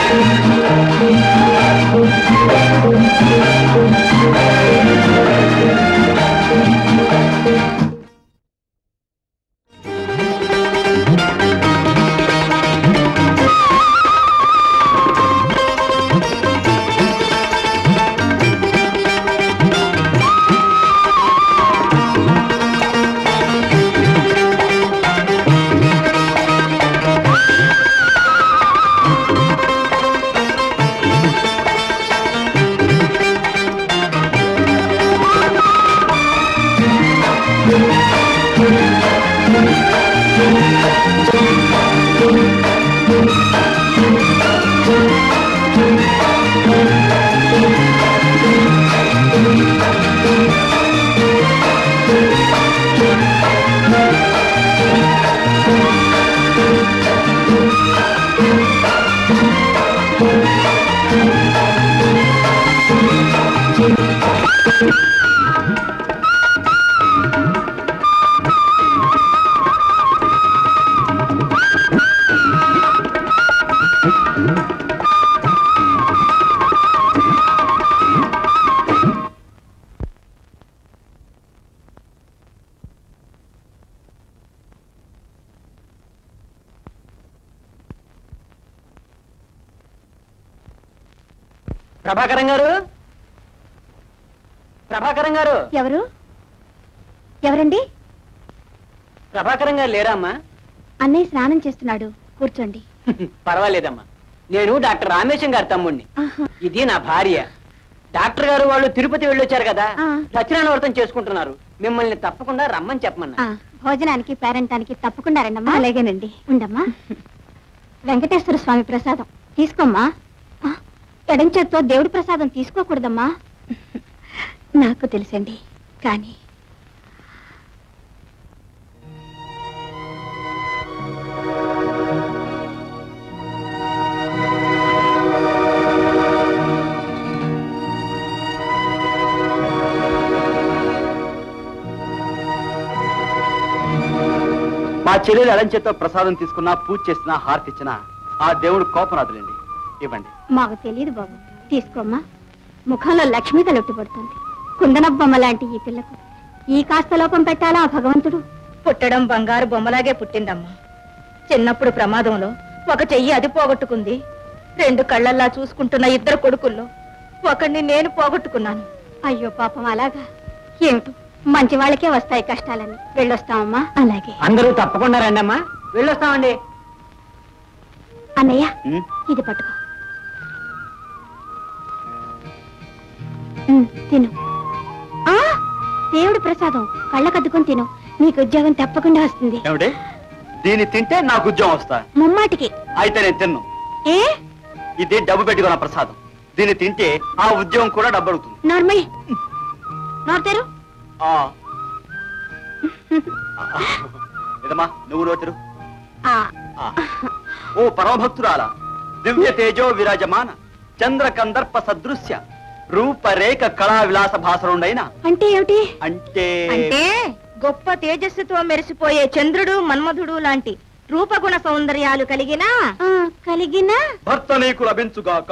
ప్రభాకరం గారు ప్రభాకరం గారు ఎవరు ఎవరండి ప్రభాకరం గారు లేరా అమ్మా అన్నయ్య స్నానం చేస్తున్నాడు కూర్చోండి పర్వాలేదమ్మా నేను డాక్టర్ రామేశం గారి తమ్ముడిని ఆహా. ఇది నా భార్య డాక్టర్ గారు వాళ్ళు తిరుపతి వెళ్ళొచ్చారు కదా ఆ. సత్యనారాయణ వ్రతం చేసుకుంటున్నారు మిమ్మల్ని తప్పకుండా రమ్మని చెప్పమన్నా ఆ, భోజనానికి పేరంటానికి తప్పకుండా రండమ్మా అలాగేనండి ఉండమ్మా వెంకటేశ్వర స్వామి ప్రసాదం తీసుకోమ్మా ఆ, ఎడం చేత్తో దేవుడి ప్రసాదం తీసుకోకూడదమ్మా నాకు తెలుసండి కానీ మా చెల్లెలు అలంచేతో ప్రసాదం తీసుకున్నా పూజ చేసినా హారతి ఇచ్చినా ఆ దేవుడు కోపనాథులండి ఇవ్వండి మాకు తెలియదు బాబు తీసుకోమ్మా ముఖంలో లక్ష్మి తలొట్టుపడుతుంది కుందనబ్బొమ్మ లాంటి ఈ పిల్లకు ఈ కాస్త లోపం పెట్టాలా ఆ భగవంతుడు పుట్టడం బంగారు బొమ్మలాగే పుట్టిందమ్మా చిన్నప్పుడు ప్రమాదంలో ఒక చెయ్యి అది పోగొట్టుకుంది రెండు కళ్ళల్లా చూసుకుంటున్న ఇద్దరు కొడుకుల్లో ఒకడిని నేను పోగొట్టుకున్నాను అయ్యో పాపం అలాగా ఏమిటో మంచి వాళ్ళకే వస్తాయి కష్టాలని వెళ్ళొస్తామమ్మా అలాగే అందరూ తప్పకుండా రండి అమ్మా వెళ్ళొస్తామండి అన్నయ్య ఉమ్, ఇది పట్టుకో ఉమ్, తిను ఆ దేవుడి ప్రసాదం కళ్ళకద్దుకొని తిను నీకు ఉద్యోగం తప్పకుండా వస్తుంది ఏమిటి దీన్ని తింటే నాకు ఉద్యోగం వస్తా ముమ్మాటికి అయితే నేను తిన్ను ఏ ఇది డబ్బు పెట్టుకున్న ప్రసాదం దీన్ని తింటే ఆ ఉద్యోగం కూడా డబ్బు అడుగుతుంది నార్మల్ నోరు ఆ. ఇదమ్మా నువ్వు నోతిరు ఆ ఆ. ఓ పరమభక్తురాల దివ్య తేజో విరాజమాన చంద్ర కందర్ప సదృశ్య రూపరేఖ కళా విలాస భాసరుండైన అంటే ఏమిటి అంటే అంటే గొప్ప తేజస్సుతో మెరిసిపోయే చంద్రుడు మన్మధుడు లాంటి రూపగుణ సౌందర్యాలు కలిగిన ఆ, కలిగిన భర్త నీకు లభించుగాక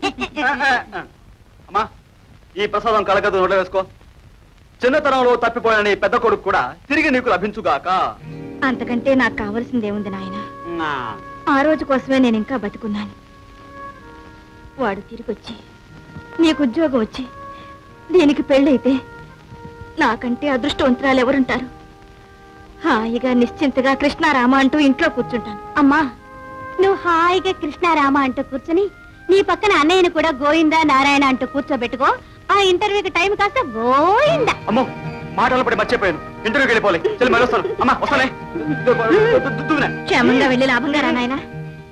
అమ్మా ఈ ప్రసాదం కలగదు నోట వేసుకో చిన్నతనంలో తప్పిపోయిన నీ పెద్ద కొడుకు కూడా తిరిగి నీకు లభించుగాక అంతకంటే నాకు కావలసిందేముంది నాయన నా. ఆ రోజు కోసమే నేను ఇంకా బతుకున్నాను వాడు తిరిగొచ్చి నీకు ఉద్యోగం వచ్చి దీనికి పెళ్ళైతే నాకంటే అదృష్టవంతురాలు ఎవరుంటారు హాయిగా నిశ్చింతగా కృష్ణారామ అంటూ ఇంట్లో కూర్చుంటాను అమ్మా నువ్వు హాయిగా కృష్ణారామ అంటూ కూర్చుని నీ పక్కన అన్నయ్యను కూడా గోవిందా నారాయణ అంటూ కూర్చోబెట్టుకో ఆ ఇంటర్వ్యూకి టైం కాస్త గోయిందా అమ్మో మాటలు పడి మర్చిపోయాను ఇంటర్వ్యూకి వెళ్ళిపోలే చెల్లి మళ్ళీ వస్తాను అమ్మా వస్తానే దు- దు- దు- దువ్వునే. క్షేమంగా వెళ్ళి లాభంగా రా నాయనా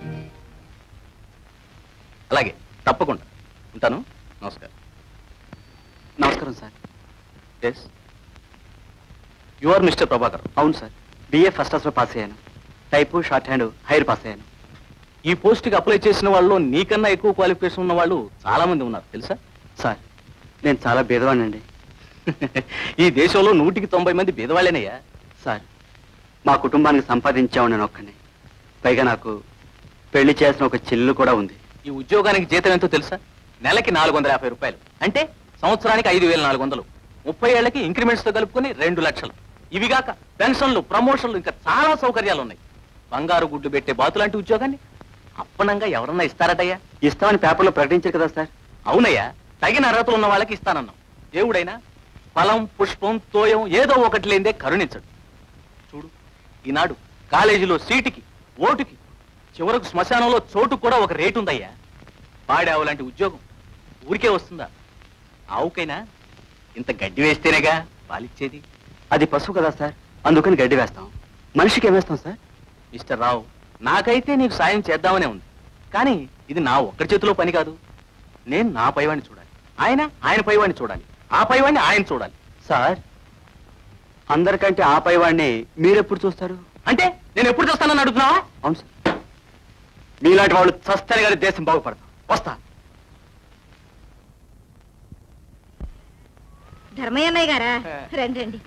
అలాగే తప్పకుండా ఉంటాను నమస్కారం నమస్కారం sir yes you are mister Prabhakar అవును సార్ బిఏ ఫస్ట్ క్లాస్లో పాస్ అయ్యాను type shorthand higher pass అయ్యాను ఈ పోస్ట్ కి అప్లై చేసిన వాళ్ళు నీకన్నా ఎక్కువ క్వాలిఫికేషన్ ఉన్న వాళ్ళు చాలా మంది ఉన్నారు తెలుసా సార్ నేను చాలా భేదవాడినండి ఈ దేశంలో నూటికి తొంభై మంది పేదవాళ్ళేనయ్యా సార్ మా కుటుంబానికి సంపాదించావు నేను ఒక్కనే పైగా నాకు పెళ్లి చేసిన ఒక చెల్లెలు కూడా ఉంది ఈ ఉద్యోగానికి జీతం ఎంతో తెలుసా నెలకి నాలుగు వందల యాభై రూపాయలు అంటే సంవత్సరానికి ఐదు వేల నాలుగు వందలు ముప్పై ఏళ్లకి ఇంక్రిమెంట్స్ తో కలుపుకొని రెండు లక్షలు ఇవిగాక పెన్షన్లు ప్రమోషన్లు ఇంకా చాలా సౌకర్యాలు ఉన్నాయి బంగారు గుడ్డు పెట్టే బాతులాంటి ఉద్యోగాన్ని అప్పనంగా ఎవరన్నా ఇస్తారటయ్యా ఇస్తామని పేపర్లో ప్రకటించారు కదా సార్ అవునయ్యా తగిన అర్హతలు ఉన్న వాళ్ళకి ఇస్తానన్నాం దేవుడైనా ఫలం పుష్పం తోయం ఏదో ఒకటి లేదే కరుణించడు చూడు ఈనాడు కాలేజీలో సీటుకి ఓటుకి చివరకు శ్మశానంలో చోటు కూడా ఒక రేటు ఉందయ్యా పాడావు లాంటి ఉద్యోగం ఊరికే వస్తుందా ఆవుకైనా ఇంత గడ్డి వేస్తేనేగా పాలిచ్చేది అది పశువు కదా సార్ అందుకని గడ్డి వేస్తాం మనిషికి ఏం వేస్తాం సార్ మిస్టర్ రావు నాకైతే నీకు సాయం చేద్దామనే ఉంది కానీ ఇది నా ఒక్కడి చేతిలో పని కాదు నేను నా పైవాడిని చూడాలి ఆయన ఆయన పైవాడిని చూడాలి ఆ పైవాడిని ఆయన చూడాలి సార్ అందరికంటే ఆ పైవాడిని మీరెప్పుడు చూస్తారు అంటే నేను ఎప్పుడు చూస్తానని అడుగుతున్నావా అవును సార్ మీలాంటి వాళ్ళు చస్తని గారి దేశం బాగుపడతాం వస్తా ధర్మయ్యన్నయ్య గారా రండి రండి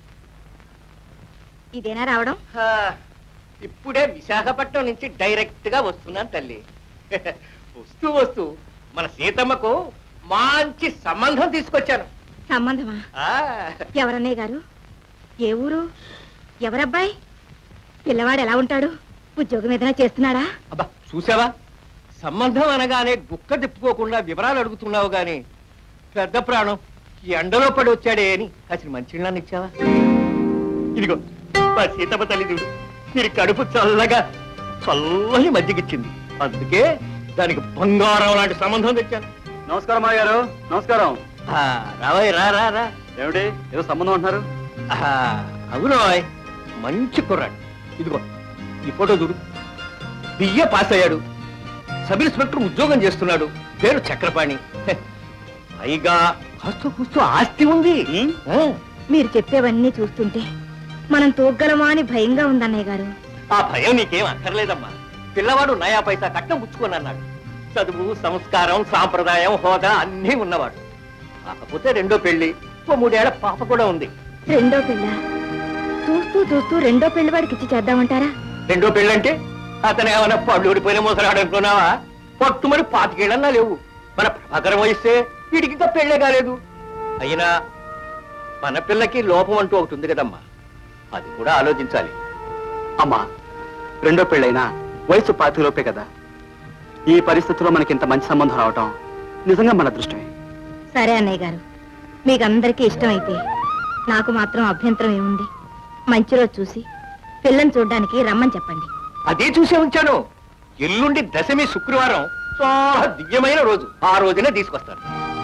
ఇదేనా రావడం ఆ, ఇప్పుడే విశాఖపట్నం నుంచి డైరెక్ట్ గా వస్తున్నాను తల్లి వస్తూ వస్తూ మన సీతమ్మకు మంచి సంబంధం తీసుకొచ్చాను సంబంధమా ఆ, ఎవరన్నయ్య గారు ఏ ఊరు ఎవరబ్బాయి పిల్లవాడు ఎలా ఉంటాడు ఉద్యోగం ఏదైనా చేస్తున్నాడా అబ్బా చూసావా సంబంధం అనగానే గుక్క తిప్పుకోకుండా వివరాలు అడుగుతున్నావు గాని పెద్ద ప్రాణం ఈ ఎండలో పడి వచ్చాడే అని కాసిన మంచిళ్ళని ఇచ్చావా ఇదిగో మా సీతమ్మ తల్లి చూడు మీరు కడుపు చల్లగా చల్లని మజ్జిగిచ్చింది అందుకే దానికి బంగారం లాంటి సంబంధం తెచ్చాను నమస్కారం మా గారు నమస్కారం ఆ, రావయ్య రా రా రా ఏమిటి ఏదో సంబంధం అంటున్నారు ఆహా, అవునోయ్ మంచి కుర్రాడు ఇదిగో ఈ ఫోటో చూడు బియ్య పాస్ అయ్యాడు సబ్ ఇన్స్పెక్టర్ ఉద్యోగం చేస్తున్నాడు పేరు చక్రపాణి హె, పైగా కాస్త కూస్తూ ఆస్తి ఉంది ఆ, మీరు చెప్పేవన్నీ చూస్తుంటే మనం తోగ్గలమా అని భయంగా ఉందన్నయ్య గారు ఆ భయం నీకేం అక్కర్లేదమ్మా పిల్లవాడు నయా పైసా కట్నం పుచ్చుకొని అన్నాడు చదువు సంస్కారం సాంప్రదాయం హోదా అన్నీ ఉన్నవాడు కాకపోతే రెండో పెళ్లి ఓ మూడేళ్ల పాప కూడా ఉంది రెండో పిల్ల చూస్తూ చూస్తూ రెండో పెళ్లి వాడికి ఇచ్చి చేద్దామంటారా రెండో పెళ్ళంటే అతను ఏమైనా పళ్ళు ఊడిపోయిన మోసరాడు అనుకున్నావా పట్టు మరి పాతికేళ్ళన్నా లేవు మన ప్రభాకరం వహిస్తే వీడికి ఇంకా పెళ్ళే కాలేదు అయినా మన పిల్లకి లోపం అంటూ ఒకటి ఉంది కదమ్మా అది కూడా ఆలోచించాలి అమ్మా రెండో పెళ్ళైనా వయసు పాతిలోపే కదా ఈ పరిస్థితిలో మనకి ఇంత మంచి సంబంధం రావటం నిజంగా మన అదృష్టమే సరే అన్నయ్య గారు మీకు అందరికీ ఇష్టమైతే నాకు మాత్రం అభ్యంతరం ఏముంది మంచి రోజు చూసి పిల్లని చూడడానికి రమ్మని చెప్పండి అదే చూసే ఉంచాను ఎల్లుండి దశమి శుక్రవారం చాలా దివ్యమైన రోజు ఆ రోజునే తీసుకొస్తాను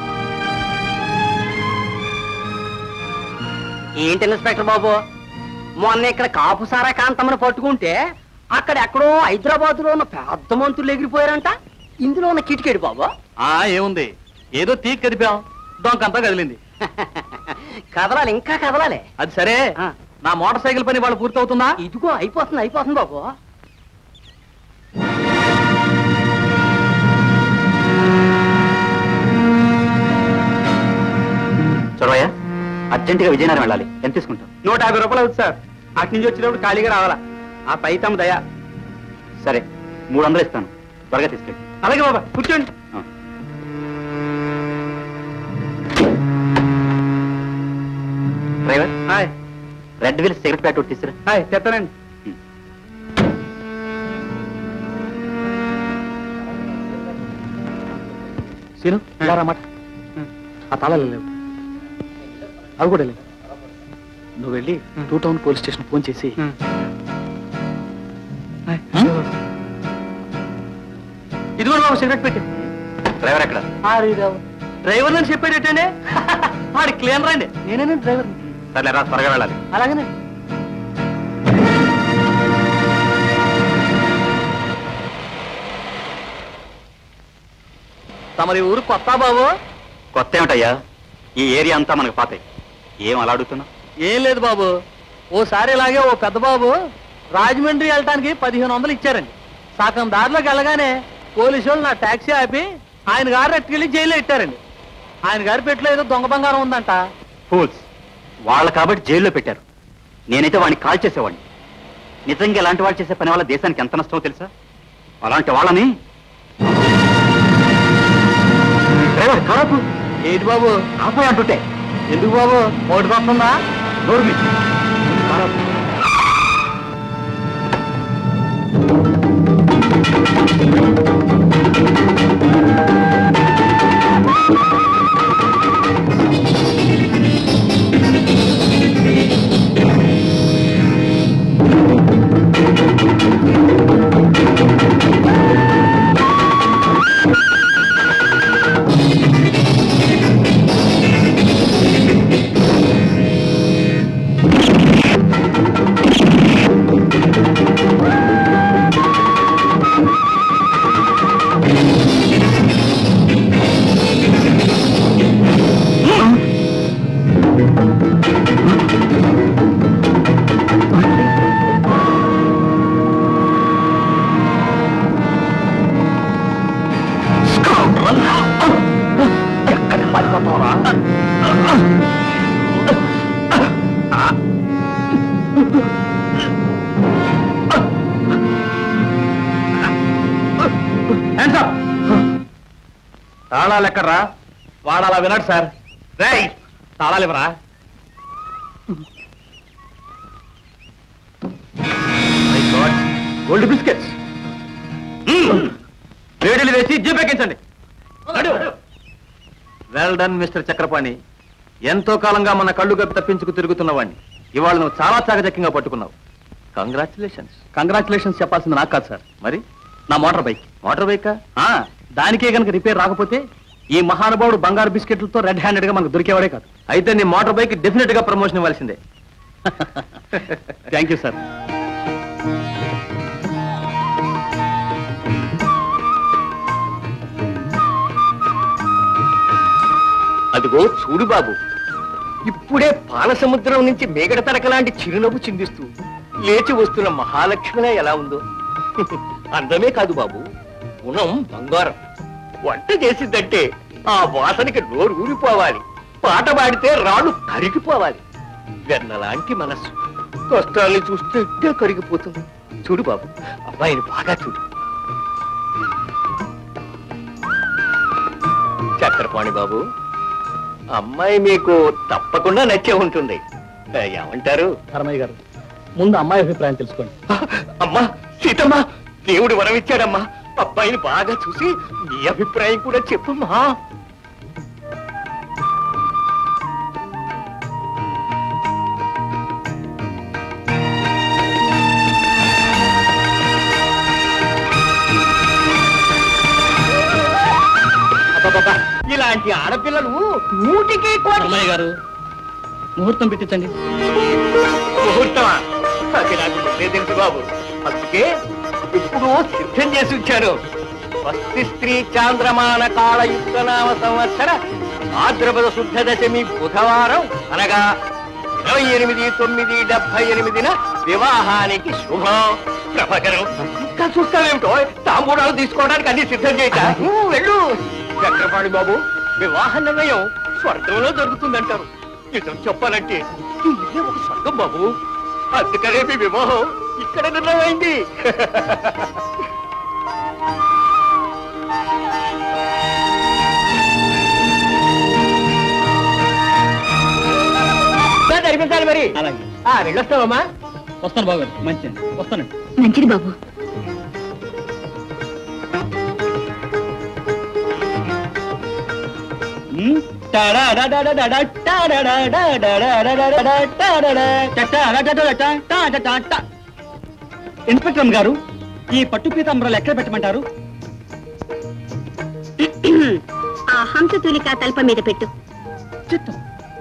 ఏంటి ఇన్స్పెక్టర్ బాబు మొన్న ఇక్కడ కాపు సారా కాంతమ్మను పట్టుకుంటే అక్కడ ఎక్కడో హైదరాబాద్ లో ఉన్న పెద్ద మంత్రులు ఎగిరిపోయారంట ఇందులో ఉన్న కిటికేడు బాబు ఆ ఏముంది ఏదో తీక్ కదిపాం దొంకంతా కదిలింది కదలాలి ఇంకా కదలాలి అది సరే ఆ. నా మోటార్ సైకిల్ పని వాళ్ళు పూర్తవుతుందా ఇదిగో అయిపోతుంది అయిపోతుంది బాబు చొరవయ్య అర్జెంటుగా విజయనగరం వెళ్ళాలి ఎంత తీసుకుంటాం నూట యాభై రూపాయలు అవుతుంది సార్ అటు నుంచి వచ్చినప్పుడు ఖాళీగా రావాలా ఆ పై తమ దయ సరే మూడు వందలు ఇస్తాను త్వరగా తీసుకెళ్ళి అలాగే బాబా కూర్చోండి driver hi red will cigarette packet ఒకటి తీసుకురా హాయ్ చెప్తానండి సీను ఇలా రా మాట ఆ తాళాలు లేవు అవి కూడా లేవు నువ్వు వెళ్ళి two town police station phone చేసి ఇది కూడా బాబు సిగరెట్ పెట్టి డ్రైవర్ ఎక్కడ డ్రైవర్ అని చెప్పాడేటండి వాడి క్లీన్ రండి నేనే డ్రైవర్ సరే రా త్వరగా వెళ్ళాలి అలాగనే తమరి ఊరు కొత్త బాబు కొత్త ఏమిటయ్యా ఈ ఏరియా అంతా మనకు పాతాయి ఏం అలా అడుగుతున్నా ఏం లేదు బాబు ఓసారి ఇలాగే ఓ పెద్ద బాబు రాజమండ్రి వెళ్ళటానికి పదిహేను వందలు ఇచ్చారండి సగం దారిలోకి వెళ్ళగానే పోలీసు వాళ్ళు నా టాక్సీ ఆపి ఆయన గారు ఎట్టుకెళ్ళి జైల్లో ఇట్టారండి ఆయన గారి పెట్టులో ఏదో దొంగ బంగారం ఉందంట ఫూల్స్ వాళ్ళు కాబట్టి జైల్లో పెట్టారు నేనైతే వాడిని కాల్ చేసేవాడిని నిజంగా ఇలాంటి వాళ్ళు చేసే పని వల్ల దేశానికి ఎంత నష్టమో తెలుసా అలాంటి వాళ్ళని నోరపు ఏంటి బాబు ఆపై అంటుంటే ఎందుకు బాబు ఓటు వస్తుందా నోరు మీ ఎక్కడ పారిపోతావరా తాళాలు ఎక్కడ్రా వాడాలా వినడు సార్ రేయ్ తాళాలు ఇవ్వరా గోల్డ్ బిస్కెట్స్ వేడిలు వేసి జీప్ ఎక్కించండి వెల్ డన్ మిస్టర్ చక్రపాణి ఎంతో కాలంగా మన కళ్ళు గప్పి తప్పించుకు తిరుగుతున్నవాడిని ఇవాళ నువ్వు చాలా చాకచక్యంగా పట్టుకున్నావు కంగ్రాచులేషన్స్ కంగ్రాచులేషన్స్ చెప్పాల్సింది నాకు కాదు సార్ మరి నా మోటార్ బైక్ మోటార్ బైకా దానికే కనుక రిపేర్ రాకపోతే ఈ మహానుభావుడు బంగారు బిస్కెట్లతో రెడ్ హ్యాండెడ్ గా మనకు దొరికేవాడే కాదు అయితే నీ మోటార్ బైక్ డెఫినెట్ గా ప్రమోషన్ ఇవ్వాల్సిందే థ్యాంక్ యూ సార్ అదిగో చూడు బాబు ఇప్పుడే పాల సముద్రం నుంచి మేగడ తరక లాంటి చిరునవ్వు చిందిస్తూ లేచి వస్తున్న మహాలక్ష్మిలా ఎలా ఉందో అందమే కాదు బాబు గుణం బంగారం వంట చేసిందంటే ఆ వాసనకి నోరు ఊరిపోవాలి పాట పాడితే రాళ్ళు కరిగిపోవాలి వెన్నలాంటి మనస్సు కష్టాల్ని చూస్తే ఇట్టే కరిగిపోతుంది చూడు బాబు అబ్బాయిని బాగా చూడు చక్రపాణి బాబు అమ్మాయి మీకు తప్పకుండా నచ్చే ఉంటుంది ఏ, ఏమంటారు ధర్మయ్య గారు ముందు అమ్మాయి అభిప్రాయం తెలుసుకోండి అమ్మా సీతమ్మ దేవుడు వరం ఇచ్చాడమ్మా అబ్బాయిని బాగా చూసి మీ అభిప్రాయం కూడా చెప్పమ్మా అబ్బబ్బబ్బా, ఇలాంటి ఆడపిల్లలు నూటికి కోటి ధర్మయ్య గారు ముహూర్తం పెట్టించండి ముహూర్తమా అది నాకు ముందే తెలుసు బాబు అందుకే ఇప్పుడు సిద్ధం చేసి ఉంచాను స్వస్తి స్త్రీ చాంద్రమాన కాళయుక్త నామ సంవత్సర ఆద్రపద శుద్ధ దశమి బుధవారం అనగా ఇరవై ఎనిమిది తొమ్మిది డెబ్బై ఎనిమిదిన వివాహానికి శుభం ప్రభకరం ఇంకా చూస్తావేమిటో తాంబూలాలు తీసుకోవడానికి అన్ని సిద్ధం చేశా నువ్వు వెళ్ళు చక్రపాణి బాబు వివాహ నిర్ణయం స్వర్గంలో జరుగుతుందంటారు నిజం చెప్పాలంటే ఈ ఇల్లే ఒక స్వర్గం బాబు అందుకనే మీ వివాహం ఇక్కడ నిర్ణయమైంది జరిపించాలి మరి అలాగే ఆ, వెళ్ళొస్తావమ్మా వస్తాను బాబు గారు మంచిది వస్తానండి మంచిది బాబు ఇన్స్పెక్టర్ గారు ఈ పట్టు పీతాంబరాలు ఎక్కడ పెట్టమంటారు ఆ హంసతూలిక తల్ప మీద పెట్టు చిత్తం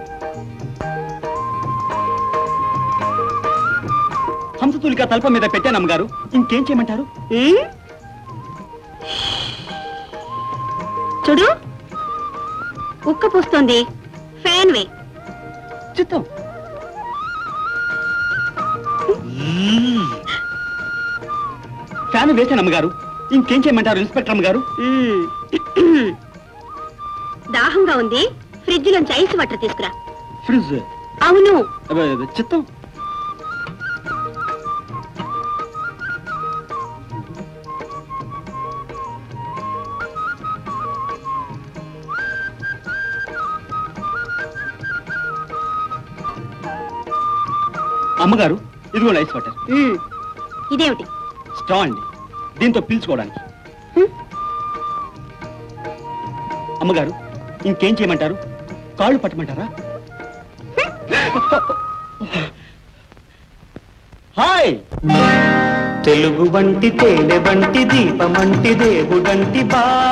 హంసతూలిక తల్ప మీద పెట్టాను అమ్మగారు ఇంకేం చేయమంటారు ఉమ్? చూడు ఉక్క పూస్తోంది ఫ్యాన్ వే చిత్తం ఫ్యాన్ వేశాను అమ్మగారు ఇంకేం చేయమంటారు ఇన్స్పెక్టర్ అమ్మగారు ఉమ్. దాహంగా ఉంది ఫ్రిడ్జ్ లోంచి ఐస్ వాటర్ తీసుకురా ఫ్రిడ్జ్ అవును అబ్బే, అబ్బే, చిత్తం అమ్మగారు ఇదిగో ఐస్ వాటర్ ఉమ్, ఇదేమిటి స్ట్రా అండి దీంతో పీల్చుకోవడానికి హ్మ్. అమ్మగారు ఇంకేం చేయమంటారు కాళ్ళు పట్టమంటారా హాయ్ తెలుగు వంటి తేనె వంటి దీపమంటి దేవుడంటి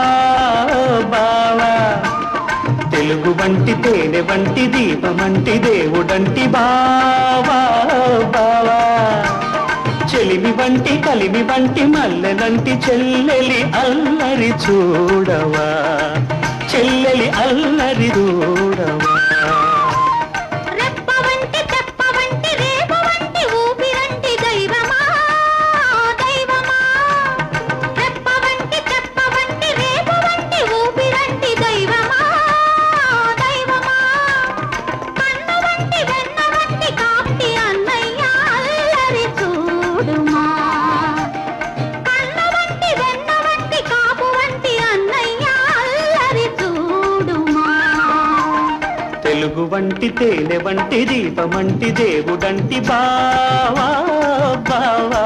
బావా తెలుగు వంటి తేనె వంటి దీపమంటి దేవుడంటి బావా బావా చెలిమి వంటి కలిమి వంటి మల్లెలంటి చెల్లెలి అల్లరి చూడవా చెల్లెలి అల్లరి చూడవా రెప్ప వంటి తెప్ప వంటి రేపు వంటి ఊపిరంటి దైవమా దైవమా రెప్ప వంటి తెప్ప వంటి రేపు వంటి ఊపిరంటి దైవమా దైవమా కన్ను వంటి వెన్న వంటి కాప్టి అన్నయ్య అల్లరి చూడుమా కన్ను వంటి వెన్న వంటి కాపు వంటి అన్నయ్య అల్లరి చూడుమా తెలుగు వంటి తేనె వంటి దీపమంటి దేవుడంటి బావా బావా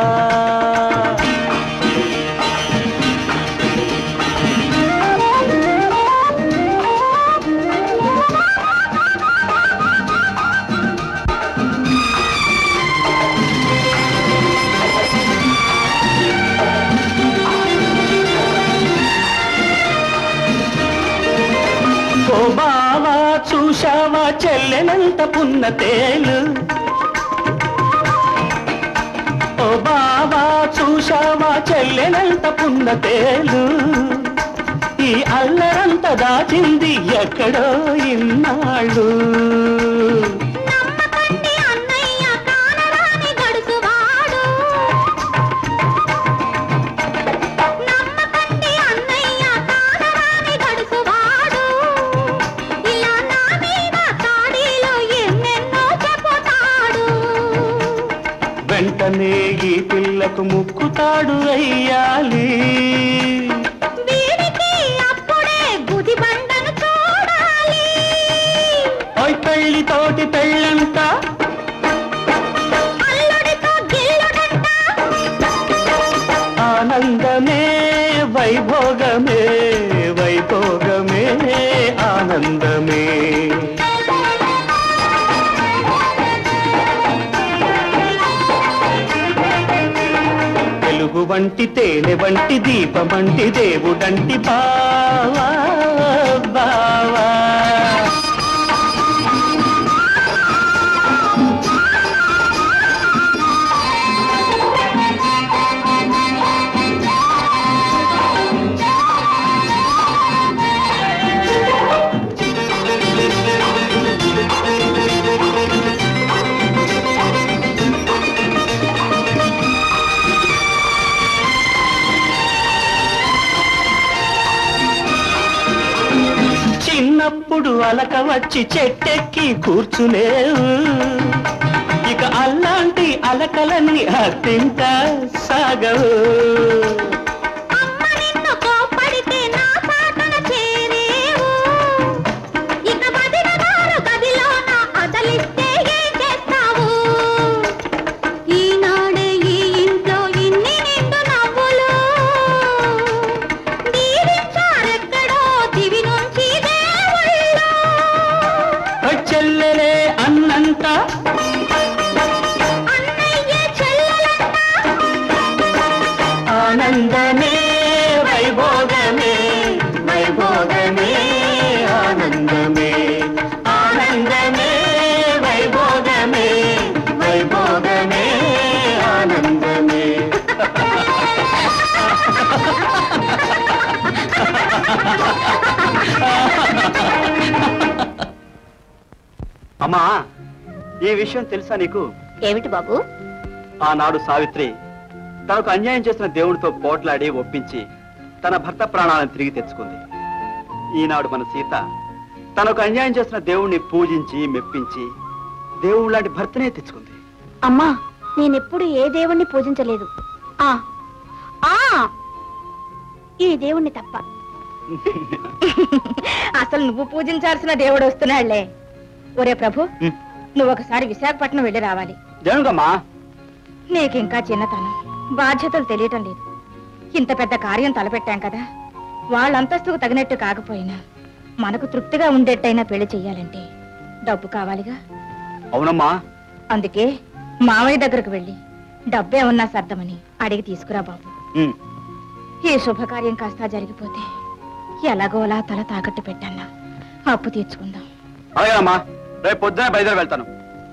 ఓ బావా చూశావా చెల్లెనంత పున్న తేలు ఓ బావా చూశావా చెల్లెనంత పున్న తేలు ఈ అల్లరంత దాచింది ఎక్కడో ఇన్నాళ్ళు నమ్మకండి అన్నయ్య కానరాని గడుసువాడు నమ్మకండి అన్నయ్య కానరాని గడుసువాడు ఇలా నా మీద తాడీలో ఎన్నెన్నో చెప్పుతాడు వెంటనే ఈ పిల్లకు ముక్కుతాడు అయ్యాలి వీరికి అప్పుడే గుది బండను చూడాలి ఓయ్ పెళ్లితోటి పెళ్ళంట అల్లుడితో గిల్లుడంట ఆనందమే వైభోగమే వైభోగమే ఆనందమే తెలుగు వంటి తేనె వంటి దీపమంటి దేవుడంటి బావా బావా చిన్నప్పుడు అలక వచ్చి చెట్టెక్కి కూర్చునేవు ఇక అలాంటి అలకలన్నీ అత్తింట సాగవు అమ్మ నిన్ను కోప్పడితే నా సాటన చేరేవు ఇక వదినగారు గదిలోన అదలిస్తే ఏం చేస్తావు ఈనాడే ఈ ఇంట్లో ఇన్ని నిండు నవ్వులు దీవించారెక్కడో దివి నుంచి దేవుళ్ళు చెల్లెలే అన్నంత అన్నయ్య చెల్లెలంట ఆనందమే వైభోగమే వైభోగమే ఆనందమే ఆనందమే వైభోగమే వైభోగమే ఆనందమే అమ్మా ఈ విషయం తెలుసా నీకు ఏమిటి బాబు ఆనాడు సావిత్రి తనకు అన్యాయం చేసిన దేవుడితో పోట్లాడి ఒప్పించి తన భర్త ప్రాణాలను తిరిగి తెచ్చుకుంది ఈనాడు మన సీత తనకు అన్యాయం చేసిన దేవుణ్ణి పూజించి మెప్పించి దేవుడు లాంటి భర్తనే తెచ్చుకుంది అమ్మా నేనెప్పుడు ఏ దేవుణ్ణి పూజించలేదు ఆ ఆ ఈ దేవుణ్ణి తప్ప అసలు నువ్వు పూజించాల్సిన దేవుడు వస్తున్నాళ్లే ఒరే ప్రభు ఉమ్. నువ్వు ఒకసారి విశాఖపట్నం వెళ్ళి రావాలి దేనికమ్మా నీకింకా చిన్నతనం బాధ్యతలు తెలియటం లేదు ఇంత పెద్ద కార్యం తలపెట్టాం కదా వాళ్ళ అంతస్తుకు తగినట్టు కాకపోయినా మనకు తృప్తిగా ఉండేట్టయినా పెళ్లి చెయ్యాలంటే డబ్బు కావాలిగా అవునమ్మా అందుకే మావయ్య దగ్గరకు వెళ్ళి డబ్బేమన్నా సర్దమని అడిగి తీసుకురా బాబు ఉమ్. ఈ శుభకార్యం కాస్త జరిగిపోతే ఎలాగోలా తల తాకట్టు పెట్టన్నా అప్పు తీర్చుకుందాం అలాగేనమ్మా రేపు పొద్దునే బయలుదేరి వెళ్తాను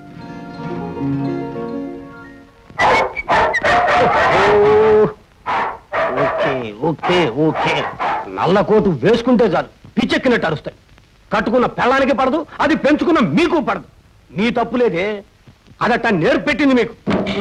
ఓకే ఓకే ఓకే నల్ల కోటు వేసుకుంటే చాలు పిచ్చెక్కినట్టు అరుస్తాయి కట్టుకున్న పెళ్ళానికి పడదు అది పెంచుకున్న మీకు పడదు మీ తప్పు లేదే అదట్ట నేర్పెట్టింది మీకు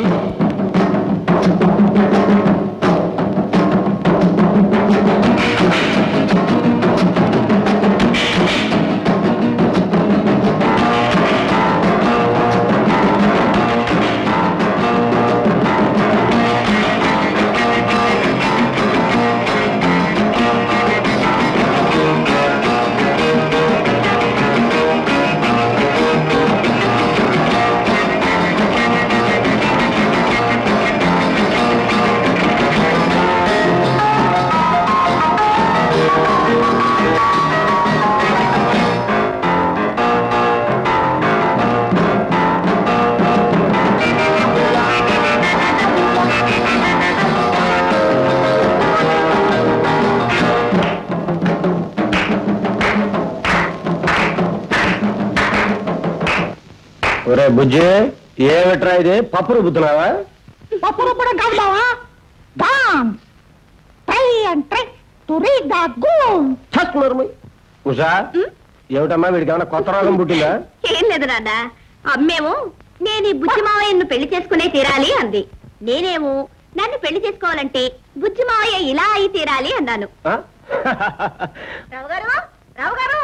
ఒరే బుజ్జి ఏమిట్రా ఇది పప్పు రుబ్బుతున్నావా పప్పు రుబ్బడం కాదు బావా dance try and try to read the గూమ్ చేస్తున్నారు ఉషా ఏమిటమ్మా వీడికి ఏమైనా కొత్త రోగం పుట్టిందా ఏం లేదు నాన్న అమ్మేమో నేను ఈ బుజ్జి మావయ్యను పెళ్లి చేసుకునే తీరాలి అంది నేనేమో నన్ను పెళ్లి చేసుకోవాలంటే బుజ్జి మావయ్య ఇలా అయి తీరాలి అన్నాను ఆ? రావు గారు రావు గారు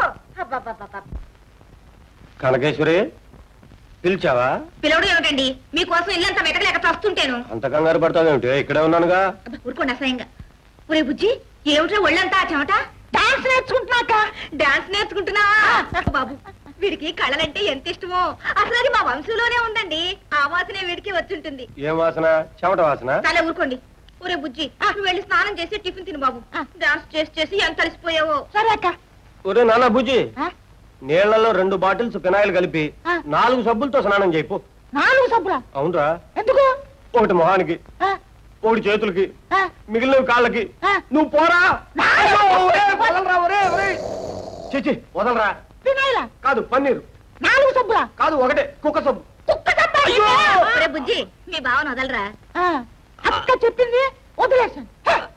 కనకేశ్వరి పిలిచావా పిలవడు ఏమిటండి మీకోసం ఇల్లంతా వెతకలేక చస్తుంటేను అంత కంగారు పడతావేమిటి ఇక్కడే ఉన్నానుగా అబ్బా, ఊరుకోండి అసహ్యంగా ఒరే బుజ్జి ఏమిటో ఒళ్ళంతా ఆ చెమట డాన్స్ నేర్చుకుంటున్నాక డాన్స్ నేర్చుకుంటున్నా బాబు వీడికి కళలంటే ఎంత ఇష్టమో అసలు అది మా వంశంలోనే ఉందండి ఆ వాసనే వీడికి వచ్చుంటుంది ఏం వాసన చెమట వాసన చాలా ఊరుకోండి ఒరే బుజ్జి నువ్వు వెళ్ళి స్నానం చేసి టిఫిన్ తిను బాబు డాన్స్ చేసి చేసి ఎంత అలసిపోయావో సరే అక్క ఒరే నాన్న బుజ్జి ఆ? నీళ్లలో రెండు బాటిల్స్ ఫినాయిల్ కలిపి ఆ. నాలుగు సబ్బులతో స్నానం చేయిపో నాలుగు సబ్బులా అవునరా ఎందుకు ఒకటి మొహానికి ఆ, ఒకటి చేతులకి ఆ, మిగిలినవి కాళ్ళకి ఆ. నువ్వు పోరా నాలుగు. అయ్యో, ఒరే, వదలరా, ఒరే, ఒరే. చిచి వదలరా ఫినాయిలా కాదు పన్నీరు నాలుగు సబ్బులా కాదు ఒకటే కుక్క సబ్బు కుక్క సబ్బా ఇది? ఒరే బుజ్జి మీ బావను వదలరా ఆ, అక్క చెప్పింది వదిలేసాను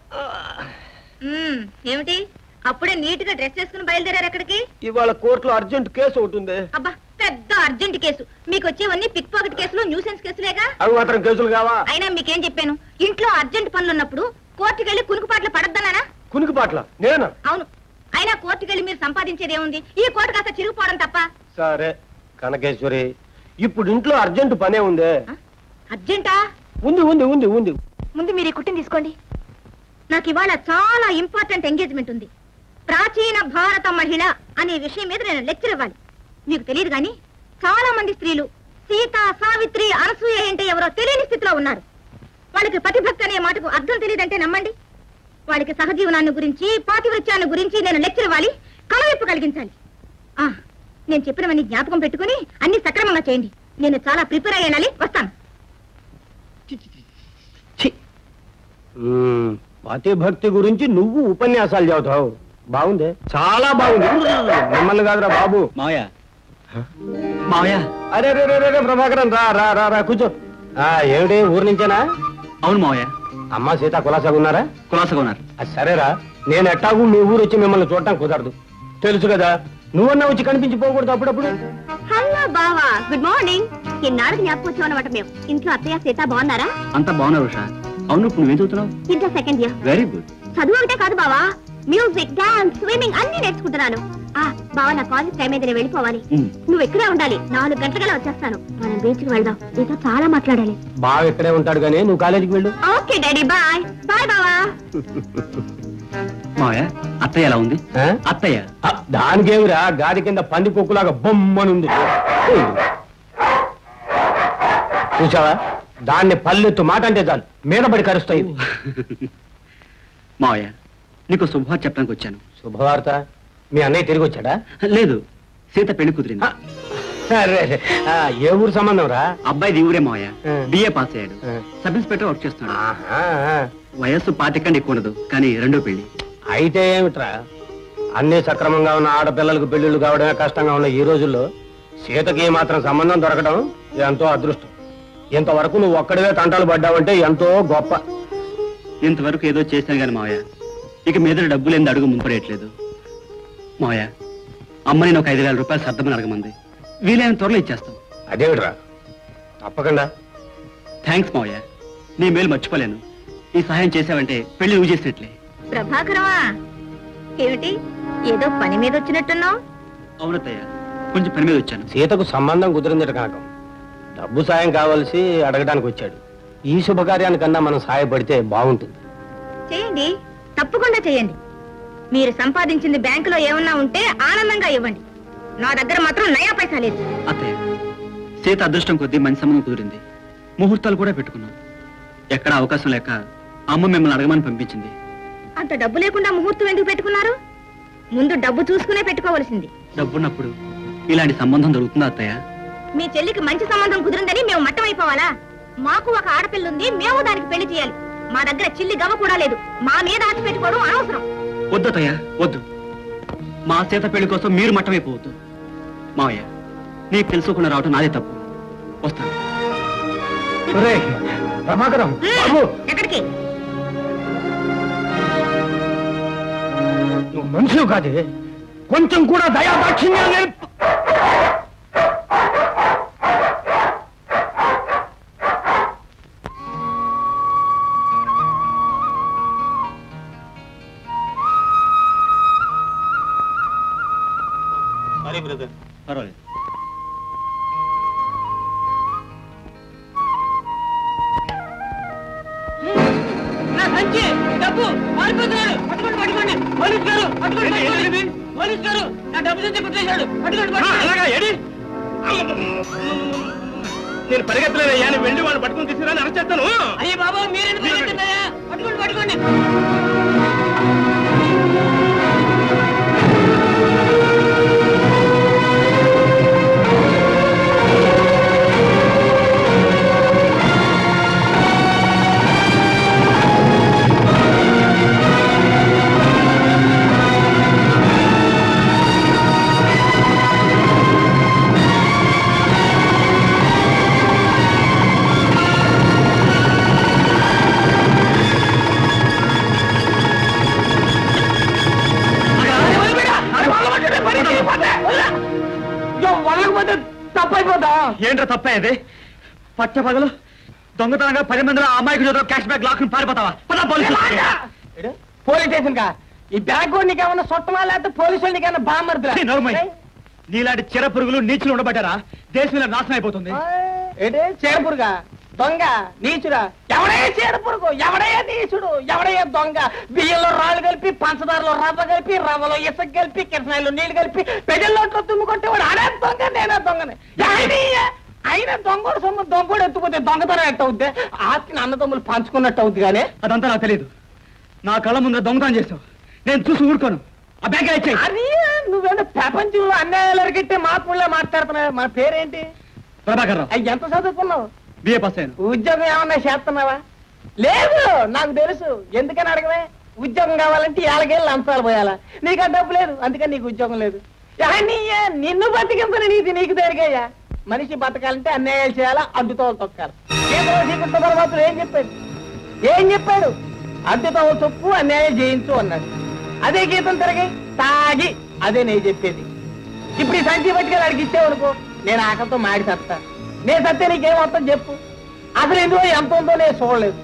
ఉమ్, ఏమిటి అప్పుడే నీట్ గా డ్రెస్ చేసుకుని బయలుదేరారు ఎక్కడికి ఇవాళ కోర్టులో అర్జెంట్ కేసు ఒకటి ఉంది అబ్బా పెద్ద అర్జెంట్ కేసు మీకు వచ్చేవన్నీ పిక్ పాకెట్ కేసులు న్యూసెన్స్ కేసులేగా అవి మాత్రం కేసులు కావా అయినా మీకేం చెప్పాను ఇంట్లో అర్జెంట్ పనులు ఉన్నప్పుడు కోర్టుకి వెళ్ళి కునుకుపాట్లు పడద్దన్నానా కునికిపాట్ల నేనా అవును అయినా కోర్టుకి వెళ్ళి మీరు సంపాదించేది ఏముంది ఈ కోర్టు కాస్త చిరుగుపోవడం తప్ప సరే కనకేశ్వరి ఇప్పుడు ఇంట్లో అర్జెంట్ పనే ఉందే ఆ? అర్జెంటా ఉంది ఉంది ఉంది ఉంది ముందు మీరు ఈ కుట్టిని తీసుకోండి నాకు ఇవాళ చాలా ఇంపార్టెంట్ ఎంగేజ్మెంట్ ఉంది ప్రాచీన భారత మహిళ అనే విషయం మీద నేను లెక్చర్ ఇవ్వాలి మీకు తెలియదు కానీ చాలా మంది స్త్రీలు సీత సావిత్రి అనసూయ అంటే ఎవరో తెలియని స్థితిలో ఉన్నారు వాళ్ళకి పతిభక్తి అనే మాటకు అర్థం తెలియదంటే నమ్మండి వాళ్ళకి సహజీవనాన్ని గురించి పాతివృత్యాన్ని గురించి నేను లెక్చర్ ఇవ్వాలి కలవిప్పు కలిగించాలి ఆ నేను చెప్పినవన్నీ జ్ఞాపకం పెట్టుకుని అన్ని సక్రమంగా చేయండి నేను చాలా ప్రిపేర్ అయ్యి వెళ్ళాలి వస్తాను మ్మ్. పతి భక్తి గురించి నువ్వు ఉపన్యాసాలు చదువుతావు బాగుంది చాలా బాగుంది మిమ్మల్ని కాదురా బాబు మావయ్య మావయ్య అరే రే రే రే రే, ప్రభాకరన్ రా రా రా రా కూర్చో ఆ, ఏమిటి ఊరు నుంచేనా అవును మావయ్య అమ్మ సీత కులాసాగా ఉన్నారా కులాసగా ఉన్నారు అది సరేరా నేను ఎట్టాగు మీ ఊరు వచ్చి మిమ్మల్ని చూడటం కుదరదు తెలుసు కదా నువ్వన్నా వచ్చి కనిపించిపోకూడదు అప్పుడప్పుడు హలో బావా గుడ్ మార్నింగ్ ఇన్నాళ్ళకి జ్ఞాపకం వచ్చాం అనమాట మేము ఇంట్లో అత్తయ్య సీత బాగున్నారా అంతా బాగున్నారు ఉషా అవును ఇప్పుడు నువ్వేం చదువుతున్నావు ఇంట్లో సెకండ్ ఇయర్ వెరీ గుడ్ చదువు ఒకటే కాదు బావా మ్యూజిక్ డాన్స్ స్విమ్మింగ్ అన్ని నేర్చుకుంటున్నాను ఆ బావా నా కాలేజ్ టైం అయితే నేను వెళ్ళిపోవాలి నువ్వు ఇక్కడే ఉండాలి నాలుగు గంటలకల్లా వచ్చేస్తాను మనం బీచ్ కి వెళ్దాం నీతో చాలా మాట్లాడాలి బాగా ఇక్కడే ఉంటాడు కానీ నువ్వు కాలేజీకి వెళ్ళు ఓకే డాడీ బాయ్ బాయ్ బావా మావయ్య అత్తయ్య ఎలా ఉంది ఆ? అత్తయ్య ఆ, దానికేమిరా గాడి కింద పంది కుక్కులాగా బొమ్మనుంది చూసావా దాన్ని పల్లెత్తు మాట అంటే చాలు మీద పడి కరుస్తాయి మావయ్య నీకు శుభవార్త చెప్పడానికి వచ్చాను శుభవార్త మీ అన్నయ్య తిరిగి వచ్చాడా లేదు సీత పెళ్లి కుదిరింది ఆ, సరే ఆ, ఏ ఊరు సంబంధం రా అబ్బాయిది ఊరే మావయ్య ఆ. బిఏ పాస్ అయ్యాడు ఆ. సబ్ ఇన్స్పెక్టర్ వర్క్ చేస్తున్నాడు ఆహా, వయస్సు పాతికండి ఎక్కువ ఉండదు కానీ రెండో పెళ్లి అయితే ఏమిట్రా అన్ని సక్రమంగా ఉన్న ఆడపిల్లలకు పెళ్లిళ్ళు కావడమే కష్టంగా ఉన్న ఈ రోజుల్లో సీతకి ఏ మాత్రం సంబంధం దొరకడం ఎంతో అదృష్టం ఇంతవరకు నువ్వు ఒక్కడివే తంటాలు పడ్డావంటే ఎంతో గొప్ప ఇంతవరకు ఏదో చేశాను కానీ మావయ్య ఇక మీద డబ్బులు ఏంది అడుగు ముంపడేయట్లేదు మావయ్య అమ్మ నేను ఒక ఐదు వేల రూపాయలు సర్దమని అడగమంది వీలైన త్వరలో ఇచ్చేస్తాం అదేమిట్రా తప్పకుండా థ్యాంక్స్ మావయ్య నీ మేలు మర్చిపోలేను ఈ సహాయం చేసావంటే పెళ్లి నువ్వు చేసినట్లే ప్రభాకరమా ఏమిటి ఏదో పని మీద వచ్చినట్టున్నావు అవునత్తయ్య కొంచెం పని మీద వచ్చాను సీతకు సంబంధం కుదిరిందట కనుక డబ్బు సాయం కావలసి అడగడానికి వచ్చాడు ఈ శుభకార్యానికన్నా మనం సహాయపడితే బాగుంటుంది చేయండి తప్పకుండా చేయండి మీరు సంపాదించింది బ్యాంకులో ఏమన్నా ఉంటే ఆనందంగా ఇవ్వండి నా దగ్గర మాత్రం నయా పైసా లేదు అత్తయ్య సీత అదృష్టం కొద్దీ మంచి సంబంధం కుదిరింది ముహూర్తాలు కూడా పెట్టుకున్నాం ఎక్కడ అవకాశం లేక అమ్మ మిమ్మల్ని అడగమని పంపించింది అంత డబ్బు లేకుండా ముహూర్తం ఎందుకు పెట్టుకున్నారు ముందు డబ్బు చూసుకునే పెట్టుకోవలసింది డబ్బున్నప్పుడు ఇలాంటి సంబంధం దొరుకుతుందా అత్తయ్య మీ చెల్లికి మంచి సంబంధం కుదిరిందని మేము మట్టమైపోవాలా మాకు ఒక ఆడపిల్ల ఉంది మేము దానికి పెళ్లి చేయాలి మా దగ్గర చిల్లి గవ్వ కూడా లేదు మా మీద ఆశ పెట్టుకోవడం అనవసరం వద్దు అత్తయ్య వద్దు మా సీత పెళ్లి కోసం మీరు మట్టమైపోవద్దు మావయ్య నీకు తెలుసుకోకుండా రావటం నాదే తప్పు వస్తాను ఒరేయ్, ప్రభాకరం బాబు ఎక్కడికి నువ్వు మనుషులు కాదే కొంచెం కూడా దయా దాక్షిణ్యం లేదు పర్వాలేదు నా సంచి డబ్బు పారిపోతున్నాడు పట్టుకోండి పట్టుకోండి పోలీస్ గారు పట్టుకోండి పట్టుకోండి. పోలీస్ గారు నా డబ్బు సంచి కొట్టేశాడు పట్టుకోండి పట్టుకోండి నేను పరిగెత్తలేదయ్యా నేను వెళ్ళి వాళ్ళు పట్టుకుని తీసుకురా అరెస్ట్ చేస్తాను అయ్యే బాబా మీరెందుకు పరిగెత్తున్నాయా? పట్టుకోండి పట్టుకోండి వాళ్ళకపోతే తప్పైపోతా ఏంట్రా తప్పేది పచ్చ పగలు దొంగతనంగా పది మందిలో ఆ అమ్మాయికి చదువు క్యాష్ బ్యాక్ లాక్కుని పారిపోతావా పద పోలీసులు పోలీస్ స్టేషన్ కా ఈ బ్యాంక్ నీకు ఏమన్నా సొట్టమా లేకపోతే పోలీసులు నీకన్నా బామ్మర్దురా ఛీ, నోరుమూయ్. నీలాంటి చిర పురుగులు నీచులు ఉండబట్టారా దేశం ఇలా నాశనం అయిపోతుంది ఏంటి చేరపురుగా దొంగ నీచుడా ఎవడయ్యా చేరపురుగు ఎవడయ్యా నీచుడు ఎవడయ్యా దొంగ బియ్యంలో రాళ్ళు కలిపి పంచదారలో రవ్వ కలిపి రవ్వలో ఇసుక కలిపి కిరసనాయిలో నీళ్లు కలిపి పెజల్లో తుమ్ముకుంటేవాడు ఆడే దొంగ నేనే దొంగని ఎవడయ్యా? అయినా దొంగోడు సొమ్ము దొంగోడు ఎత్తుకుపోతే దొంగతనం ఎట్ట అవుద్ది ఆస్తిని అన్నదమ్ములు పంచుకున్నట్టు అవుద్ది కానీ అదంతా నాకు తెలియదు నా కళ్ళ ముందర దొంగతనం చేసావు నేను చూసి ఊరుకోను ఆ బ్యాగ్ ఇచ్చేయి అది నువ్వేంటో ప్రపంచంలో అన్యాయాలు అరిగిట్టే మాత్రమే మాట్లాడుతున్నావు మన పేరేంటి ప్రభాకర్ రావు అయ్యి ఎంత చదువుకున్నావు బిఏ పాస్ అయ్యాను ఉద్యోగం ఏమన్నా చేస్తున్నావా లేదు నాకు తెలుసు ఎందుకని అడగవే ఉద్యోగం కావాలంటే ఏళ్ళకేళ్ళు లంచాలు పోయాలా నీకు ఆ డబ్బు లేదు అందుకని నీకు ఉద్యోగం లేదు యా, నీయే, నిన్ను బతికింపుని నీది నీకు దేనికయ్యా మనిషి బతకాలంటే అన్యాయాలు చేయాలా అడ్డుతో తొక్కాలి కేంద్ర శ్రీకృష్ణ పరమాత్ముడు ఏం చెప్పాడు ఏం చెప్పాడు అడ్డుతో తొక్కు అన్యాయం చేయించు అన్నాడు అదే గీతం తిరగి తాగి అదే నేను చెప్పేది ఇప్పుడు ఈ సంచి పట్టుకెళ్ళి అడిగి ఇచ్చేవనుకో నేను ఆకలితో మాడి సత్తా నేను సత్తే నీకేమవుతాం చెప్పు అసలు ఎందుకో ఎంత ఉందో నేను చూడలేదు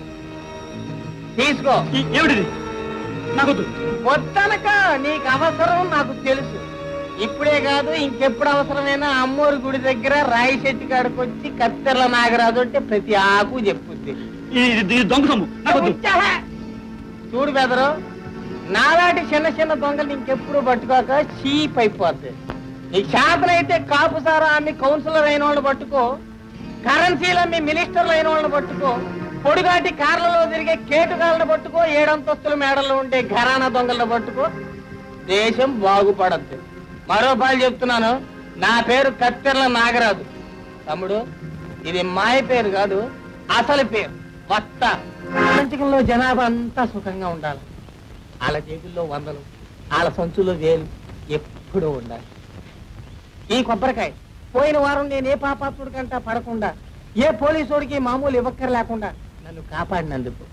తీసుకో ఈ- ఏమిటిది నాకొద్దు వద్దనక నీకు అవసరం నాకు తెలుసు ఇప్పుడే కాదు ఇంకెప్పుడు అవసరమైనా అమ్మోరి గుడి దగ్గర రాయి చెట్టు కాడికి వచ్చి కత్తెరల నాగరాజు అంటే ప్రతి ఆకు చెప్పుద్ది ఈ- ఇది ఇది దొంగ సొమ్ము నాకొద్దు ఉచ్చాహ! చూడు బెదరు నాలాంటి చిన్న చిన్న దొంగలు ఇంకెప్పుడు పట్టుకోక చీప్ అయిపోద్ది నీ చేతనైతే కాపు సారా అన్ని కౌన్సిలర్ అయిన వాళ్ళు పట్టుకో కరెన్సీలో మీ మినిస్టర్లు అయిన వాళ్ళని పట్టుకో పొడిగాటి కార్లలో తిరిగే కేటుగాళ్ళని పట్టుకో ఏడంతస్తుల మేడల్లో ఉండే ఘరానా దొంగలను పట్టుకో దేశం బాగుపడద్దు మరో పాలు చెప్తున్నాను నా పేరు కత్తెర్ల నాగరాజు తమ్ముడు ఇది మాయ పేరు కాదు అసలు పేరు వస్తా ప్రపంచంలో జనాభా అంతా సుఖంగా ఉండాలి వాళ్ళ జేబుల్లో వందలు వాళ్ళ సంచుల్లో వేలు ఎప్పుడూ ఉండాలి ఈ కొబ్బరికాయ పోయిన వారం నేను ఏ పాపాత్ముడి కంటా పడకుండా ఏ పోలీసుడికి మామూలు ఇవ్వక్కర లేకుండా నన్ను కాపాడినందుకు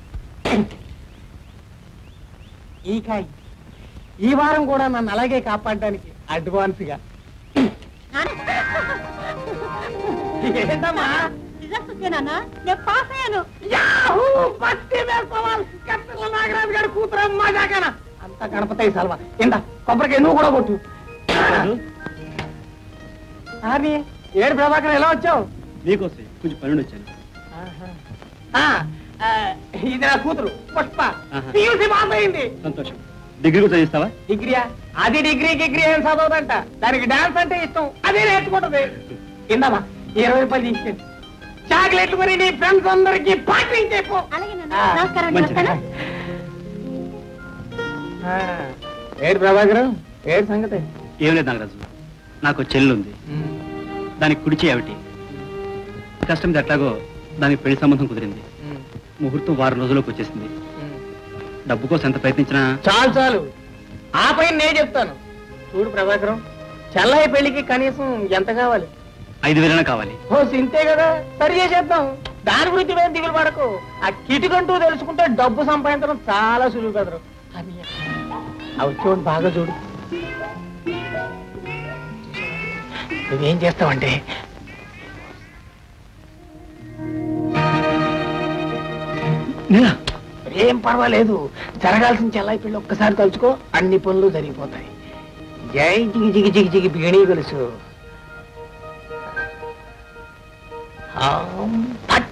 ఈ కాయ ఈ వారం కూడా నన్ను అలాగే కాపాడడానికి అడ్వాన్స్ గా ఏంటమ్మా నేను పాస్ అయ్యాను యాహూ! పత్తి వేసుకోవాలి కత్తెల నాగరాజు గారి కూతురు మజాకన అంత గణపతి సల్వా ఇందా కొబ్బరికాయ నువ్వు కూడా కొట్టు ఆర్ని ఏడు ప్రభాకర్ ఎలా వచ్చావు మీకోసం కొంచెం పని వచ్చాను ఆ, ఆ, ఇది నా కూతురు పుష్ప ఆహా. పియూసీ పాస్ అయింది సంతోషం డిగ్రీ కూడా చదివిస్తావా డిగ్రీయా అది డిగ్రీ డిగ్రీ ఏం చదవదంట దానికి డాన్స్ అంటే ఇష్టం అదే నేర్చుకుంటది ఇందామా ఇరవై రూపాయలు తీసుకెళ్ళి చాక్లెట్లు కొని నీ ఫ్రెండ్స్ అందరికి పార్టీ చెప్పు అలాగే ఆ, నమస్కారం అండి, మంచిది. వస్తాను. ఆ, ఏడు ప్రభాకర్ ఏడు సంగతి ఏం లేదు నాగరాజు నాకు చెల్లి ఉంది దానికి కుడిచి ఏమిటి కష్టం ఎట్లాగో దానికి పెళ్లి సంబంధం కుదిరింది ముహూర్తం వారం రోజుల్లోకి వచ్చేసింది డబ్బు కోసం ఎంత ప్రయత్నించినా చాలు చాలు ఆ పైన నేను చెప్తాను చూడు ప్రభాకరం చెల్లయ్య పెళ్లికి కనీసం ఎంత కావాలి ఐదు వేలైనా కావాలి ఓ సింతే కదా సరి చేసేద్దాం దాని గురించి మేము దిగులు పడకు ఆ కిటికంటూ తెలుసుకుంటే డబ్బు సంపాదించడం చాలా సులువు కదరు అని అవి చూడు బాగా చూడు నువ్వేం చేస్తావంటే నేనా ఏం పర్వాలేదు జరగాల్సిన చెల్లాయి పెళ్ళి ఒక్కసారి తలుచుకో అన్ని పనులు జరిగిపోతాయి జై జిగి జిగి జిగి జిగి బిగణీ గొలుసు ఆం ఫట్.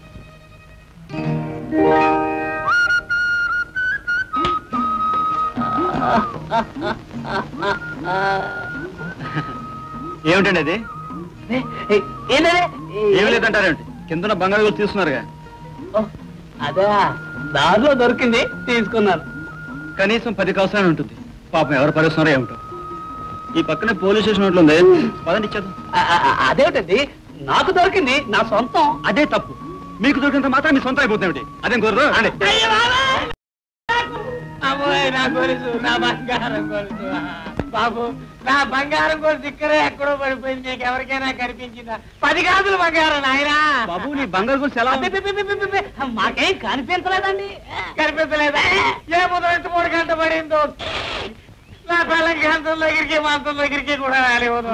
ఏమిటండి అది ఏ, ఏ, ఏంటది? ఏమి లేదంటారేమిటి కింద బంగారు గోలు తీసుకున్నారుగా ఓ, అదే దారిలో దొరికింది తీసుకున్నాను కనీసం పది కవసరాలు ఉంటుంది పాపం ఎవరు పరిస్తున్నారో ఏమిటో ఈ పక్కనే పోలీస్ స్టేషన్ ఒకటి ఉంది పదండి ఇచ్చేద్దాం ఆ, ఆ, ఆ, అదేమిటండి నాకు దొరికింది నా సొంతం అదే తప్పు మీకు దొరికినంత మాత్రం మీ సొంతం అయిపోతుంది అదేం కుదరదు అండి అయ్య బాబాయ్! అమ్మోయ్, నా గొలుసు నా బంగారం గొలుసు బాబు నా బంగారం గొలుసు ఇక్కడే ఎక్కడో పడిపోయింది నీకు ఎవరికైనా కనిపించిందా పది గాజులు బంగారం నాయనా బాబు నీ బంగారు గోల్స్ ఎలా ఉంది? అబ్బే, అబ్బే, అబ్బే, అబ్బే, అబ్బే, మాకేం కనిపించలేదండి కనిపించలేదా ఏ ముద్ర మూడు గంట పడిందో నా పిల్లకి గంటల దగ్గరికి మంచం దగ్గరికి కూడా రాలేవదు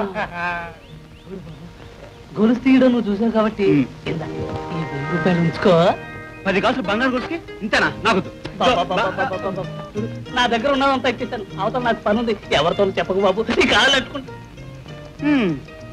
గొలుసు తీయడం నువ్వు చూసావు కాబట్టి ఉమ్. ఇందా, ఈ వెయ్యి రూపాయలు ఉంచుకో పది కాసులు బంగారు గోల్స్కి ఇంతేనా నాకు వద్దు. నా దగ్గర ఉన్నదంతా ఇచ్చేసాను అవతల నాకు పని ఉంది ఎవరితో చెప్పకు బాబు నీ కాళ్ళు అట్టుకుంటా హ్మ్.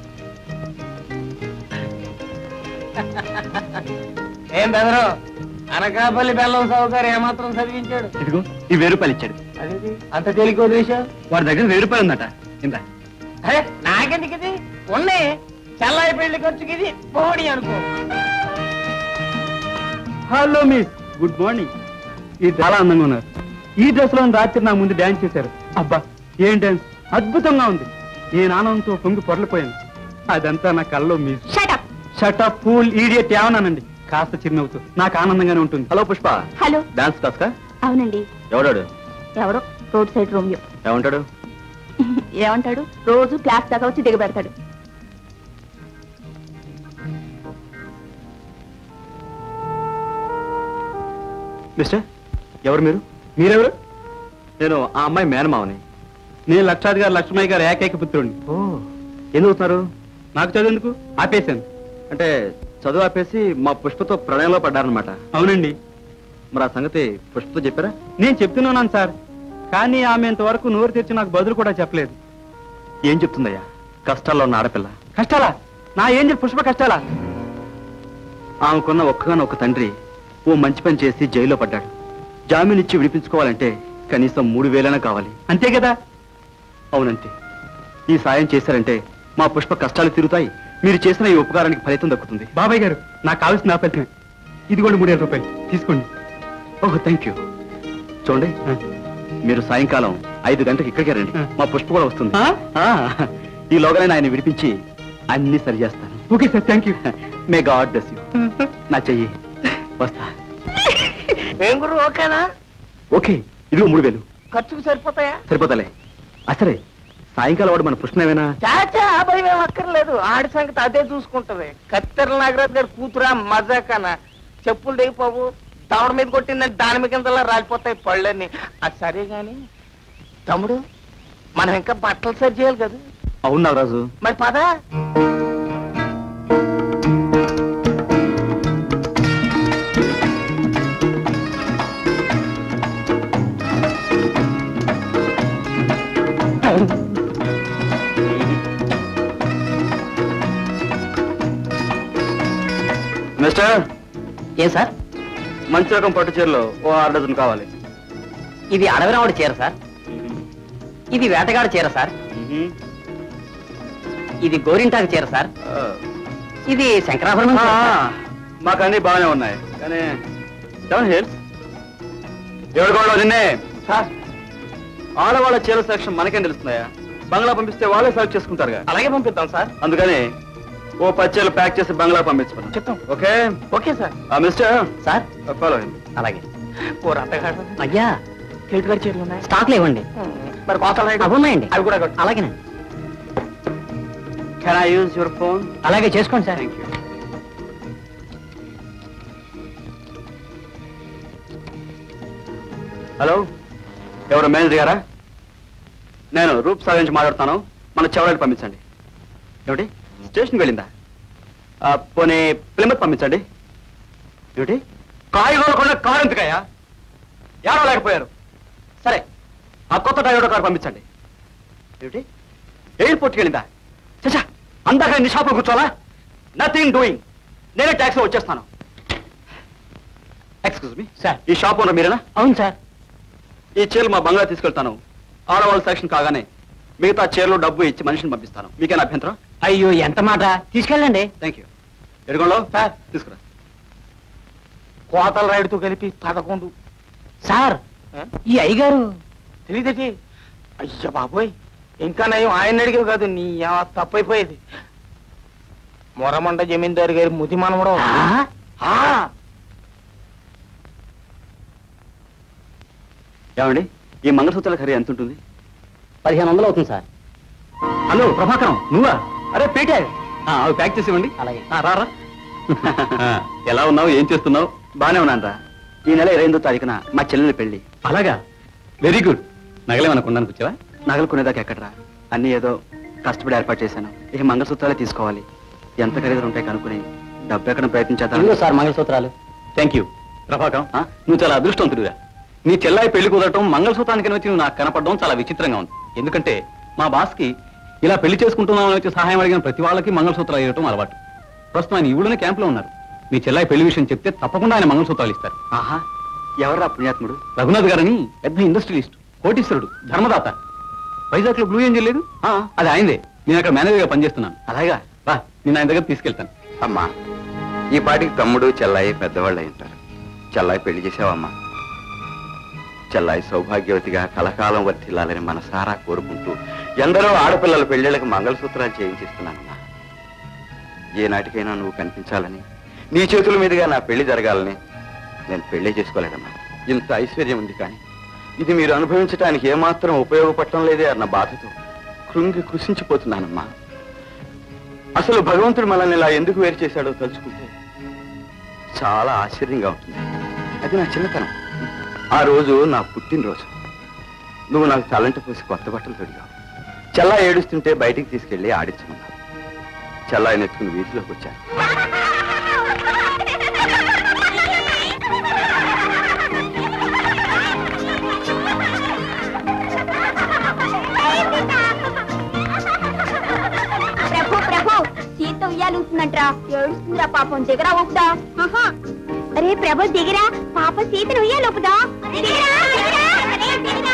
ఏం బెదరు అనకాపల్లి బెల్లం సౌకర్యం ఏమాత్రం చదివించాడు ఇదిగో ఈ వెయ్యి రూపాయలు ఇచ్చాడు అదేంటి అంత తేలిక వదిలేశావు వాడి దగ్గర వెయ్యి రూపాయలు ఉందట ఇంత అరే నాకెందుకు ఇది ఉన్నాయి చల్లాయి పెళ్లి ఖర్చుకి ఇది పోడి అనుకో హలో మిస్ గుడ్ మార్నింగ్ ఈ చాలా అందంగా ఉన్నారు ఈ డ్రెస్ లో రాత్రి నా ముందు డాన్స్ చేశారు అబ్బా ఏం డాన్స్ అద్భుతంగా ఉంది నేను ఆనందంతో పొంగి పొరలిపోయాను అదంతా నా కళ్ళలో miss shut up shut up fool idiot ఏమన్నానండి కాస్త చిరునవ్వుతూ నాకు ఆనందంగానే ఉంటుంది hello Pushpa hello dance class అవునండి ఎవడాడు ఎవరో రోడ్ సైడ్ రోమియో ఏమంటాడు ఏమంటాడు రోజు క్లాస్ దాకా వచ్చి దిగబెడతాడు మిస్టర్ ఎవరు మీరు మీరెవరు నేను ఆ అమ్మాయి మేనమావని నేను లక్షాధికారి లక్ష్మయ్య గారు ఏకైక పుత్రుడిని ఓ ఎందుకు అవుతున్నారు నాకు చదువు ఎందుకు ఆపేశాను అంటే చదువు ఆపేసి మా పుష్పతో ప్రణయంలో పడ్డారనమాట అవునండి మరి ఆ సంగతి పుష్పతో చెప్పారా నేను చెప్తున్నాను సార్ కానీ ఆమె ఇంతవరకు నోరు తెరిచి నాకు బదులు కూడా చెప్పలేదు ఏం చెప్తుందయ్యా కష్టాల్లో ఉన్న ఆడపిల్ల కష్టాలా నా ఏం చెప్పు పుష్ప కష్టాలా ఆమెకున్న ఒక్కగానో ఒక తండ్రి ఓ మంచి పని చేసి జైల్లో పడ్డాడు జామీన్ ఇచ్చి విడిపించుకోవాలంటే కనీసం మూడు వేలైనా కావాలి అంతే కదా అవునంతే ఈ సాయం చేశారంటే మా పుష్ప కష్టాలు తీరుతాయి మీరు చేసిన ఈ ఉపకారానికి ఫలితం దక్కుతుంది బాబాయ్ గారు నాకు కావాల్సిన ఫలితమే ఇదిగోండి మూడు వేల రూపాయలు తీసుకోండి ఓహ్ థ్యాంక్ యూ చూడండి మీరు సాయంకాలం ఐదు గంటలకు ఇక్కడికే రండి ఆ. మా పుష్ప కూడా వస్తుంది ఆ? ఆ, ఈ లోగానే ఆయన విడిపించి అన్ని సరి చేస్తాను okay sir thank you may God bless you నా చెయ్యి వస్తా ఏం గురు ఓకేనా ఓకే ఇదిగో మూడు వేలు ఖర్చుకు సరిపోతాయా సరిపోతలే అసలే సాయంకాలం వాడు మన పుష్పనేమైనా చాచా ఆ భయం ఏం అక్కర్లేదు ఆడి సంగతి అదే చూసుకుంటది కత్తెర నాగరాజు గారి కూతురా మజాకనా చెప్పులు దిగిపోవు దవడ మీద కొట్టిందంటే దాని మీద కిందలా రాలిపోతాయి పళ్ళని అది సరే గాని తమ్ముడు మనం ఇంకా బట్టలు సరి చేయాలి కదా అవును నాగరాజు మరి పద మిస్టర్ ఏ సార్ మంచి రకం పట్టు చీరలో ఓ ఆరు డజన్ కావాలి ఇది అడవిరావుడి చీర సార్ ఇది వేటగాడి చీర సార్ ఇది గోరింటాకు చీర సార్ ఇది శంకరాభరణం చీర సార్. మాకు అన్ని బాగానే ఉన్నాయి కానీ సెవెన్ హిల్స్ ఎవరు కూడా నిన్నే సార్ ఆడవాళ్ళ చీర సెక్షన్ మనకేం తెలుస్తున్నాయా బంగ్లా పంపిస్తే వాళ్ళే సెలెక్ట్ చేసుకుంటారుగా అలాగే పంపిద్దాం సార్ అందుకని ఓ పచ్చీలు ప్యాక్ చేసి బంగ్లా పంపించుకున్నాం చిత్తం ఓకే ఓకే సార్ ఆ మిస్టర్ సార్ ఫాలో అలాగే ఓ రత్తగాడు అయ్యా కేటు గారి చీరలు ఉన్నాయి స్టాక్లు ఇవ్వండి మరి కోతలు రైడు? అవి ఉన్నాయండి అవి కూడా కొట్టు. అలాగేనండి can I use your phone అలాగే చేసుకోండి సార్ థ్యాంక్ యూ హలో ఎవరు మేనేజర్ గారా నేను రూప్ సార్ నుంచి మాట్లాడుతాను మన చెవడానికి పంపించండి ఏమిటి స్టేషన్కి వెళ్ళిందా ఆ, పోనీ ప్లిమత్ పంపించండి ఏమిటి కాయగూరలు కొన్న కారు ఎందుకయ్యా ఎవరో లేకపోయారు సరే ఆ కొత్త డ్రైవర్ కారు పంపించండి ఏమిటి ఎయిర్పోర్ట్కి వెళ్ళిందా చచ్చా అందాక నీ షాపులో కూర్చోవాలా నథింగ్ డూయింగ్ నేనే ట్యాక్సీ వచ్చేస్తాను ఎక్స్క్యూజ్ మీ సార్ ఈ షాప్ ఓనర్ మీరేనా అవును సార్ ఈ చీరలు మా బంగ్లా తీసుకెళ్తాను ఆడవాళ్ళ సెక్షన్ కాగానే మిగతా చీరలు డబ్బు ఇచ్చి మనిషిని పంపిస్తాను మీకేనా అభ్యంతరం అయ్యో ఎంత మాట తీసుకెళ్ళండి థ్యాంక్ యూ ఎడుగోలో సార్ తీసుకురా కోతల రైడుతో కలిపి పదకొండు సార్ ఆ? ఈ అయ్యగారు తెలియదేటి అయ్య బాబోయ్ ఇంకా నయం ఆయన అడిగేవి కాదు నీ ఏమ తప్పైపోయేది మొరమండ జమీందారు గారి ముది మనవడం ఆ? ఆ, ఏమండి ఈ మంగళసూత్రాల ఖరీ ఎంత ఉంటుంది పదిహేను వందలు అవుతుంది సార్ హలో ప్రభాకరం నువ్వా అరే పీటర్ ఆ, అవి ప్యాక్ చేసి ఇవ్వండి అలాగే. ఆ, రారా ఎలా ఉన్నావు ఏం చేస్తున్నావు బానే ఉన్నాను రా ఈ నెల ఇరవై ఎనిమిదో తారీఖున మా చెల్లెలి పెళ్లి అలాగా వెరీ గుడ్ నగలేమనుకున్నాను కూర్చోవా నగలు కొనేదాకా ఎక్కడరా అన్ని ఏదో కష్టపడి ఏర్పాటు చేశాను ఇక మంగళసూత్రాలే తీసుకోవాలి ఎంత ఖరీదులు ఉంటాయి కనుక్కుని డబ్బు ఎక్కడ ప్రయత్నించేద్దాం ఇదిగో సార్ మంగళసూత్రాలు థ్యాంక్ యూ ప్రభాకరం ఆ? నువ్వు చాలా అదృష్టవంతుడిగా నీ చెల్లాయి పెళ్లి కుదరటం మంగళసూత్రానికి వచ్చి నువ్వు నాకు కనపడడం చాలా విచిత్రంగా ఉంది ఎందుకంటే మా బాస్కి ఇలా పెళ్లి చేసుకుంటున్నామని వచ్చి సహాయం అడిగిన ప్రతి వాళ్ళకి మంగళసూత్రాలు ఇవ్వటం అలవాటు ప్రస్తుతం ఆయన ఈవిడనే క్యాంప్లో ఉన్నారు మీ చెల్లాయి పెళ్లి విషయం చెప్తే తప్పకుండా ఆయన మంగళసూత్రాలు ఇస్తారు ఆహా ఎవర్రా పుణ్యాత్ముడు రఘునాథ్ గారని పెద్ద ఇండస్ట్రియలిస్ట్ కోటీశ్వరుడు ధర్మదాత వైజాగ్ లో బ్లూ ఏంజల్ లేదు ఆ, అది ఆయనదే నేను అక్కడ మేనేజర్గా పనిచేస్తున్నాను అలాగా రా నేను ఆయన దగ్గర తీసుకెళ్తాను అమ్మా ఈ పాటికి తమ్ముడు చెల్లాయి పెద్దవాళ్ళు అయి ఉంటారు చెల్లాయి పెళ్లి చేసావమ్మా చెల్లాయి సౌభాగ్యవతిగా కలకాలం వర్తిల్లాలని మనసారా కోరుకుంటూ ఎందరో ఆడపిల్లల పెళ్లిళ్ళకి మంగళసూత్రాలు చేయించిస్తున్నానమ్మా ఏ నాటికైనా నువ్వు కనిపించాలని నీ చేతుల మీదుగా నా పెళ్లి జరగాలని నేను పెళ్లి చేసుకోలేదమ్మా ఇంత ఐశ్వర్యం ఉంది కానీ ఇది మీరు అనుభవించడానికి ఏమాత్రం ఉపయోగపడటం లేదే అన్న బాధతో కృంగి కృషించిపోతున్నానమ్మా అసలు భగవంతుడు మనల్ని ఇలా ఎందుకు వేరు చేశాడో తలుచుకుంటే చాలా ఆశ్చర్యంగా ఉంటుంది అది నా చిన్నతనం ఆ రోజు నా పుట్టినరోజు నువ్వు నాకు తలంట పోసి కొత్త బట్టలు తొడిగావు చల్లా ఏడుస్తుంటే బయటికి తీసుకెళ్లి ఆడించుకున్నావు చల్లా నెత్తుకుని వీధిలోకి వచ్చాను ప్రభు ప్రభు సీత ఉయ్యాలుంటుందంట్రా ఏడుస్తుందిరా పాపం దిగరా ఊపుదా ఆహా. అరే ప్రభు దిగిరా పాప సీతను ఉయ్యాలోపుదా దిగిరా, దిగిరా, అరే, దిగిరా.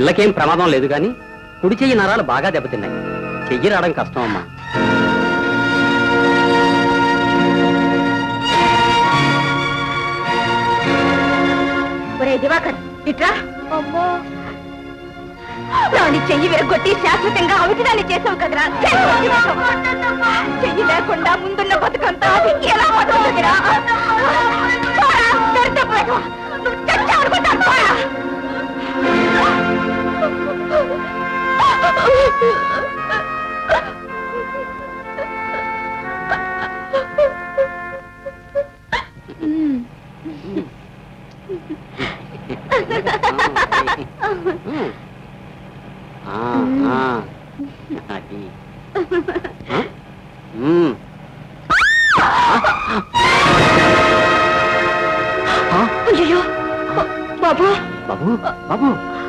పిల్లకేం ప్రమాదం లేదు కానీ కుడి చెయ్యి నరాలు బాగా దెబ్బతిన్నాయి చెయ్యి రావడం కష్టం అమ్మా ఒరే దివాకర్ ఇట్రా రాని చెయ్యి విరగొట్టి శాశ్వతంగా అవిటిదాన్ని చేసావు కదరా చెయ్యి విరగొట్టి వేశావు. చెయ్యి లేకుండా ముందున్న బతుకంతా అది ఎలా బతుకుతుందిరా పోరా, దరిద్రపోయావు. నువ్వు చచ్చావు అనుకుంటాను, పోరా. ఆ, ఆ. అది. ఆ? మ్మ్. అయ్యయ్యో. బాబు బాబు బాబు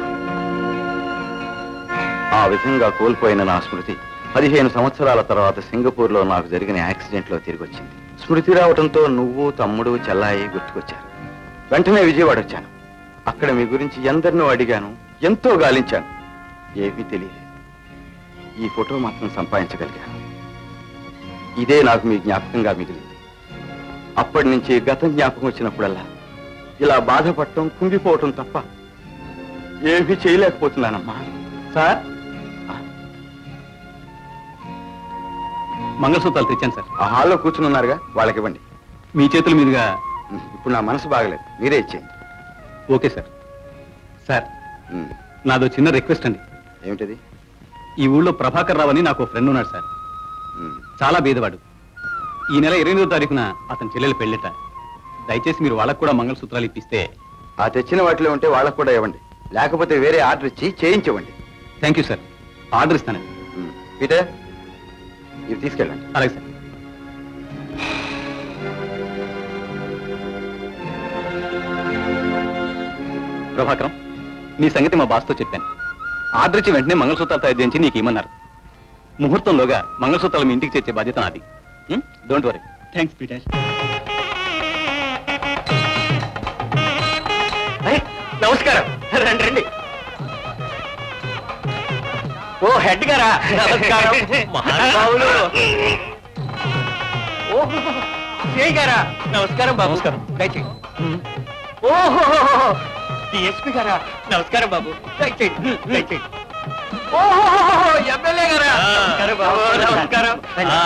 ఆ విధంగా కోల్పోయిన నా స్మృతి పదిహేను సంవత్సరాల తర్వాత సింగపూర్లో నాకు జరిగిన యాక్సిడెంట్లో తిరిగి వచ్చింది స్మృతి రావడంతో నువ్వు తమ్ముడు చెల్లాయి గుర్తుకొచ్చారు వెంటనే విజయవాడ వచ్చాను అక్కడ మీ గురించి ఎందరినో అడిగాను ఎంతో గాలించాను ఏమీ తెలియలేదు ఈ ఫోటో మాత్రం సంపాదించగలిగాను ఇదే నాకు మీ జ్ఞాపకంగా మిగిలింది అప్పటి నుంచి గతం జ్ఞాపకం వచ్చినప్పుడల్లా ఇలా బాధపడటం కుంగిపోవటం తప్ప ఏమీ చేయలేకపోతున్నానమ్మా సార్ మంగళసూత్రాలు తెచ్చాను సార్ ఆ హాల్లో కూర్చుని ఉన్నారుగా వాళ్ళకి ఇవ్వండి మీ చేతుల మీదుగా ఇప్పుడు నా మనసు బాగలేదు మీరే ఇచ్చేయండి ఓకే సార్ సార్ ఉమ్, నాదో చిన్న రిక్వెస్ట్ అండి ఏమిటది ఈ ఊళ్ళో ప్రభాకర్ రావు అని నాకు ఓ ఫ్రెండ్ ఉన్నాడు సార్ ఉమ్, చాలా బీదవాడు ఈ నెల ఇరవై తారీఖున అతని చెల్లెలు పెళ్ళిట దయచేసి మీరు వాళ్ళకు కూడా మంగళసూత్రాలు ఇప్పిస్తే ఆ తెచ్చిన వాటిలో ఉంటే వాళ్ళకు కూడా ఇవ్వండి లేకపోతే వేరే ఆర్డర్ ఇచ్చి చేయించవండి థ్యాంక్ యూ సార్ ఆర్డర్ ఇస్తానండి ఉమ్, పీటర్ ఇవి తీసుకెళ్ళండి అలాగే సార్ ప్రభాకరం నీ సంగతి మా బాస్తో చెప్పాను ఆర్డర్ ఇచ్చి వెంటనే మంగళసూత్రాలు తయారు చేయించి నీకు ఇమ్మన్నారు ముహూర్తంలోగా మంగళసూత్రాలు మీ ఇంటికి తెచ్చే బాధ్యత నాది డోంట్ వరీ థ్యాంక్స్ పీటర్ అరే, నమస్కారం రండి రండి ఓ హెడ్ గారా నమస్కారం మహానుభావులు ఓహో సిఐ గారా నమస్కారం బాబు నమస్కారం. దయచేయండి ఓహో డిఎస్పి గారా నమస్కారం బాబు దయచేయండి దయచేయండి ఓహో ఎమ్మెల్యే గారా నమస్కారం బాబు నమస్కారం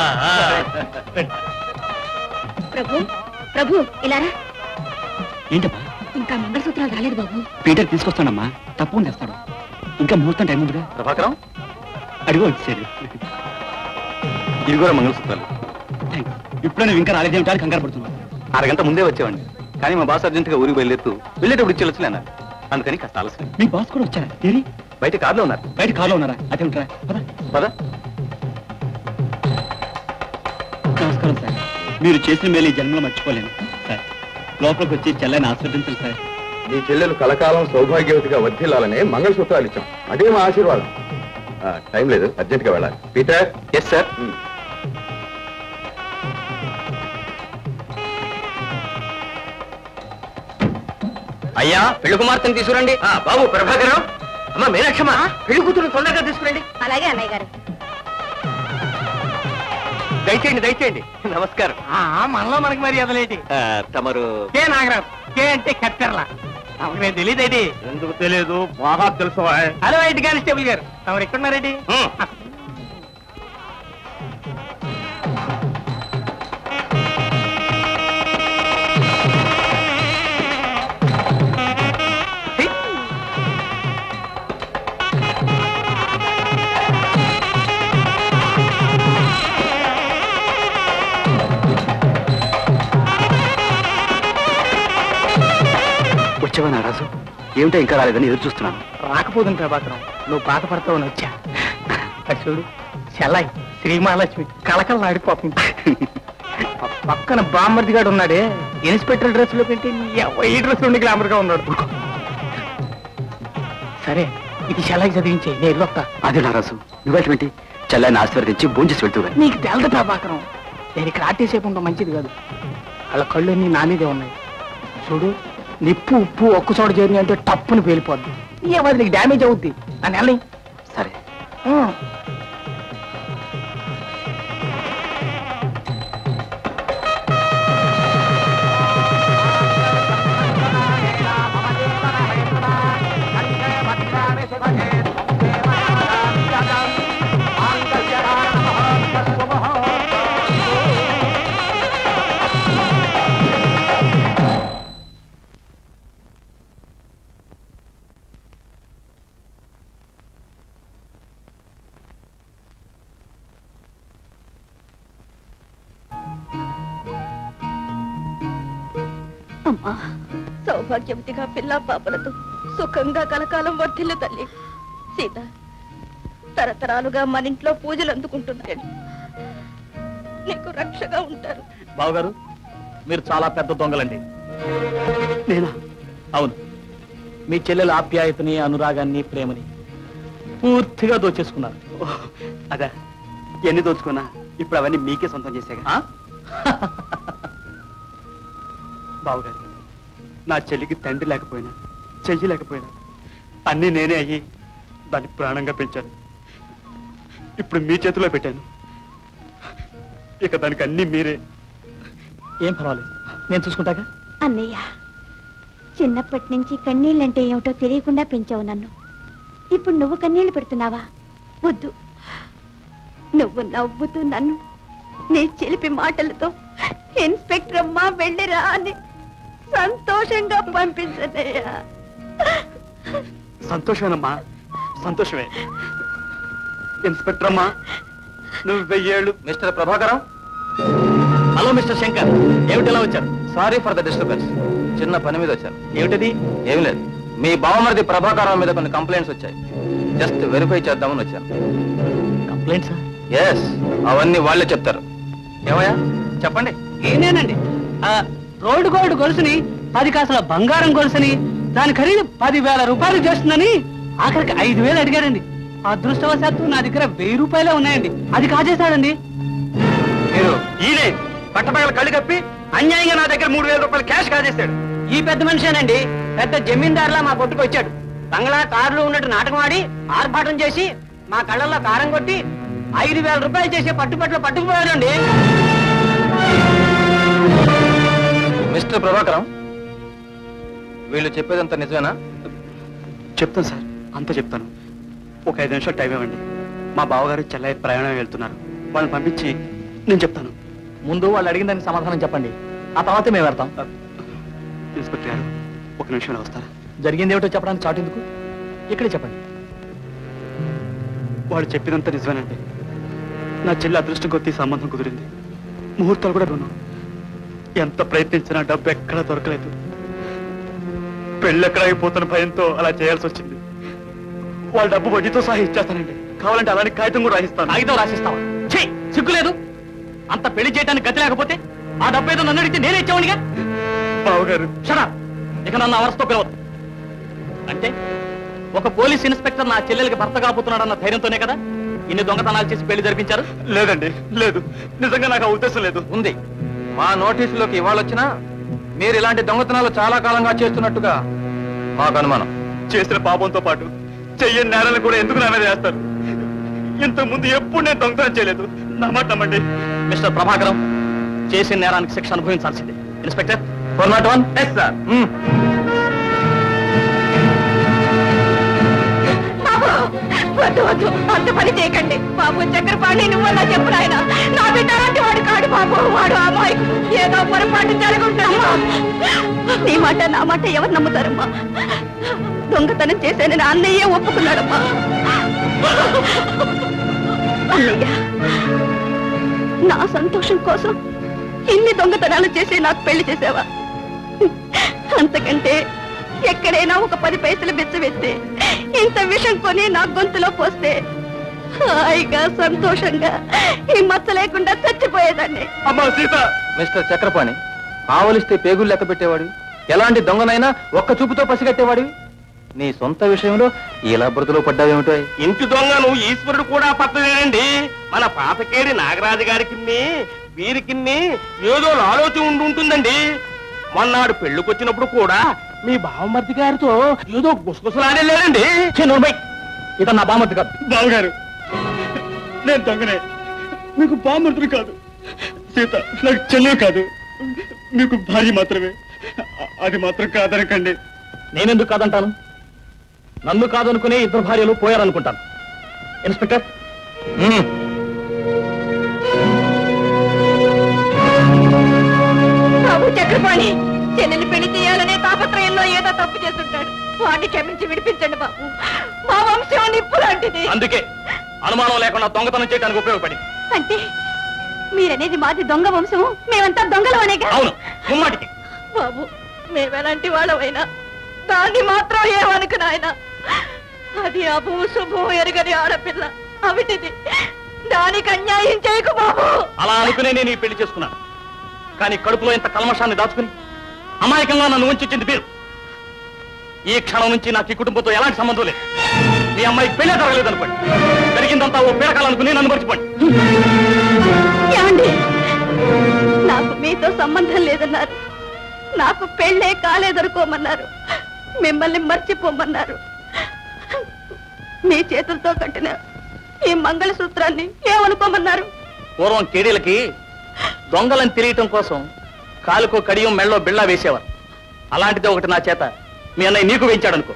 ప్రభు ప్రభు ఇలా రా. ఏంటమ్మా ఇంకా మంగళసూత్రాలు రాలేదు బాబు పీటర్ తీసుకొస్తానమ్మా తప్పకుండా తెస్తాడు ఇంకా ముహూర్తం టైం ఉందిగా ప్రభాకరం అడిగో వచ్చేది ఇవి కూడా మంగళసూత్రాలు ఇప్పుడు నువ్వు ఇంకా రాలేదేమిటా అని కంగారు పడుతున్నావు అరగంట ముందే వచ్చేవాడిని కానీ మా బాస్ అర్జెంట్గా ఊరికి బయలుదేరుతూ వెళ్ళేటప్పుడు ఇచ్చేలొచ్చులే అన్నారు అందుకని కాస్త ఆలస్యం మీ బాస్ కూడా వచ్చారా ఏరి బయట కార్లో ఉన్నారు బయట కాలో ఉన్నారా అదే ఉంటారా పద పద నమస్కారం సార్ మీరు చేసిన మేలు ఈ జన్మలో మర్చిపోలేను సార్ లోపలికి వచ్చి చెల్లని ఆస్వాదించండి సార్ నీ చెల్లెలు కలకాలం సౌభాగ్యవతిగా వర్ధిల్లాలనే మంగళసూత్రాలు ఇచ్చాం అదే మా ఆశీర్వాదం ఆ, టైం లేదు అర్జెంట్ గా వెళ్ళాలి పీటర్ ఎస్ సార్ ఉమ్. అయ్యా పెళ్లి కుమార్తెను తీసుకురండి బాబు ప్రభాకరం అమ్మ మీనాక్షమ్మ పెళ్లి కూతురు తొందరగా తీసుకురండి అలాగే అన్నయ్య గారు దయచేయండి దయచేయండి నమస్కారం మనలో మనకి మరి ఎదలేటి ఆ, తమరు కే నాగరాజు కే అంటే కత్తెరల తమకు నేను తెలియదేటి ఎందుకు తెలియదు బాగా తెలుసు హలో ఐటి కానిస్టేబుల్ గారు తమరు ఎక్కడున్నారేటి వచ్చావా నారాజు ఏమిటో ఇంకా రాలేదని ఎదురు చూస్తున్నాను రాకపోతుంది ప్రభాకరం నువ్వు బాధపడతావని వచ్చా అది చూడు చెల్లాయి శ్రీమహాలక్ష్మి కలకల నాడిపోతుంది ఆ పక్కన బామ్మర్ది గాడు ఉన్నాడే ఇన్స్పెక్టర్ డ్రెస్ లో పెట్టి ఈ డ్రెస్ నుండి గ్లామర్ గా ఉన్నాడు సరే ఇది చెల్లాయి చదివించే నేను వెళ్ళొస్తా అదే నారాజు నువ్వేంటి చెల్లాన్ని ఆశీర్వదించి భోంచేసి వెళ్తూ గాని. నీకు తెలదు ప్రభాకరం నేను ఇక్కడ ఆటేసేపు ఉండడం మంచిది కాదు వాళ్ళ కళ్ళు అన్ని నా మీదే ఉన్నాయి చూడు నిప్పు ఉప్పు ఒక్క చోట చేరినాయి అంటే టప్పుని పేలిపోద్ది ఏమది నీకు డ్యామేజ్ అవుద్ది నన్ను వెళ్ళని సరే అమ్మా సౌభాగ్యవతిగా పిల్ల పాపలతో సుఖంగా కలకాలం వర్ధిల్లు తల్లి సీత తరతరాలుగా మన ఇంట్లో పూజలు అందుకుంటున్నాడు నీకు రక్షగా ఉంటారు బావగారు మీరు చాలా పెద్ద దొంగలండి నేనా అవును మీ చెల్లెల ఆప్యాయతని అనురాగాన్ని ప్రేమని పూర్తిగా దోచేసుకున్నారు అదే ఎన్ని దోచుకున్నా ఇప్పుడు అవన్నీ మీకే సొంతం చేసేగా ఆ? బావగారు నా చెల్లికి తండ్రి లేకపోయినా చెయ్యి లేకపోయినా అన్నీ నేనే అయ్యి దాన్ని ప్రాణంగా పెంచాను ఇప్పుడు మీ చేతిలో పెట్టాను ఇక దానికి అన్నీ మీరే ఏం పర్వాలేదు నేను చూసుకుంటాగా అన్నయ్య చిన్నప్పటి నుంచి కన్నీళ్ళంటే ఏమిటో తెలియకుండా పెంచావు నన్ను ఇప్పుడు నువ్వు కన్నీళ్లు పెడుతున్నావా వద్దు నువ్వు నవ్వుతూ నన్ను నీ చిలిపి మాటలతో ఇన్స్పెక్టర్ అమ్మా వెళ్ళిరా అని సంతోషంగా పంపించనయ్యా సంతోషమేనమ్మా సంతోషమే ఇన్స్పెక్టర్ అమ్మా నువ్వు వెయ్యేళ్ళు mister Prabhakaram hello mister Shankar ఏమిటి ఎలా వచ్చారు సారీ ఫర్ ద డిస్టర్బెన్స్ చిన్న పని మీద వచ్చాను ఏమిటిది ఏమి లేదు మీ బావమరిది ప్రభాకరం మీద కొన్ని కంప్లైంట్స్ వచ్చాయి జస్ట్ వెరిఫై చేద్దామని వచ్చాను కంప్లైంట్స్ ఎస్ అవన్నీ వాళ్ళే చెప్తారు ఏమయ్యా చెప్పండి నేనేనండి ఆ రోడ్డు గోల్డ్ గొలుసుని పది కాసుల బంగారం గొలుసుని దాని ఖరీదు పదివేల రూపాయలు చేస్తుందని ఆఖరికి ఐదు వేలు అడిగాడండి అదృష్టవశాత్తు నా దగ్గర వెయ్యి రూపాయలే ఉన్నాయండి అది కాజేశాడండి మీరు ఈయనే పట్టపగల కళ్ళు కప్పి అన్యాయంగా నా దగ్గర మూడు వేల రూపాయలు క్యాష్ కాజేశాడు ఈ పెద్ద మనిషేనండి పెద్ద జమీందారులా మా కొట్టుకు వచ్చాడు బంగ్లా కారులో ఉన్నట్టు నాటకం ఆడి ఆర్భాటం చేసి మా కళ్ళల్లో కారం కొట్టి ఐదు వేల రూపాయలు చేసే పట్టుపట్లు పట్టుకుపోయాడండి మిస్టర్ ప్రభాకరం వీళ్ళు చెప్పేదంతా నిజమేనా చెప్తాను సార్ అంతా చెప్తాను ఒక ఐదు నిమిషాలు టైం ఇవ్వండి మా బావగారు చెల్లయ్య ప్రయాణం వెళ్తున్నారు వాళ్ళని పంపించి నేను చెప్తాను ముందు వాళ్ళు అడిగిన దానికి సమాధానం చెప్పండి ఆ తర్వాత మేము వెళ్తాం ఇన్స్పెక్టర్ గారు ఒక నిమిషంలో వస్తారా జరిగింది ఏమిటో చెప్పడానికి చాటు ఎందుకు ఇక్కడే చెప్పండి వాడు చెప్పినంత నిజమేనండి నా చెల్లి అదృష్టం కొద్దీ సంబంధం కుదిరింది ముహూర్తాలు కూడా విన్నాం ఎంత ప్రయత్నించినా డబ్బు ఎక్కడా దొరకలేదు పెళ్ళి ఎక్కడ అయిపోతున్న భయంతో అలా చేయాల్సి వచ్చింది వాళ్ళ డబ్బు వడ్డీతో సహా ఇచ్చేస్తానండి కావాలంటే అలాంటి కాగితం కూడా రాసిస్తాను కాగితం రాసిస్తావా ఛీ సిగ్గులేదు అంత పెళ్లి చేయడానికి గతి లేకపోతే ఆ డబ్బు ఏదో నన్ను అడిగితే నేనే ఇచ్చేవాడిగా బావగారు షరా ఇక నన్ను అవస్థతో పిలవద్దు అంటే ఒక పోలీస్ ఇన్స్పెక్టర్ నా చెల్లెలకి భర్త కాబోతున్నాడన్న ధైర్యంతోనే కదా ఇన్ని దొంగతనాలు చేసి పెళ్లి జరిపించారు లేదండి లేదు నిజంగా నాకు ఆ ఉద్దేశం లేదు ఉంది మా నోటీసులోకి ఇవాళ వచ్చినా మీరు ఇలాంటి దొంగతనాలు చాలా కాలంగా చేస్తున్నట్టుగా మాకు అనుమానం చేసిన పాపంతో పాటు చెయ్యని నేరాలను కూడా ఎందుకు నా మీద వేస్తారు ఇంతకు ముందు ఎప్పుడు నేను దొంగతనం చేయలేదు నా మాట నమ్మండి మిస్టర్ ప్రభాకరం చేసిన నేరానికి శిక్ష అనుభవించాల్సిందే inspector four not one yes sir బాబు వద్దు వద్దు అంత పని చేయకండి బాబు చక్రపాణి నువ్వు అలా చెప్పు నాయన నా బిడ్డ అలాంటి వాడు కాడు బాబు వాడు అమాయకుడు ఏదో పొరపాటు జరుగుతుందమ్మా నీ మాట నా మాట ఎవరు నమ్ముతారమ్మా దొంగతనం చేశానని అన్నయ్యే ఒప్పుకున్నాడమ్మా అన్నయ్య నా సంతోషం కోసం ఇన్ని దొంగతనాలు చేసి నాకు పెళ్లి చేసావా అంతకంటే ఎక్కడైనా ఒక పది పైసలు బెచ్చబెట్టి ఇంత విషం కొని నా గొంతులో పోస్తే హాయిగా సంతోషంగా ఈ మచ్చ లేకుండా చచ్చిపోయేదాన్ని అమ్మా సీత మిస్టర్ చక్రపాణి ఆవలిస్తే పేగులు లెక్క పెట్టేవాడివి ఎలాంటి దొంగనైనా ఒక్క చూపుతో పసిగట్టేవాడివి నీ సొంత విషయంలో ఇలా బురదలో పడ్డావేమిటో ఇంటి దొంగను ఈశ్వరుడు కూడా పట్టలేనండి మన పాతకేడి నాగరాజు గారికి వీరికి ఏదో ఆలోచన ఉండి ఉంటుందండి మొన్నాడు పెళ్ళికొచ్చినప్పుడు కూడా మీ బావమర్ది గారితో ఏదో గుసగుసలాడలేదండి చిన్నబాయ్ ఇతను నా బావమర్ది కాదు బావగారు నేను దొంగనే మీకు బామృతులు కాదు సీత నాకు చెల్లె కాదు మీకు భార్య మాత్రమే అ- అది మాత్రం కాదనకండి నేనెందుకు కాదంటాను నన్ను కాదనుకునే ఇద్దరు భార్యలు పోయారనుకుంటాను ఇన్స్పెక్టర్ మ్మ్. బాబు చక్రపాణి చెల్లెల్ని పెళ్లి చేయాలనే తాపత్రయంలో ఏదో తప్పు చేస్తుంటాడు వాడిని క్షమించి విడిపించండి బాబు మా వంశం నిప్పు లాంటిది అందుకే అనుమానం లేకుండా దొంగతనం చేయడానికి ఉపయోగపడింది అంటే మీరనేది మాది దొంగ వంశం మేమంతా దొంగలు అనేగా అవును ముమ్మాటికి బాబు మేమెలాంటి వాళ్ళమైనా దాన్ని మాత్రం ఏమనుకు నాయన అది అభూ శుభం ఎరగని ఆడపిల్ల అవిటిది దానికి అన్యాయం చేయకు బాబు అలా అనుకునే నేను ఈ పెళ్లి చేసుకున్నాను కానీ కడుపులో ఇంత కల్మషాన్ని దాచుకుని అమాయకంగా నన్ను ఉంచింది మీరు ఈ క్షణం నుంచి నాకు ఈ కుటుంబంతో ఎలాంటి సంబంధం లేదు మీ అమ్మాయికి పెళ్ళే జరగలేదు అనుకోండి జరిగిందంతా ఓ పీడకాలనుకుని నన్ను మర్చిపోండి ఏమండి నాకు మీతో సంబంధం లేదన్నారు నాకు పెళ్ళే కాలేదనుకోమన్నారు మిమ్మల్ని మర్చిపోమన్నారు మీ చేతులతో కట్టిన ఈ మంగళసూత్రాన్ని ఏమనుకోమన్నారు పూర్వం కేడీలకి దొంగలని తెలియటం కోసం కాలుకో కడియం మెళ్ళో బిళ్ళ వేసేవారు అలాంటిది ఒకటి నా చేత మీ అన్నయ్య నీకు వేయించాడనుకో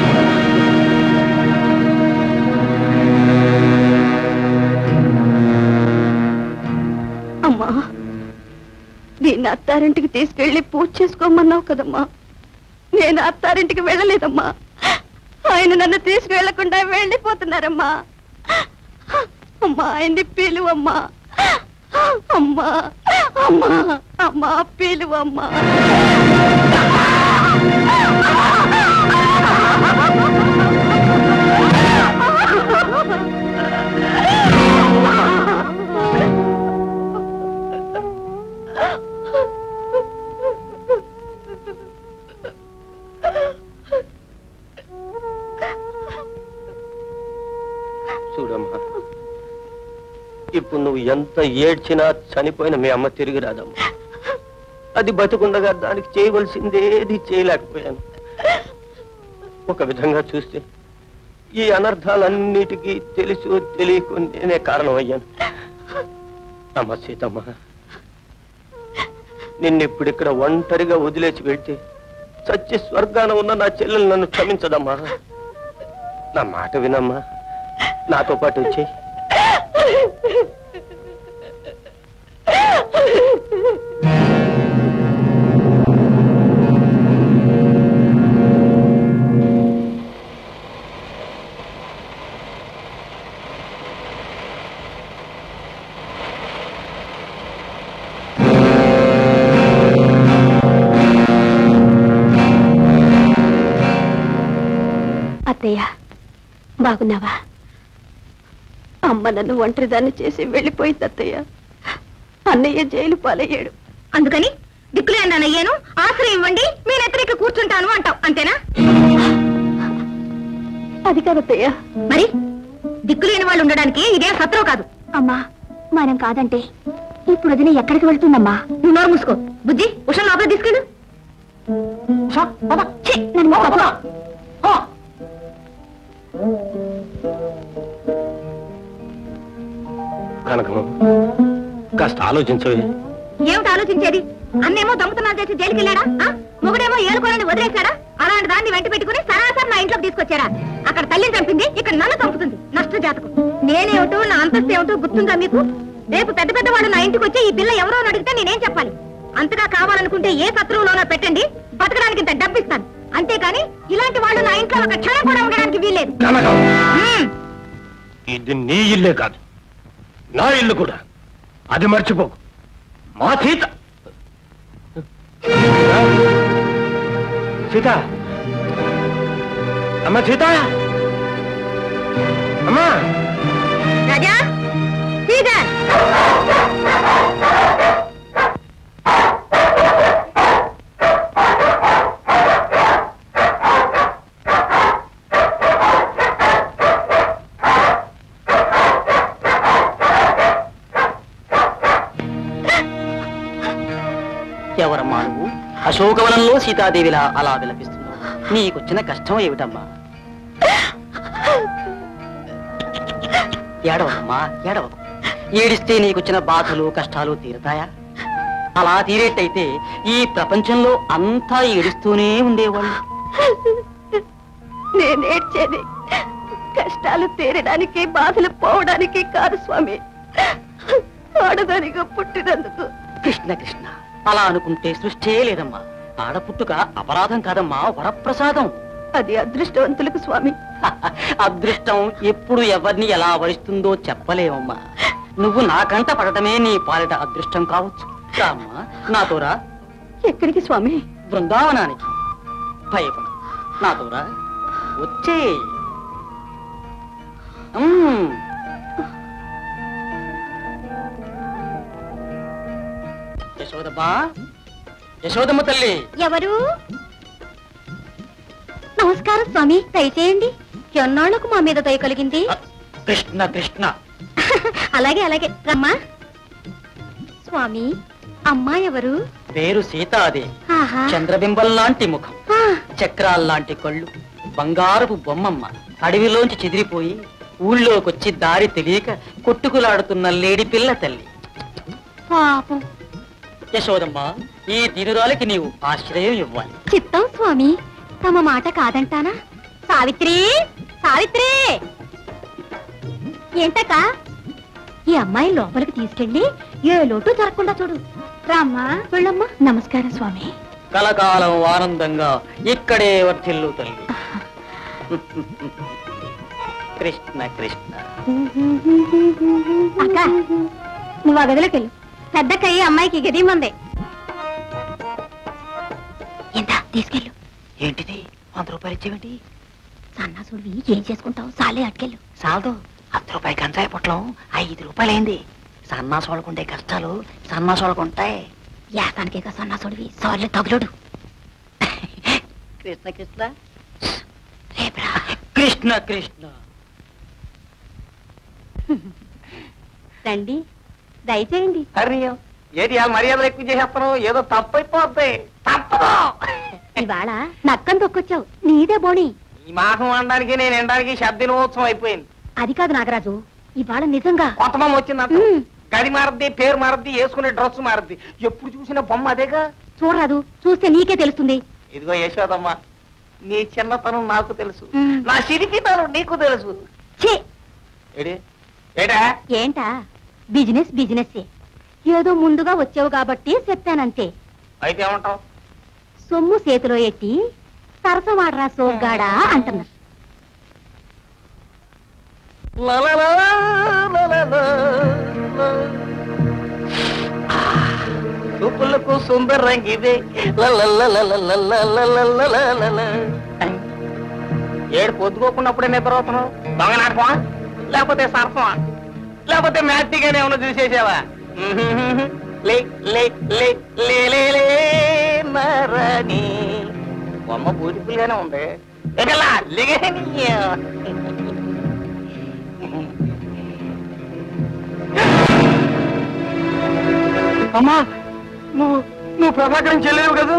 అమ్మా దీన్ని అత్తారింటికి తీసుకెళ్లి పూజ చేసుకోమన్నావు కదమ్మా నేను అత్తారింటికి వెళ్ళలేదమ్మా ఆయన నన్ను తీసుకువెళ్లకుండా వెళ్ళిపోతున్నారమ్మా అమ్మా ఆయన్ని పిలువమ్మా అమ్మా అమ్మా అమ్మా పిలువమ్మా చూడమ్మా ఇప్పుడు నువ్వు ఎంత ఏడ్చినా చనిపోయిన మీ అమ్మ తిరిగి రాదమ్మా అది బతుకుండగా దానికి చేయవలసిందేది చేయలేకపోయాను ఒక విధంగా చూస్తే ఈ అనర్థాలన్నిటికీ తెలుసు తెలియకు నేనే కారణమయ్యాను అమ్మ సీతమ్మ నిన్నిప్పుడు ఇక్కడ ఒంటరిగా వదిలేసి వెళ్తే చచ్చి స్వర్గాన ఉన్న నా చెల్లెలు నన్ను క్షమించదమ్మా నా మాట వినమ్మా నాతో పాటు వచ్చి అత్తయ్య బాగున్నావా అమ్మ నన్ను ఒంటరిదాన్ని చేసి వెళ్ళిపోయింది అత్తయ్య అన్నయ్య జైలు పాలయ్యాడు అందుకని దిక్కులేండి అన్నయ్యను ఆశ్రయం ఇవ్వండి మీ నెత్తరికి కూర్చుంటాను అంటావు అంతేనా అది కాదత్తయ్య మరి దిక్కులేని వాళ్ళు ఉండడానికి ఇదేం సత్రం కాదు అమ్మా మనం కాదంటే ఇప్పుడు వదిన ఎక్కడికి వెళ్తుందమ్మా నువ్వు నోరు మూసుకో బుజ్జి ఉషా లోపల తీసుకెళ్ళు ఛీ, నన్ను మొక్కకు. కనకం కాస్త ఆలోచించవే ఏమిటి ఆలోచించేది అన్నేమో దొంగతనాలు చేసి జైలుకి వెళ్ళాడా ఆ? మొగుడేమో ఏలుకోనని వదిలేశాడా అలాంటి దాన్ని వెంట పెట్టుకుని సరాసరి నా ఇంట్లోకి తీసుకొచ్చారా అక్కడ తల్లిని చంపింది ఇక్కడ నన్ను చంపుతుంది నష్ట జాతకం నేనేమిటో నా అంతస్తు ఏమిటో గుర్తుందా మీకు రేపు పెద్ద పెద్ద వాళ్ళు నా ఇంటికి వచ్చి ఈ పిల్ల ఎవరో అని అడిగితే నేనేం చెప్పాలి అంతగా కావాలనుకుంటే ఏ శత్రువులోనో పెట్టండి బతకడానికి ఇంత డబ్బిస్తాను అంతేకాని ఇలాంటి వాళ్ళు నా ఇంట్లో ఒక క్షణం కూడా ఉండడానికి వీల్లేదు కనకం మ్మ్. ఇది నీ ఇల్లే కాదు నా ఇల్లు కూడా అది మర్చిపోకు మా సీత సీత అమ్మ సీత అమ్మా రాజా శ్రీధర్ ఎవరమ్మా నువ్వు అశోకవనంలో సీతాదేవిలా అలా విలపిస్తున్నావు నీకొచ్చిన కష్టం ఏమిటమ్మా ఏడవమ్మా ఏడవ ఏడిస్తే నీకొచ్చిన బాధలు కష్టాలు తీరుతాయా అలా తీరేట్టయితే ఈ ప్రపంచంలో అంతా ఏడుస్తూనే ఉండేవాళ్ళు నేనేడ్చేది కష్టాలు తీరడానికి బాధలు పోవడానికి కాదు స్వామి ఆడదానిగా పుట్టినందుకు కృష్ణ కృష్ణ అలా అనుకుంటే సృష్టే లేదమ్మా ఆడపుట్టుక అపరాధం కాదమ్మా వరప్రసాదం అది అదృష్టవంతులకు స్వామి అదృష్టం ఎప్పుడు ఎవరిని ఎలా వరిస్తుందో చెప్పలేమమ్మా నువ్వు నాకంట పడటమే నీ పాలిట అదృష్టం కావచ్చు రామ్మా నాతో రా ఎక్కడికి స్వామి బృందావనానికి భయపడు నాతో రా వచ్చే మ్మ్. యశోదమ్మా యశోదమ్మ తల్లి ఎవరు నమస్కారం స్వామి దయచేయండి ఎన్నాళ్లకు మా మీద దయ కలిగింది కృష్ణ కృష్ణ అలాగే అలాగే రమ్మా స్వామి అమ్మా ఎవరు పేరు సీతాదే ఆహా చంద్రబింబం లాంటి ముఖం ఆ, చక్రాల్లాంటి కళ్ళు బంగారపు బొమ్మమ్మ అడవిలోంచి చెదిరిపోయి ఊళ్ళోకొచ్చి దారి తెలియక కొట్టుకులాడుతున్న లేడి పిల్ల తల్లి పాపం యశోదమ్మ ఈ తిరురాలకి నీవు ఆశ్రయం ఇవ్వాలి చిత్తం స్వామి తమ మాట కాదంటానా సావిత్రి సావిత్రి ఏంటక్క ఈ అమ్మాయి లోపలికి తీసుకెళ్ళి ఏ లోటు జరగకుండా చూడు రామ్మా వెళ్ళమ్మా నమస్కారం స్వామి కలకాలం ఆనందంగా ఇక్కడే వర్ధిల్లు తల్లి కృష్ణ కృష్ణ అక్క నువ్వు ఆ గదిలోకి వెళ్ళు పెద్దక్కయ్యి అమ్మాయికి గది మందే ఎంత తీసుకెళ్ళు ఏంటిది వంద రూపాయలు ఇచ్చేవేంటి సన్నాసుడివి ఏం చేసుకుంటావు సాలే అట్కెళ్ళు చాలదు అర్ధ రూపాయి గంజాయి పొట్లం ఐదు రూపాయలైంది సన్నాసోళ్ళకు ఉండే కష్టాలు సన్నాసోళ్ళకు ఉంటాయి యాసానికేగా సన్నాసుడివి సార్లు తగులుడు కృష్ణ కృష్ణ కృష్ణ కృష్ణ రండి దయచేయండి హర్యం ఏది ఆ మర్యాదలు ఎక్కువ చేసేస్తున్నావు ఏదో తప్పైపోద్ది తప్పదు ఇవాళ నక్కని తొక్కొచ్చావు నీదే బోణి ఈ మాసం అనడానికి నేను ఎండడానికి శబ్దినోత్సవం అయిపోయింది అది కాదు నాగరాజు ఇవాళ నిజంగా కొత్తమమ్మ వచ్చిందంట ఉమ్. గది మారద్ది పేరు మారద్ది వేసుకునే డ్రెస్ మారద్ది ఎప్పుడు చూసిన బొమ్మ అదేగా చూడరాదు చూస్తే నీకే తెలుస్తుంది ఇదిగో యశోదమ్మ నీ చిన్నతనం నాకు తెలుసు ఉమ్. నా సిరికితనం నీకు తెలుసు ఛీ ఏడి ఏడా ఏంటా బిజినెస్ బిజినెస్ ఏదో ముందుగా వచ్చావు కాబట్టి చెప్పానంతే అయితే ఏమంటావు సొమ్ము చేతిలో ఎట్టి సరసమాడరా సోగ్గాడా అంటున్నా చూపులకు సుందర రంగిదే ఏడు పొద్దుకోకున్నప్పుడే నిద్రపోతున్నావు దొంగ నాటకమా లేకపోతే సరసమా లేకపోతే మ్యాట్గానే ఏమన్నా చూసేసావా లే లే లే లే లే లే నరని బొమ్మ బ్యూటిఫుల్గానే ఉంది ఎగలా లిగని అమ్మా నువ్వు నువ్వు ప్రభాకరం చెల్లేవు కదా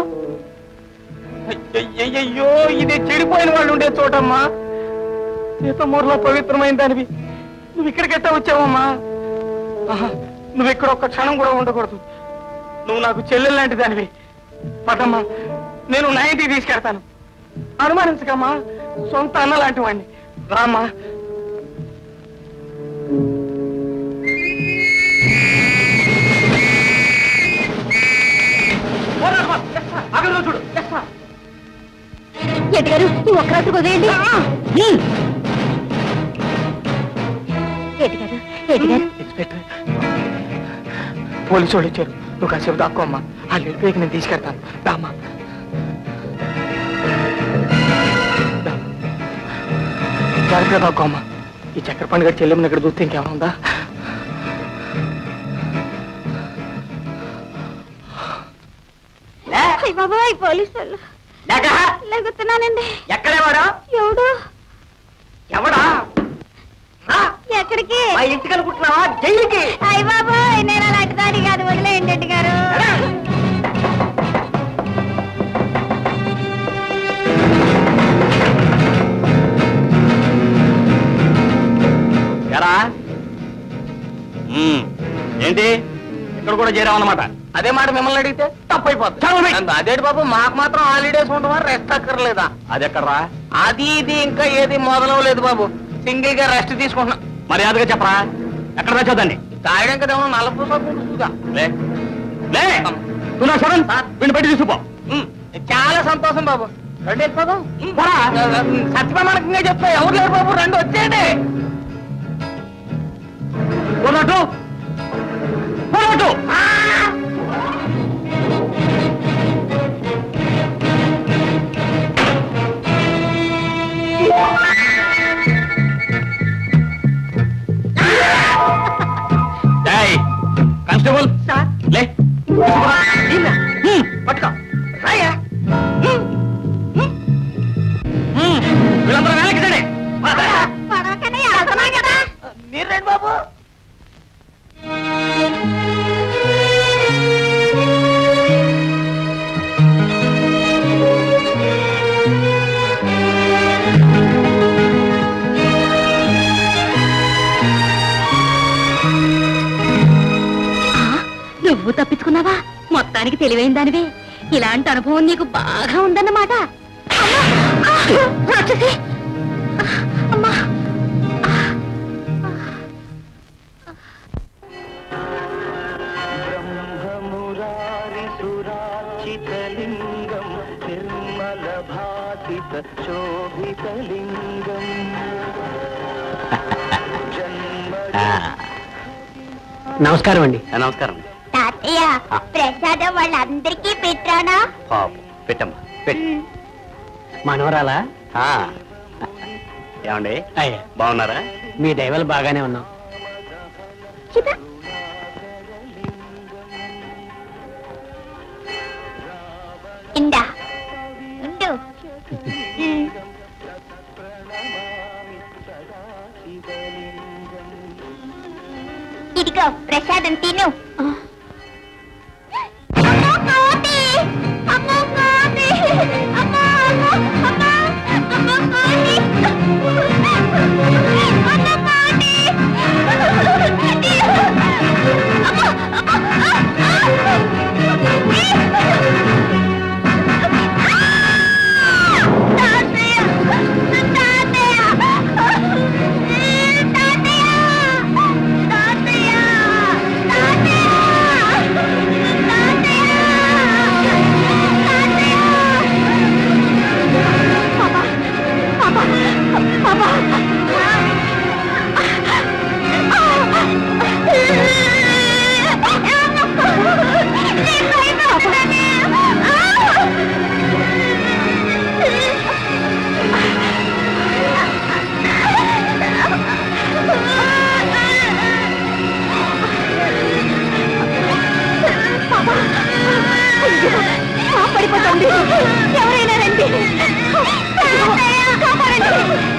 అయ్యయ్యో ఇది చెడిపోయిన వాళ్ళు ఉండే చోటమ్మా సీతమూరులో పవిత్రమైన దానివి నువ్వు ఇక్కడికెట్టా వచ్చావమ్మా ఆహా, నువ్వు ఇక్కడ ఒక్క క్షణం కూడా ఉండకూడదు నువ్వు నాకు చెల్లెలు లాంటి దానివి పదమ్మా నేను నా ఇంటికి తీసుకెడతాను అనుమానించకమ్మా సొంత అన్న లాంటి వాడిని రామ్మా చూడు ఎటు గారు ఈ ఒక్క రాత్రి వదిలేయండి ఎటు గారు ఎటు గారు ఇన్స్పెక్టర్ పోలీసు వాళ్ళు వచ్చారు నువ్వు కాసేపు దాక్కో అమ్మా ఆ వెళ్ళిపోయి నేను తీసుకెళ్తాను రామ్మా దా. జాగ్రత్తగా దాక్కో అమ్మా ఈ చక్కెర పండుగ చెల్లెమ్మని ఇక్కడ చూస్తే ఇంకేమైనా ఉందా అయ్ బాబాయ్ పోలీసు వాళ్ళు లేగుతున్నానండి ఎక్కడే వాడా ఎవడు ఎవడా ఎక్కడికి మా ఇంటికి అనుకుంటున్నావా జైలుకి అయ్య బాబాయ్ నేను అలాంటి దాని కాదు వదిలేయండి రెడ్డి గారు ఎడా? ఉమ్, ఏంటి ఇక్కడ కూడా చేరామన్నమాట అదే మాట మిమ్మల్ని అడిగితే తప్పైపోతుంది అదేంటి బాబు మాకు మాత్రం హాలిడేస్ ఉండవా రెస్ట్ అక్కర్లేదా అది ఎక్కడరా అది ఇది ఇంకా ఏది మొదలవలేదు బాబు సింగిల్ గా రెస్ట్ తీసుకుంటున్నా మర్యాదగా చెప్పరా ఎక్కడ తెచ్చోదండి తాగడం కదా ఏమన్నా నలుపు సబ్బు ఉంటుందా? లే లే నువ్వు నా సెవెన్ వీడిని బయట తీసుకుపో ఉమ్, చాలా సంతోషం బాబు రండి వెళ్ళిపోదాం సత్యప్రమాణకంగా చెప్తా ఎవరు లేరు బాబు రండి వచ్చేయండి పోనట్టు పోనట్టు కానిస్టేబుల్ లే పట్టుకో రాయా వీళ్ళందరూ వెనక్కి రండి. మీరు రండి బాబు నువ్వు తప్పించుకున్నావా మొత్తానికి తెలివైన దానివే ఇలాంటి అనుభవం నీకు బాగా ఉందన్నమాట అమ్మా! ఆ! రాక్షసి! అమ్మా! నమస్కారం అండి నమస్కారం తాతయ్య ప్రసాదం వాళ్ళందరికీ పెట్టానా పాపం పెట్టమ్మా పెట్టు మనవరాలా ఆ. ఏమండి అయ్యా బాగున్నారా మీ దైవాలు బాగానే ఉన్నాం ఇందా ఉండు ఇదిగో ప్రసాదం తిను అమ్మో, కోతి! అమ్మో, కోతి! అమ్మో, అమ్మో, అమ్మో! అమ్మో, కోతి! అమ్మో, కోతి! అమ్మో, అమ్మో! తాతయ్య! తాతయ్య! తాతయ్య! తాతయ్య! పడిపోతుంది ఎవరైనా రండి కాపాడండి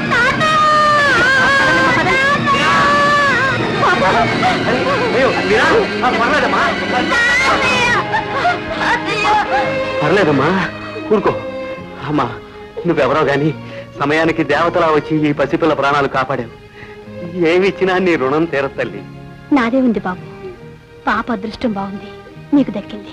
పర్లేదమ్మా ఊరుకో అమ్మా నువ్వెవరో గాని సమయానికి దేవతలా వచ్చి ఈ పసిపిల్ల ప్రాణాలు కాపాడావు ఏమి ఇచ్చినా నీ రుణం తీరదు తల్లి నాదే ఉంది బాబు పాప అదృష్టం బాగుంది నీకు దక్కింది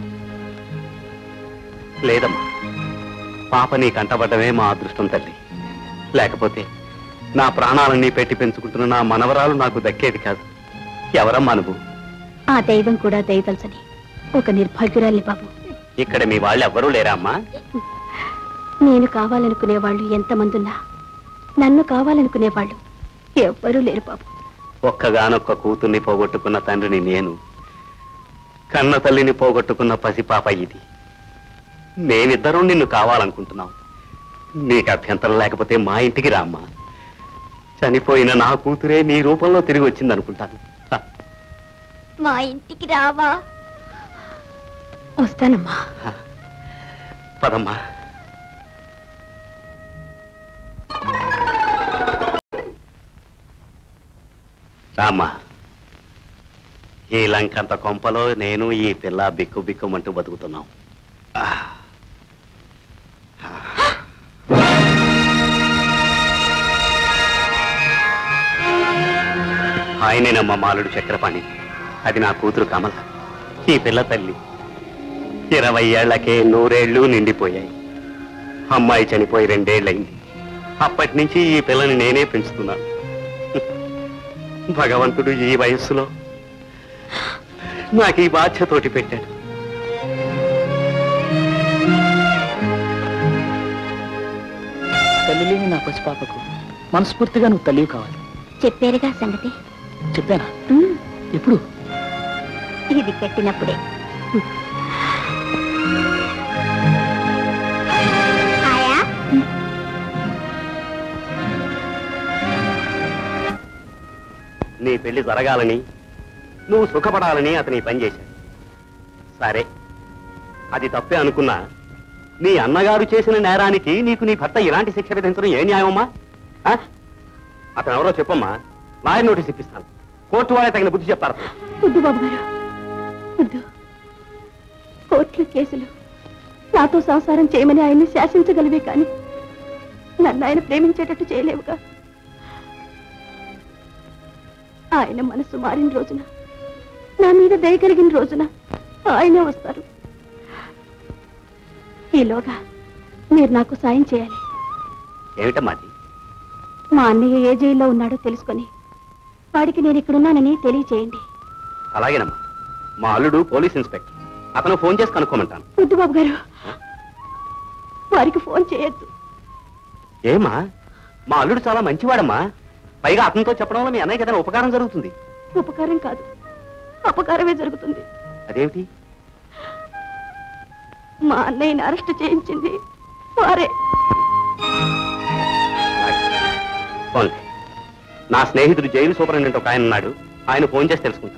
లేదమ్మా పాప నీ కంటపడ్డమే మా అదృష్టం తల్లి లేకపోతే నా ప్రాణాలన్నీ పెట్టి పెంచుకుంటున్న నా మనవరాలు నాకు దక్కేది కాదు ఎవరమ్మా నువ్వు ఆ దైవం కూడా దయదలసని ఒక నిర్భాగ్యురాలి బాబు ఇక్కడ మీ వాళ్ళు ఎవ్వరూ లేరా అమ్మా నేను కావాలనుకునే వాళ్ళు ఎంతమంది ఉన్నా నన్ను కావాలనుకునే వాళ్ళు ఎవ్వరూ లేరు బాబు ఒక్కగానొక్క కూతుర్ని పోగొట్టుకున్న తండ్రిని నేను కన్న తల్లిని పోగొట్టుకున్న పసిపాప ఇది మేమిద్దరం నిన్ను కావాలనుకుంటున్నాం నీకు అభ్యంతరం లేకపోతే మా ఇంటికి రామ్మా చనిపోయిన నా కూతురే నీ రూపంలో తిరిగి వచ్చింది అనుకుంటాను మా ఇంటికి రావా వస్తానమ్మా పదమ్మా రామ్మా ఈ లంకంత కొంపలో నేను ఈ పిల్ల బిక్కు బిక్కుమంటూ బతుకుతున్నాం ఆ. ఆయనేనమ్మా మాలుడు చక్రపాణి అది నా కూతురు కమల ఈ పిల్ల తల్లి ఇరవై ఏళ్లకే నూరేళ్లు నిండిపోయాయి అమ్మాయి చనిపోయి రెండేళ్లయింది అప్పటి నుంచి ఈ పిల్లని నేనే పెంచుతున్నాను భగవంతుడు ఈ వయస్సులో నాకు ఈ బాధ్యతోటి పెట్టాడు తల్లి లేని నా పసిపాపకు మనస్ఫూర్తిగా నువ్వు తల్లివి కావాలి చెప్పారుగా సంగతి చెప్పానా ఉమ్, ఎప్పుడు ఇది కట్టినప్పుడే ఆయా నీ పెళ్లి జరగాలని నువ్వు సుఖపడాలని అతని పని చేశాడు సరే అది తప్పే అనుకున్నా నీ అన్నగారు చేసిన నేరానికి నీకు నీ భర్త ఇలాంటి శిక్ష విధించడం ఏ న్యాయమమ్మా ఆ? అతను ఎవరో చెప్పమ్మా లాయర్ నోటీస్ ఇప్పిస్తాను కోర్టు వాళ్ళే తగిన బుద్ధి చెప్తారు వద్దు బాబు గారు వద్దు కోర్టులు కేసులు నాతో సంసారం చేయమని ఆయన్ని శాసించగలివే కానీ నన్ను ఆయన ప్రేమించేటట్టు చేయలేవుగా ఆయన మనసు మారిన రోజున నా మీద దయ కలిగిన రోజున ఆయనే వస్తారు ఈలోగా మీరు నాకు సాయం చేయాలి ఏమిటమ్మా అది మా అన్నయ్య ఏ జైల్లో ఉన్నాడో తెలుసుకొని వాడికి నేను ఇక్కడున్నానని తెలియచేయండి అలాగేనమ్మా మా అల్లుడు పోలీస్ ఇన్స్పెక్టర్ అతను ఫోన్ చేసి కనుక్కోమంటాను వద్దు బాబు గారు వారికి ఫోన్ చేయొద్దు ఏమా మా అల్లుడు చాలా మంచివాడమ్మా పైగా అతనితో చెప్పడం వల్ల మీ అన్నయ్యకి ఏదైనా ఉపకారం జరుగుతుంది ఉపకారం కాదు అపకారమే జరుగుతుంది అదేమిటి మా అన్నయ్యని అరెస్ట్ చేయించింది వారే ఫోన్లే నా స్నేహితుడు జైలు సూపరింటెండెంట్ ఒక ఆయన ఉన్నాడు ఆయన ఫోన్ చేసి తెలుసుకుంటాను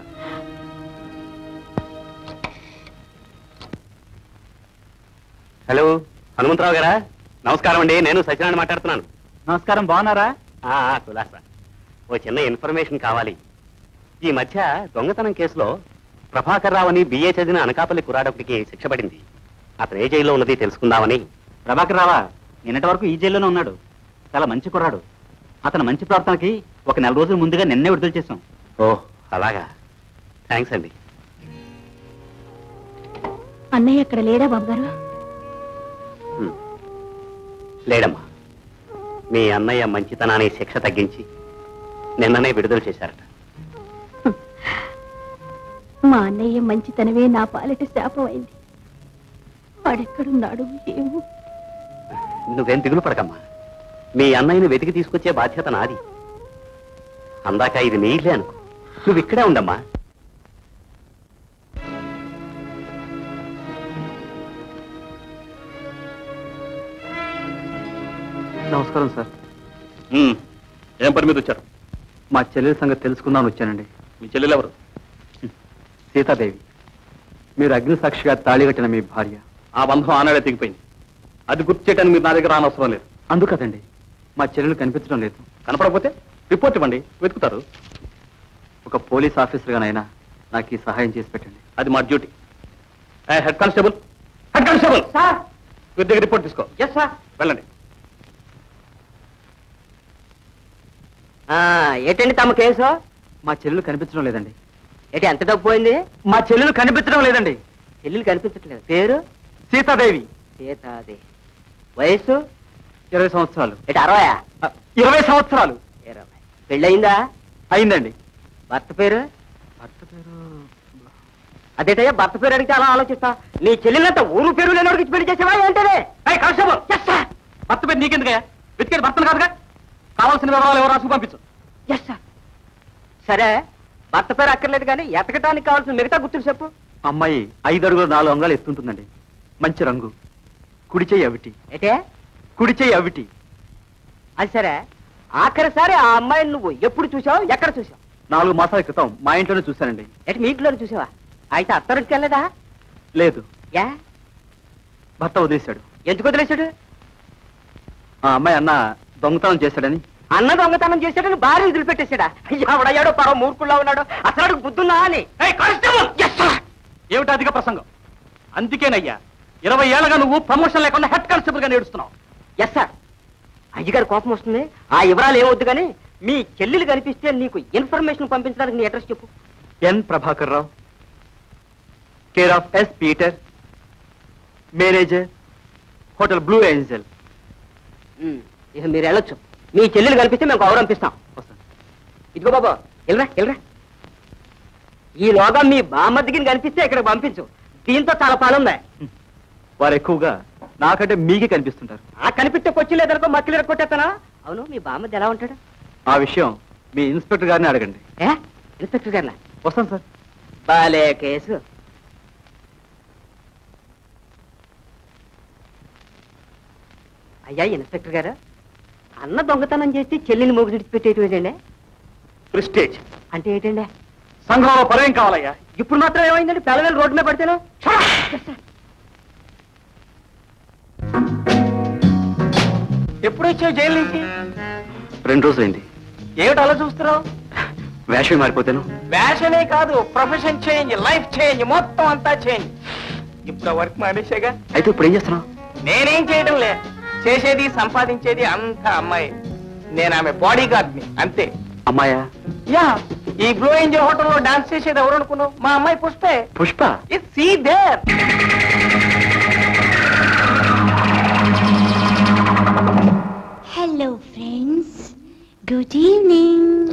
హలో హనుమంతరావు గారా నమస్కారం అండి నేను సత్యనారాయణ మాట్లాడుతున్నాను నమస్కారం బాగున్నారా ఆ, ఆ, కులాసా ఓ చిన్న ఇన్ఫర్మేషన్ కావాలి ఈ మధ్య దొంగతనం కేసులో ప్రభాకర్ రావు అని బిఏ చదివిన అనకాపల్లి కురాడొకటికి శిక్ష పడింది అతను ఏ జైల్లో ఉన్నది తెలుసుకుందామని ప్రభాకర్ రావా నిన్నటి వరకు ఈ జైల్లోనే ఉన్నాడు చాలా మంచి కుర్రాడు అతని మంచి ప్రవర్తనకి ఒక నెల రోజుల ముందుగా నిన్నే విడుదల చేశాం ఓ అలాగా థ్యాంక్స్ అండి అన్నయ్య అక్కడ లేడా బాబు గారు హ్మ్. లేడమ్మా మీ అన్నయ్య మంచితనాన్ని శిక్ష తగ్గించి నిన్ననే విడుదల చేశారట మా అన్నయ్య మంచితనమే నా పాలిట శాపం అయింది వాడెక్కడున్నాడు ఏమో నువ్వేం దిగులు పడకమ్మా మీ అన్నయ్యని వెతికి తీసుకొచ్చే బాధ్యత నాది అందాక ఇది నీ ఇల్లే అనుకో నువ్వు ఇక్కడే ఉండమ్మా నమస్కారం సార్ ఏం పని మీద వచ్చారు మా చెల్లెల సంగతి తెలుసుకుందామని వచ్చానండి మీ చెల్లెలు ఎవరు సీతాదేవి మీరు అగ్ని సాక్షిగా తాళి కట్టిన మీ భార్య ఆ బంధం ఆనాడే తెగిపోయింది అది గుర్తు చేయడానికి మీరు నా దగ్గర రానవసరం లేదు అందుకదండి మా చెల్లెలు కనిపించడం లేదు కనపడకపోతే రిపోర్ట్ ఇవ్వండి వెతుకుతారు ఒక పోలీస్ ఆఫీసర్గానైనా నాకు ఈ సహాయం చేసి పెట్టండి అది మా duty head constable head constable sir వీరి దగ్గర రిపోర్ట్ తీసుకో ఎస్ సార్ వెళ్ళండి ఏంటండి తమ కేసు మా చెల్లెలు కనిపించడం లేదండి ఏంటి ఎంత డబ్బు పోయింది మా చెల్లెలు కనిపించడం లేదండి చెల్లెలు కనిపించట్లేదు పేరు సీతాదేవి సీతాది వయస్సు ఇరవై సంవత్సరాలు ఏంటి అరవయా ఆ, ఇరవై సంవత్సరాలు ఇరవై పెళ్ళయిందా అయిందండి భర్త పేరు భర్త పేరు అదేటయ్యా భర్త పేరు అడిగితే అలా ఆలోచిస్తా నీ చెల్లెలంత ఊరు పేరు లేనోడికి ఇచ్చి పెళ్లి చేసావా ఏంటది ఏయ్, కానిస్టేబుల్ భర్త పేరు నీకెందుకయ్యా వెతికేది భర్తను కాదుగా కావాల్సిన వివరాలు ఎవరు రాసుకు పంపించు ఎస్ సార్ సరే భర్త పేరు అక్కర్లేదు కానీ ఎతకటానికి కావాల్సిన మిగతా గుర్తులు చెప్పు అమ్మాయి ఐదు అడుగులు నాలుగు అంగాలు ఎత్తుంటుందండి మంచి రంగు కుడి చెయ్యి అవిటి ఏటే కుడి చెయ్యి అవిటి అది సరే ఆఖరిసారి ఆ అమ్మాయిని నువ్వు ఎప్పుడు చూసావు ఎక్కడ చూసావు నాలుగు మాసాల క్రితం మా ఇంట్లోనే చూశానండి ఎటు మీ ఇంట్లోనే చూసావా అయితే అత్తరికి వెళ్ళలేదా లేదు యా భర్త వదిలేశాడు ఎందుకు వదిలేశాడు ఆ అమ్మాయి అన్న దొంగతనం చేశాడని అన్న దొంగతనం చేశాడని భార్య వదిలిపెట్టేశాడా ఎవడయ్యాడో పరవ మూర్ఖుల్లో ఉన్నాడు అసలు అడుగు బుద్ధున్నా అని ఏయ్, కానిస్టేబుల్ ఏమిటి అధిక ప్రసంగం అందుకేనయ్యా ఇరవై ఏళ్ళగా నువ్వు ప్రమోషన్ లేకుండా హెడ్ కానిస్టేబుల్ గా నేడుస్తున్నావు ఎస్ సార్ అయ్యగారి కోపం వస్తుంది ఆ వివరాలు ఏమొద్దు కానీ మీ చెల్లెలు కనిపిస్తే నీకు ఇన్ఫర్మేషన్ పంపించడానికి నీ అడ్రస్ చెప్పు N Prabhakar Rao care of S Peter manager hotel blue angel um, ఇక మీరు వెళ్ళొచ్చు మీ చెల్లెలు కనిపిస్తే మేము గౌరవిస్తాం ఇదిగో బాబా వెళ్ళరా వెళ్ళరా ఈ లోగా మీ బామ్మద్దికి కనిపిస్తే ఇక్కడ పంపించు దీంతో చాలా పాలుందా వారు ఎక్కువగా నాకంటే మీకే కనిపిస్తుంటారు ఆ కనిపిస్తే కొచ్చి లేదనుకో మక్కిలు కొట్టేస్తానా అవును మీ బామ్మద్ది ఎలా ఉంటాడు ఆ విషయం మీ ఇన్స్పెక్టర్ గారిని అడగండి ఏ ఇన్స్పెక్టర్ గారినా వస్తాను సార్ బాలే కేసు అయ్యా ఇన్స్పెక్టర్ గారు అన్న దొంగతనం చేస్తే చెల్లిని మొగ్గు విడిచిపెట్టేటువంటి ప్రిస్టేజ్ అంటే ఏంటండి సంఘంలో పరేం కావాలయ్యా ఇప్పుడు మాత్రం ఏమైందండి పిల్లవేలు రోడ్డు మీద పడితేను ఎప్పుడు వచ్చావు జైలు నుంచి రెండు రోజులైంది ఏమిటి అలా చూస్తున్నావు వేషం మారిపోతాను వ్యాషనే కాదు ప్రొఫెషన్ చేంజ్ లైఫ్ చేంజ్ మొత్తం అంతా చేంజ్ ఇప్పుడు వర్క్ మానేసాగా అయితే ఇప్పుడు ఏం చేస్తున్నావు నేనేం చేయడం లే చేసేది సంపాదించేది అంతా అమ్మాయి నేను ఆమె బాడీ గార్డ్ ని అంతే అమ్మాయా యా ఈ బ్లూ ఏంజల్ హోటల్లో డాన్స్ చేసేది ఎవరు అనుకున్నావు మా అమ్మాయి పుష్పే Pushpa it see there hello friends good evening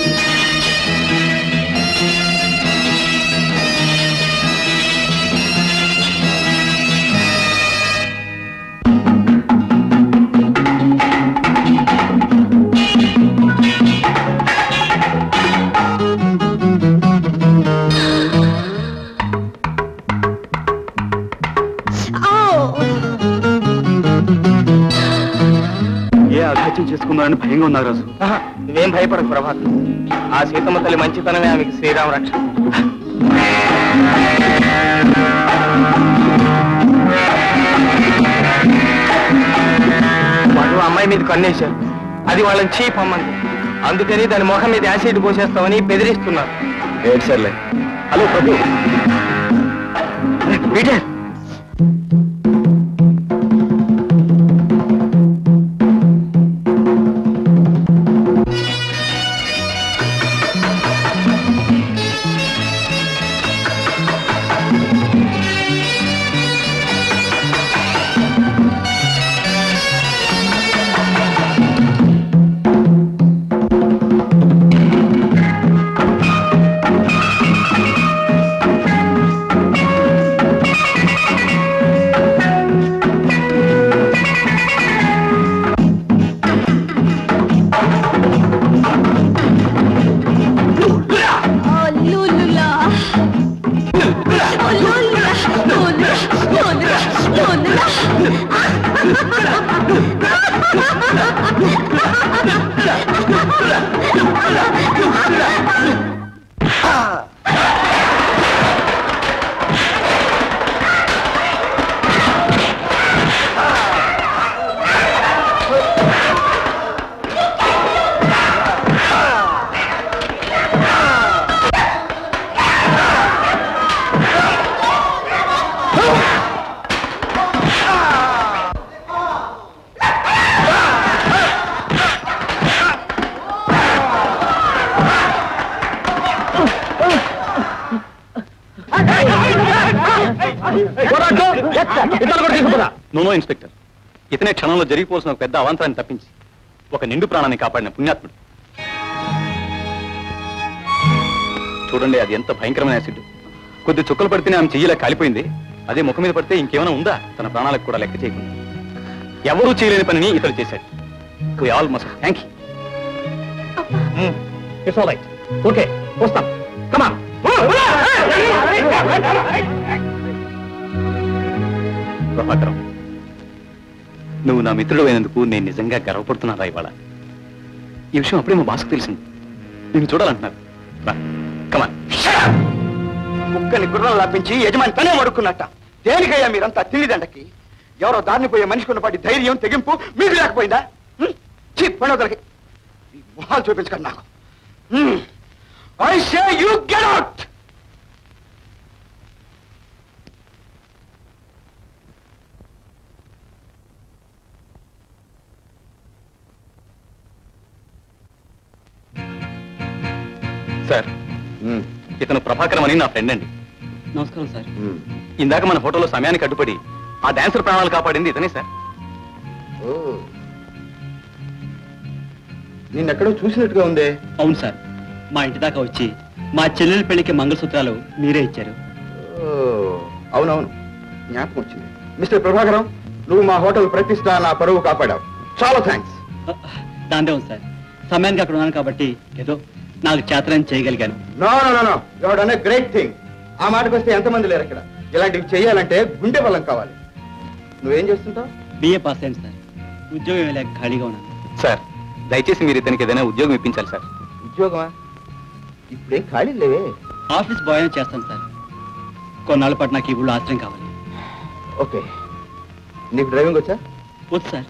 ఏ అఘాత్యం చేసుకున్నారని భయంగా ఉన్నారు రాజు ఆహా, నువ్వేం భయపడకు ప్రభాత్ ఆ సీతమ్మ తల్లి మంచితనమే ఆమెకి శ్రీరామ రక్ష వాళ్ళు ఆ అమ్మాయి మీద కన్నేశారు అది వాళ్ళని చీప్ అమ్మంది అందుకని దాని మొహం మీద యాసిడ్ పోసేస్తామని బెదిరిస్తున్నారు ఏడు సర్లే hello Prabhu Peter no inspector ఇతనే క్షణంలో జరిగిపోవాల్సిన ఒక పెద్ద అవాంతరాన్ని తప్పించి ఒక నిండు ప్రాణాన్ని కాపాడిన పుణ్యాత్ముడు చూడండి అది ఎంత భయంకరమైన యాసిడ్ కొద్ది చుక్కలు పడితేనే ఆమె చెయ్యిలా కాలిపోయింది అదే ముఖం మీద పడితే ఇంకేమైనా ఉందా తన ప్రాణాలకు కూడా లెక్క చేయకుండా ఎవరూ చేయలేని పనిని ఇతడు చేశాడు we all must thank you it's all right okay వస్తాం కమాన్ ప్రభాకరం నువ్వు నా మిత్రుడు అయినందుకు నేను నిజంగా గర్వపడుతున్నారా ఇవాళ ఈ విషయం అప్పుడే మా బాస్కు తెలిసింది నేను చూడాలంటున్నారు రా కమాన్ కుక్కని గుర్రం లాపించి యజమాని తనే మడుక్కున్నట్ట దేనికయ్యా మీరంతా తిండిదండకి ఎవరో దారిని పోయే మనిషికి ఉన్నపాటి ధైర్యం తెగింపు మీకు లేకపోయిందా చీ పండుగలకి ఈ మొహాలు చూపించకండి నాకు I say you get out sir um, ఇతను ప్రభాకరం అని నా ఫ్రెండ్ అండి నమస్కారం సార్ ఉమ్. ఇందాక మన ఫోటోలో సమయానికి అడ్డుపడి ఆ డాన్సర్ ప్రాణాలు కాపాడింది ఇతనే సార్ ఓ నిన్నెక్కడో చూసినట్టుగా ఉందే అవును సార్ మా ఇంటి దాకా వచ్చి మా చెల్లెల పెళ్లికి మంగళసూత్రాలు మీరే ఇచ్చారు ఓ, అవునవును జ్ఞాపకం వచ్చింది మిస్టర్ ప్రభాకరం నువ్వు మా హోటల్ ప్రతిష్ట నా పరువు కాపాడావు చాలా థ్యాంక్స్ దాందే ఉంది సార్ సమయానికి అక్కడ ఉన్నాను కాబట్టి ఏదో నాకు చేతనని చేయగలిగాను no no no no your done great thing ఆ మాటకు వస్తే ఎంతమంది లేరు ఇక్కడ ఇలాంటివి చేయాలంటే గుండె బలం కావాలి నువ్వేం చేస్తుంటావు బిఏ పాస్ అయింది సార్ ఉద్యోగం లేక ఖాళీగా ఉన్నాను సార్ దయచేసి మీరు ఇతనికి ఏదైనా ఉద్యోగం ఇప్పించాలి సార్ ఉద్యోగమా ఇప్పుడేం ఖాళీ లేవే ఆఫీస్ బాయ్ అని చేస్తాను సార్ కొన్నాళ్ళ పాటు నాకు ఈ ఊళ్ళో ఆశ్రయం కావాలి ఓకే నీకు డ్రైవింగ్ వచ్చా వద్దు సార్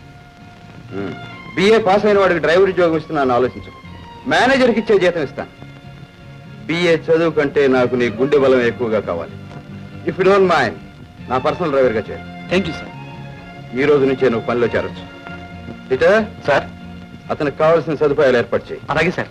బిఏ పాస్ అయిన వాడికి డ్రైవర్ ఉద్యోగం ఇస్తున్నాను ఆలోచించు మేనేజర్కి ఇచ్చే జీతం ఇస్తాను బిఏ చదువు కంటే నాకు నీ గుండె బలం ఎక్కువగా కావాలి ఇఫ్ యు డోంట్ మైండ్ నా పర్సనల్ డ్రైవర్గా చేరు థ్యాంక్ యూ సార్ ఈ రోజు నుంచే నువ్వు పనిలో చేరొచ్చు పీటర్ సార్ అతనికి కావాల్సిన సదుపాయాలు ఏర్పాటు చేయి అలాగే సార్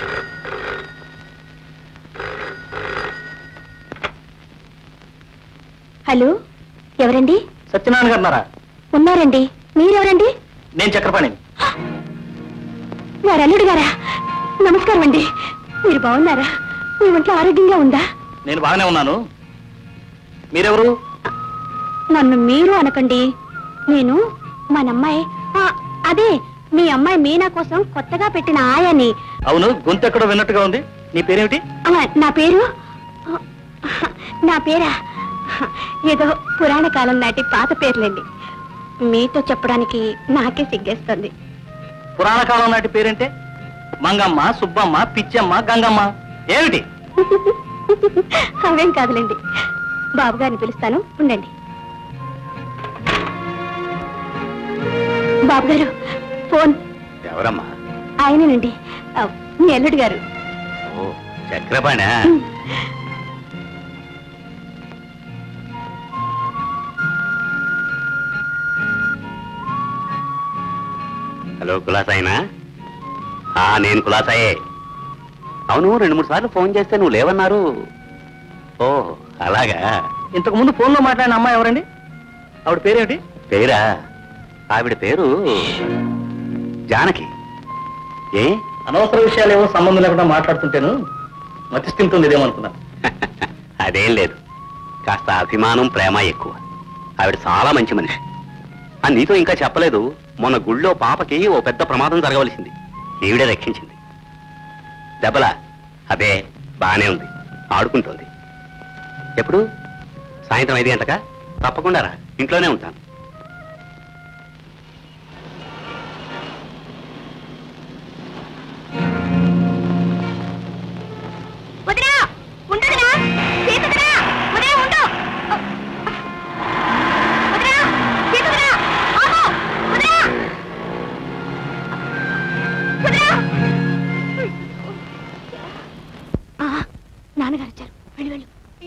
హలో ఎవరండి సత్యనారాయణ గారు ఉన్నారా ఉన్నారండి మీరెవరండి నేను చక్రపాణిని వారు అల్లుడు గారా నమస్కారం అండి మీరు బాగున్నారా మీ ఒంట్లో ఆరోగ్యంగా ఉందా నేను బాగానే ఉన్నాను మీరెవరు నన్ను మీరు అనకండి నేను మన అమ్మాయి ఆ, అదే మీ అమ్మాయి మీనా కోసం కొత్తగా పెట్టిన ఆయాని అవును గొంతు ఎక్కడో విన్నట్టుగా ఉంది నీ పేరేమిటి ఆ, నా పేరు నా పేరా ఏదో పురాణ కాలం నాటి పాత పేర్లండి మీతో చెప్పడానికి నాకే సిగ్గేస్తుంది పురాణ కాలం నాటి పేరేంటే మంగమ్మ సుబ్బమ్మ పిచ్చమ్మ గంగమ్మ ఏమిటి అవేం కాదులేండి బాబు గారిని పిలుస్తాను ఉండండి బాబు గారు ఫోన్ ఎవరమ్మా ఆయనేనండి ఆ, మీ అల్లుడు గారు ఓ చక్రపాణి హలో కులాసాయినా ఆ నేను కులాసాయే అవును రెండు మూడు సార్లు ఫోన్ చేస్తే నువ్వు లేవన్నారు ఓ అలాగా ఇంతకు ముందు ఫోన్లో మాట్లాడిన అమ్మాయి ఎవరండి ఆవిడ పేరేమిటి పేరా ఆవిడ పేరు జానకి ఏ అనవసర విషయాలు ఏవో సంబంధం లేకుండా మాట్లాడుతుంటేను మతిస్థింతుంది ఇదేమనుకున్నాను అదేం లేదు కాస్త అభిమానం ప్రేమ ఎక్కువ ఆవిడ చాలా మంచి మనిషి ఆ నీతో ఇంకా చెప్పలేదు మొన్న గుళ్ళో పాపకి ఓ పెద్ద ప్రమాదం జరగవలసింది ఈవిడే రక్షించింది దెబ్బలా అదే బానే ఉంది ఆడుకుంటోంది ఎప్పుడు సాయంత్రం ఐదు గంటక తప్పకుండా రా ఇంట్లోనే ఉంటాను వదినా ఉండదునా సీతదినా వదినా ఉండు వదినా సీతదినా ఆగు వదినా వదినా ఆ, నాన్నగారు వచ్చారు వెళ్ళి వెళ్ళు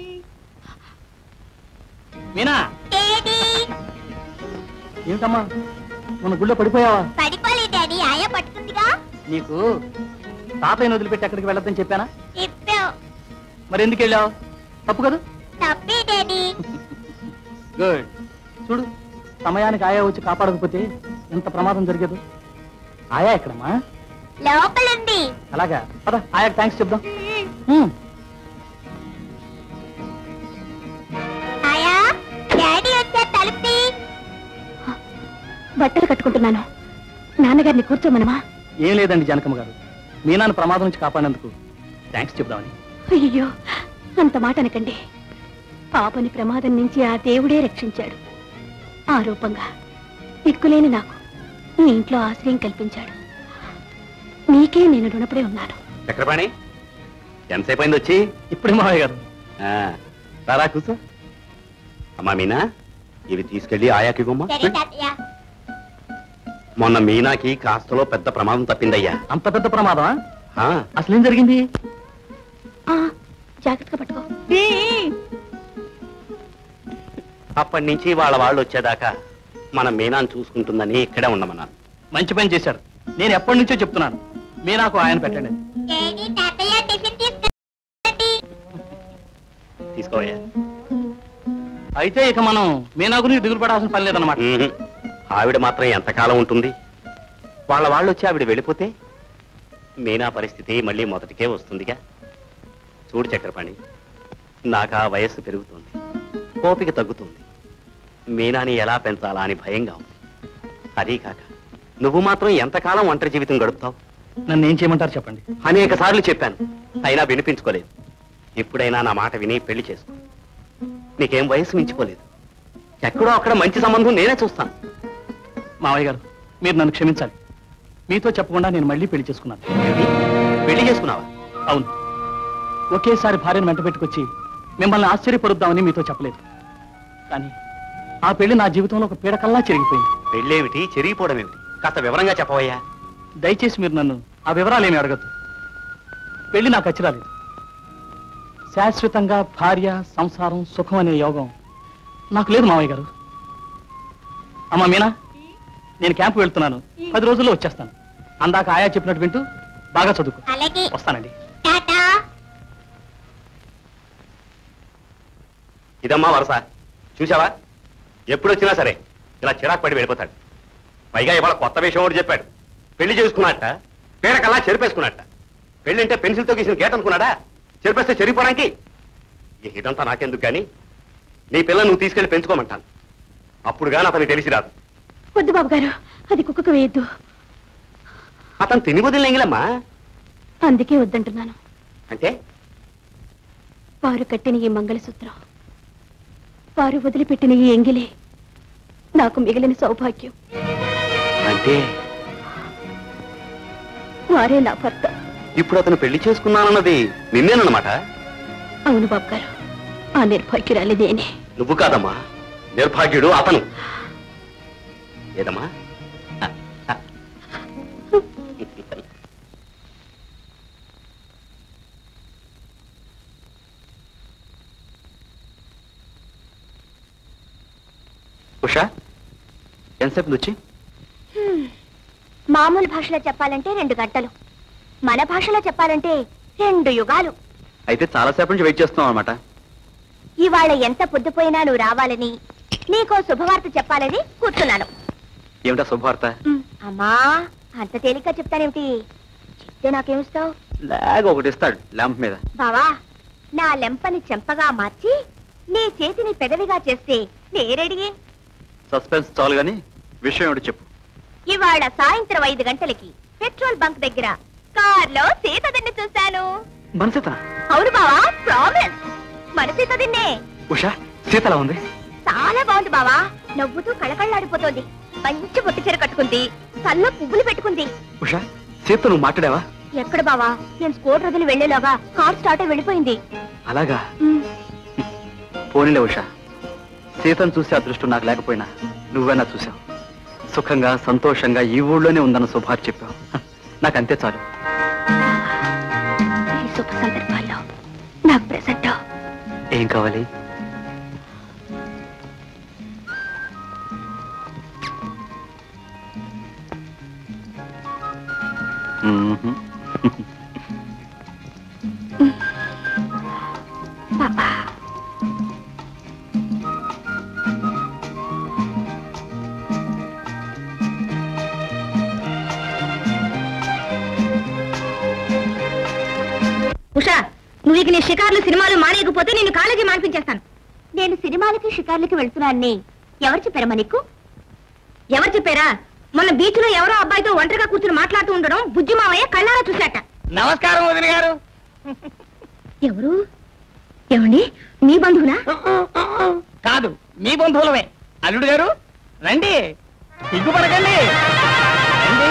మీనా డాడీ ఏమిటమ్మా మన గుళ్ళో పడిపోయావా పడిపోలే డాడీ ఆయా పట్టుకుందిగా నీకు తాతయ్యను వదిలిపెట్టి అక్కడికి వెళ్ళొద్దని చెప్పానా చెప్పావు మరి ఎందుకు వెళ్ళావు తప్పు కదా తప్పే డాడీ గుడ్ చూడు సమయానికి ఆయా వచ్చి కాపాడకపోతే ఎంత ప్రమాదం జరిగదు ఆయా ఎక్కడమ్మా లోపలుంది అలాగా పద ఆయాకి థ్యాంక్స్ చెప్దాం హ్మ్. ఆయా డాడీ వచ్చా తలుపి బట్టలు కట్టుకుంటున్నాను నాన్నగారిని కూర్చోమనమా ఏం లేదండి జనకమ్మ గారు మీనాన్ని ప్రమాదం నుంచి కాపాడినందుకు థ్యాంక్స్ చెప్దామని అయ్యో అంత మాట అనకండి పాపని ప్రమాదం నుంచి ఆ దేవుడే రక్షించాడు ఆ రూపంగా దిక్కులేని నాకు మీ ఇంట్లో ఆశ్రయం కల్పించాడు నీకే నేను రుణపడి ఉన్నాను చక్రపాణి ఎంతసేపు అయింది వచ్చి ఇప్పుడే మావయ్య గారు ఆ, రారా కూర్చో అమ్మా మీనా ఇవి తీసుకెళ్ళి ఆయాకి ఇవ్వమ్మా సరే తాతయ్య మొన్న మీనాకి కాస్తలో పెద్ద ప్రమాదం తప్పిందయ్యా అంత పెద్ద ప్రమాదమా ఆ, అసలేం జరిగింది ఆ, జాగ్రత్తగా పట్టుకో అప్పటి నుంచి వాళ్ళ వాళ్ళు వచ్చేదాకా మన మీనాన్ని చూసుకుంటుందని ఇక్కడే ఉండమన్నాను మంచి పని చేశారు నేను ఎప్పటి నుంచో చెప్తున్నాను మీ నాకు ఆయన పెట్టండి డాడీ తాతయ్య టిఫిన్ తీసుకోవయ్యా అయితే ఇక మనం మీనా గురించి దిగులు పడాల్సిన పని లేదన్నమాట మ్మ్. ఆవిడ మాత్రం ఎంతకాలం ఉంటుంది వాళ్ళ వాళ్ళు వచ్చి ఆవిడ వెళ్ళిపోతే మీనా పరిస్థితి మళ్ళీ మొదటికే వస్తుందిగా చూడు చక్రపాణి నాకు ఆ వయస్సు పెరుగుతుంది ఓపిక తగ్గుతుంది మీనాని ఎలా పెంచాలా అని భయంగా ఉంది అదీ కాక నువ్వు మాత్రం ఎంతకాలం ఒంటరి జీవితం గడుపుతావు నన్ను ఏం చేయమంటారు చెప్పండి అనేక సార్లు చెప్పాను అయినా వినిపించుకోలేదు ఇప్పుడైనా నా మాట విని పెళ్లి చేసుకో నీకేం వయసు మించిపోలేదు ఎక్కడో అక్కడ మంచి సంబంధం నేనే చూస్తాను మావయ్య గారు మీరు నన్ను క్షమించాలి మీతో చెప్పకుండా నేను మళ్ళీ పెళ్లి చేసుకున్నాను ఏంటి? పెళ్లి చేసుకున్నావా అవును ఒకేసారి భార్యను వెంట పెట్టుకొచ్చి మిమ్మల్ని ఆశ్చర్యపరుద్దామని మీతో చెప్పలేదు కానీ ఆ పెళ్లి నా జీవితంలో ఒక పీడకల్లా చెరిగిపోయింది పెళ్ళేమిటి చెరిగిపోవడం ఏమిటి కాస్త వివరంగా చెప్పవయ్యా దయచేసి మీరు నన్ను ఆ వివరాలు ఏమి అడగద్దు పెళ్లి నాకు అచ్చిరాలేదు శాశ్వతంగా భార్య సంసారం సుఖం అనే యోగం నాకు లేదు మావయ్య గారు అమ్మా మీనా నేను క్యాంపు వెళ్తున్నాను పది రోజుల్లో వచ్చేస్తాను అందాక ఆయా చెప్పినట్టు వింటూ బాగా చదువుకో అలాగే వస్తానండి టాటా ఇదమ్మా వరస చూసావా ఎప్పుడు వచ్చినా సరే ఇలా చిరాకు పడి వెళ్ళిపోతాడు పైగా ఇవాళ కొత్త విషయం ఒకటి చెప్పాడు పెళ్లి చేసుకున్నట్ట పేరకల్లా చెరిపేసుకున్నట్ట పెళ్లి అంటే పెన్సిల్తో గీసిన గేట్ అనుకున్నాడా చెరిపేస్తే చెరిపోవడానికి ఈ ఇదంతా నాకెందుకు కానీ నీ పిల్ల నువ్వు తీసుకెళ్లి పెంచుకోమంటాను అప్పుడు గాని అతనికి తెలిసి రాదు వద్దు బాబు గారు అది కుక్కకు వేయద్దు అతను తిని వదిలేంగిలమ్మా అందుకే వద్దంటున్నాను అంటే వారు కట్టిన ఈ మంగళసూత్రం వారు వదిలిపెట్టిన ఈ ఎంగిలే నాకు మిగిలిన సౌభాగ్యం అంటే వారే నా భర్త ఇప్పుడు అతను పెళ్లి చేసుకున్నానన్నది నిన్నేనన్నమాట అవును బాబు గారు ఆ నిర్భాగ్యురాలి నేనే నువ్వు కాదమ్మా నిర్భాగ్యుడు అతను ఏదమ్మా ఆ, ఆ. ఉషా ఎంతసేపు వచ్చి మామూలు భాషలో చెప్పాలంటే రెండు గంటలు మన భాషలో చెప్పాలంటే రెండు యుగాలు అయితే చాలాసేపు నుంచి వెయిట్ చేస్తున్నాం అనమాట ఇవాళ ఎంత పొద్దుపోయినా నువ్వు రావాలని నీకో శుభవార్త చెప్పాలని కూర్చున్నాను ఏమిటా శుభవార్త అమ్మా అంత తేలిక చెప్తానేమిటి చెప్తే నాకేమిస్తావు లాగ్ ఒకటి ఇస్తాడు ల్యాంప్ మీద బావా నా లెంపని చెంపగా మార్చి నీ చేతిని పెదవిగా చేస్తే నేరెడిగి సస్పెన్స్ చాలు గాని విషయం ఏమిటి చెప్పు ఇవాళ సాయంత్రం ఐదు గంటలకి పెట్రోల్ బంక్ దగ్గర కార్లో సీతదిన్ని చూశాను మనసేత అవును బావా ప్రామిస్ మన సీతదిన్నే ఉషా సీతలా ఉంది చాలా బాగుంది బావా నవ్వుతూ కళకళ్ళాడిపోతోంది మంచి పొట్టి చీర కట్టుకుంది తల్లో పువ్వులు పెట్టుకుంది ఉషా సీత నువ్వు మాట్లాడావా ఎక్కడ బావా నేను స్కూటర్ వదిలి వెళ్లేలాగా కార్ స్టార్ట్ అయి వెళ్ళిపోయింది అలాగా ఉమ్, పోనీలే ఉషా సీతను చూసే అదృష్టం నాకు లేకపోయినా నువ్వైనా చూసావు సుఖంగా సంతోషంగా ఈ ఊళ్ళోనే ఉందన్న శుభార్ చెప్పావు హ, నాకంతే చాలు ఈ శుభ సందర్భాల్లో నాకు ప్రెసెంట్ ఏం కావాలి మ్మ్హ్. పాపా ఉషా నువ్వు ఇక నీ షికార్లు సినిమాలు మానేయకపోతే నేను కాలేజీ మానిపించేస్తాను నేను సినిమాలకి షికార్లకి వెళ్తున్నాన్ని ఎవరు చెప్పారమ్మా నీకు ఎవరు చెప్పారా మొన్న బీచ్ లో ఎవరో అబ్బాయితో ఒంటరిగా కూర్చుని మాట్లాడుతూ ఉండడం బుజ్జి మావయ్య కళ్ళారా చూశాట నమస్కారం వదిన గారు ఎవరు ఏమండి మీ బంధువులా కాదు మీ బంధువులమే అల్లుడు గారు రండి సిగ్గుపడకండి రండి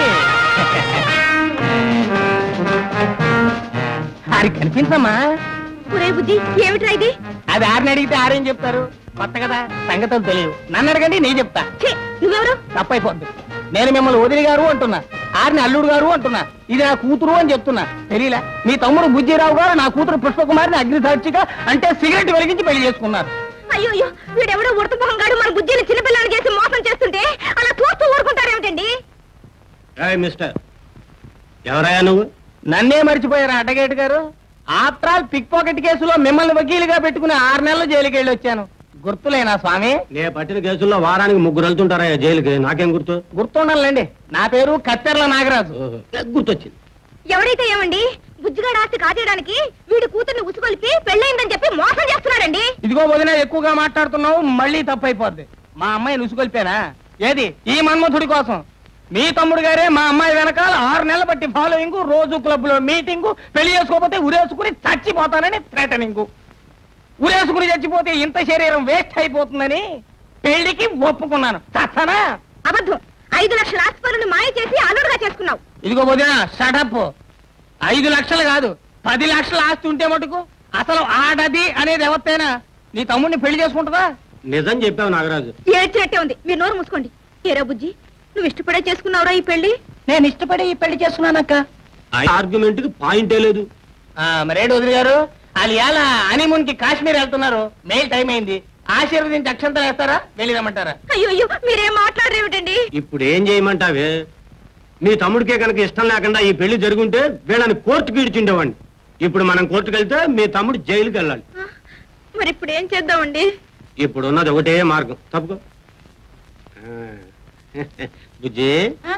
ఆరికి కనిపించమ్మా ఒరే బుజ్జి ఏమిట్రా ఇది అది ఆరిని అడిగితే ఆరేం చెప్తారు కొత్త కదా సంగతులు తెలియదు నన్ను అడగండి నేను చెప్తా ఛీ, నువ్వెవరు తప్పైపోద్ది నేను మిమ్మల్ని వదిలి గారు అంటున్నా ఆరిని అల్లుడు గారు అంటున్నా ఇది నా కూతురు అని చెప్తున్నా తెలియలే మీ తమ్ముడు బుజ్జిరావు గారు నా కూతురు పుష్పకుమారిని అగ్ని సాక్షిగా అంటే సిగరెట్ వెలిగించి పెళ్లి చేసుకున్నారు అయ్యో అయ్యో వీడెవడో ఉడతమొహం గాడు మన బుజ్జిని చిన్నపిల్లని చేసి మోసం చేస్తుంటే అలా చూస్తూ ఊరుకుంటారేమిటండి మిస్టర్ ఎవరయ్యా నువ్వు నన్నే మర్చిపోయారా అడ్డగేట్ గారు ఆఫ్టర్ ఆల్ పిక్ పాకెట్ కేసులో మిమ్మల్ని వకీలుగా పెట్టుకుని ఆరు నెలలు జైలుకి వెళ్ళి వచ్చాను గుర్తులేనా స్వామి నే పట్టిన కేసుల్లో వారానికి ముగ్గురు వెళ్తుంటారా జైలుకి నాకేం గుర్తు గుర్తుండాలండి నా పేరు కత్తెర్ల నాగరాజు ఓహో, గుర్తొచ్చింది ఎవరైతే ఏమండి బుజ్జిగాడు ఆస్తి కాజేయడానికి వీడి కూతుర్ని ఉసుకొలిపి పెళ్ళయిందని చెప్పి మోసం చేస్తున్నాడండి ఇదిగో వదిన ఎక్కువగా మాట్లాడుతున్నావు మళ్ళీ తప్పైపోద్ది మా అమ్మాయి నుసుకొల్పానా ఏది ఈ మన్మథుడి కోసం మీ తమ్ముడు గారే మా అమ్మాయి వెనకాల ఆరు నెలలు బట్టి ఫాలోయింగ్ రోజు క్లబ్ లో మీటింగ్ పెళ్లి చేసుకోకపోతే ఉరేసుకుని చచ్చిపోతానని థ్రెటనింగ్ ఉరేసుకుని చచ్చిపోతే ఇంత శరీరం వేస్ట్ అయిపోతుందని పెళ్లికి ఒప్పుకున్నాను చస్తానా అబద్ధం ఐదు లక్షల ఆస్తి పనులు మాయ చేసి అల్లుడుగా చేసుకున్నావు ఇదిగో వదిన షటప్ ఐదు లక్షలు కాదు పది లక్షల ఆస్తి ఉంటే మటుకు అసలు ఆడది అనేది ఎవరితేనా నీ తమ్ముడిని పెళ్లి చేసుకుంటుందా నిజం చెప్పావు నాగరాజు ఏడ్చినట్టే ఉంది మీరు నోరు మూసుకోండి ఏరా బుజ్జి నువ్వు ఇష్టపడే చేసుకున్నావురా ఈ పెళ్లి నేను ఇష్టపడి ఈ పెళ్లి చేసుకున్నానక్క ఆర్గ్యుమెంట్ కి పాయింటే లేదు మరేడు వదిలి గారు వాళ్ళు ఇవాళ హనీమూన్ కి కాశ్మీర్ వెళ్తున్నారు మెయిల్ టైం అయింది ఆశీర్వదించి అక్షంతలు వేస్తారా వెళ్ళి రమ్మంటారా అయ్యో అయ్యో మీరేం మాట్లాడరేమిటండి ఇప్పుడు ఏం చేయమంటావే నీ తమ్ముడికే కనుక ఇష్టం లేకుండా ఈ పెళ్లి జరుగుంటే వీళ్ళని కోర్టుకి ఇడిచిండేవాడిని ఇప్పుడు మనం కోర్టుకు వెళ్తే మీ తమ్ముడు జైలుకి వెళ్ళాలి మరి ఇప్పుడు ఏం చేద్దామండి ఇప్పుడు ఉన్నది ఒకటే మార్గం తప్పుకో ఆ. బుజ్జి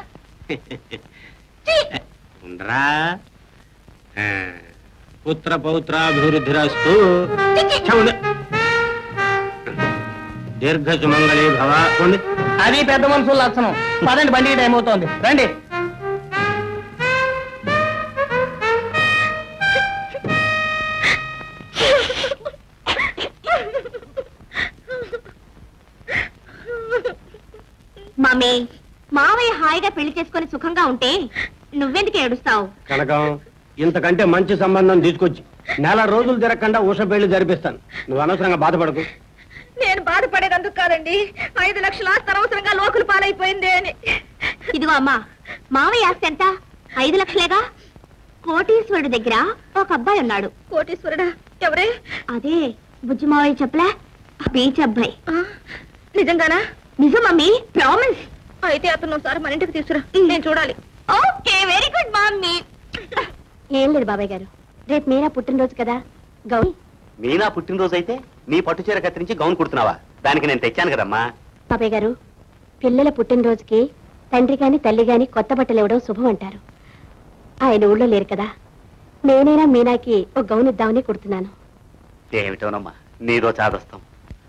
ఉండరా ఆ. పుత్ర పౌత్రాభివృద్ధిరస్తు చౌండి. దీర్ఘ సుమంగళి భవ ఉండి. అది పెద్ద మనుషుల లక్షణం పదండి బండి టైం అవుతోంది రండి మమ్మీ మావయ్య హాయిగా పెళ్లి చేసుకొని సుఖంగా ఉంటే నువ్వెందుకు ఏడుస్తావు కనకం ఇంతకంటే మంచి సంబంధం తీసుకొచ్చి నెల రోజులు తిరగకుండా ఉష పెళ్లి జరిపిస్తాను నువ్వు అనవసరంగా బాధపడకు నేను బాధపడేదందుకు కాదండి ఐదు లక్షల ఆస్తి అనవసరంగా లోకులు పాలైపోయింది అని ఇదిగో అమ్మా మావయ్య ఆస్తి ఎంత ఐదు లక్షలేగా కోటీశ్వరుడు దగ్గర ఒక అబ్బాయి ఉన్నాడు కోటీశ్వరుడా ఎవరే అదే బుజ్జి మావయ్య చెప్పలే బీచ్ అబ్బాయి నిజంగానా నిజం మమ్మీ ప్రామిస్ అయితే అతను ఒకసారి మన ఇంటికి తీసుకురా నేను చూడాలి ఓకే వెరీ గుడ్ మమ్మీ ఏం లేదు బాబాయ్ గారు రేపు మీరా పుట్టినరోజు కదా గౌరీ మీనా పుట్టినరోజు అయితే నీ పట్టు చీర కత్తిరించి గౌన్ కుడుతున్నావా దానికి నేను తెచ్చాను కదమ్మా బాబాయ్ గారు పిల్లల పుట్టినరోజుకి తండ్రి గాని తల్లి గాని కొత్త బట్టలు ఇవ్వడం శుభం అంటారు ఆయన ఊళ్ళో లేరు కదా నేనైనా మీనాకి ఒక గౌన్ ఇద్దామని కుడుతున్నాను ఏమిటోనమ్మా నీదో చాదస్తాం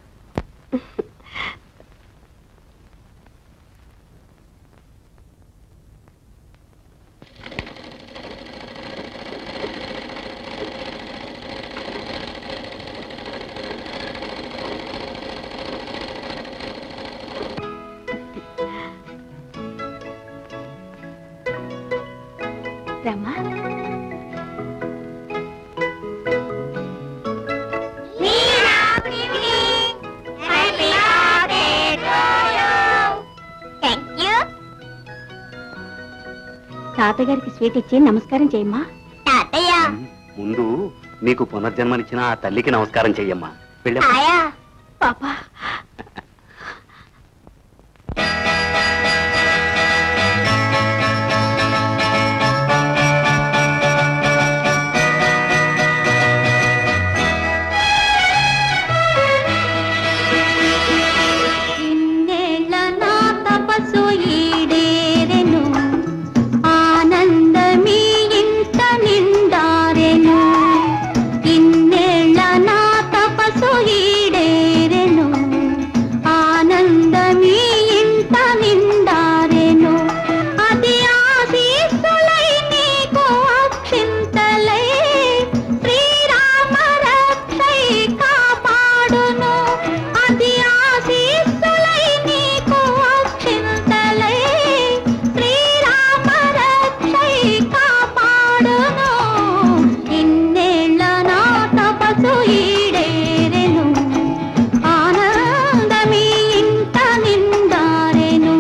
రమ్మా తాతగారికి స్వీట్ ఇచ్చి నమస్కారం చేయమ్మా తాతయ్య ముందు నీకు పునర్జన్మనిచ్చిన ఆ తల్లికి నమస్కారం చెయ్యమ్మా వెళ్ళమ్మా ఆయా పాపా ఇన్నేళ్ల నా తపస్సు ఈడేరెను ఆనందమీ ఇంట నిండారెను ఇన్నేళ్ల నా తపస్సు ఈడేరెను ఆనందమీ ఇంట నిండారెను అది ఆశీస్సులై నీకు అక్షింతలై శ్రీరామ రక్షై కాపాడును అది ఆశీస్సులై నీకు అక్షింతలై శ్రీరామ రక్షై కాపాడును ఇన్నేళ్ల నా తపస్సు ఈడేరెను ఆనందమీ ఇంట నిండారెను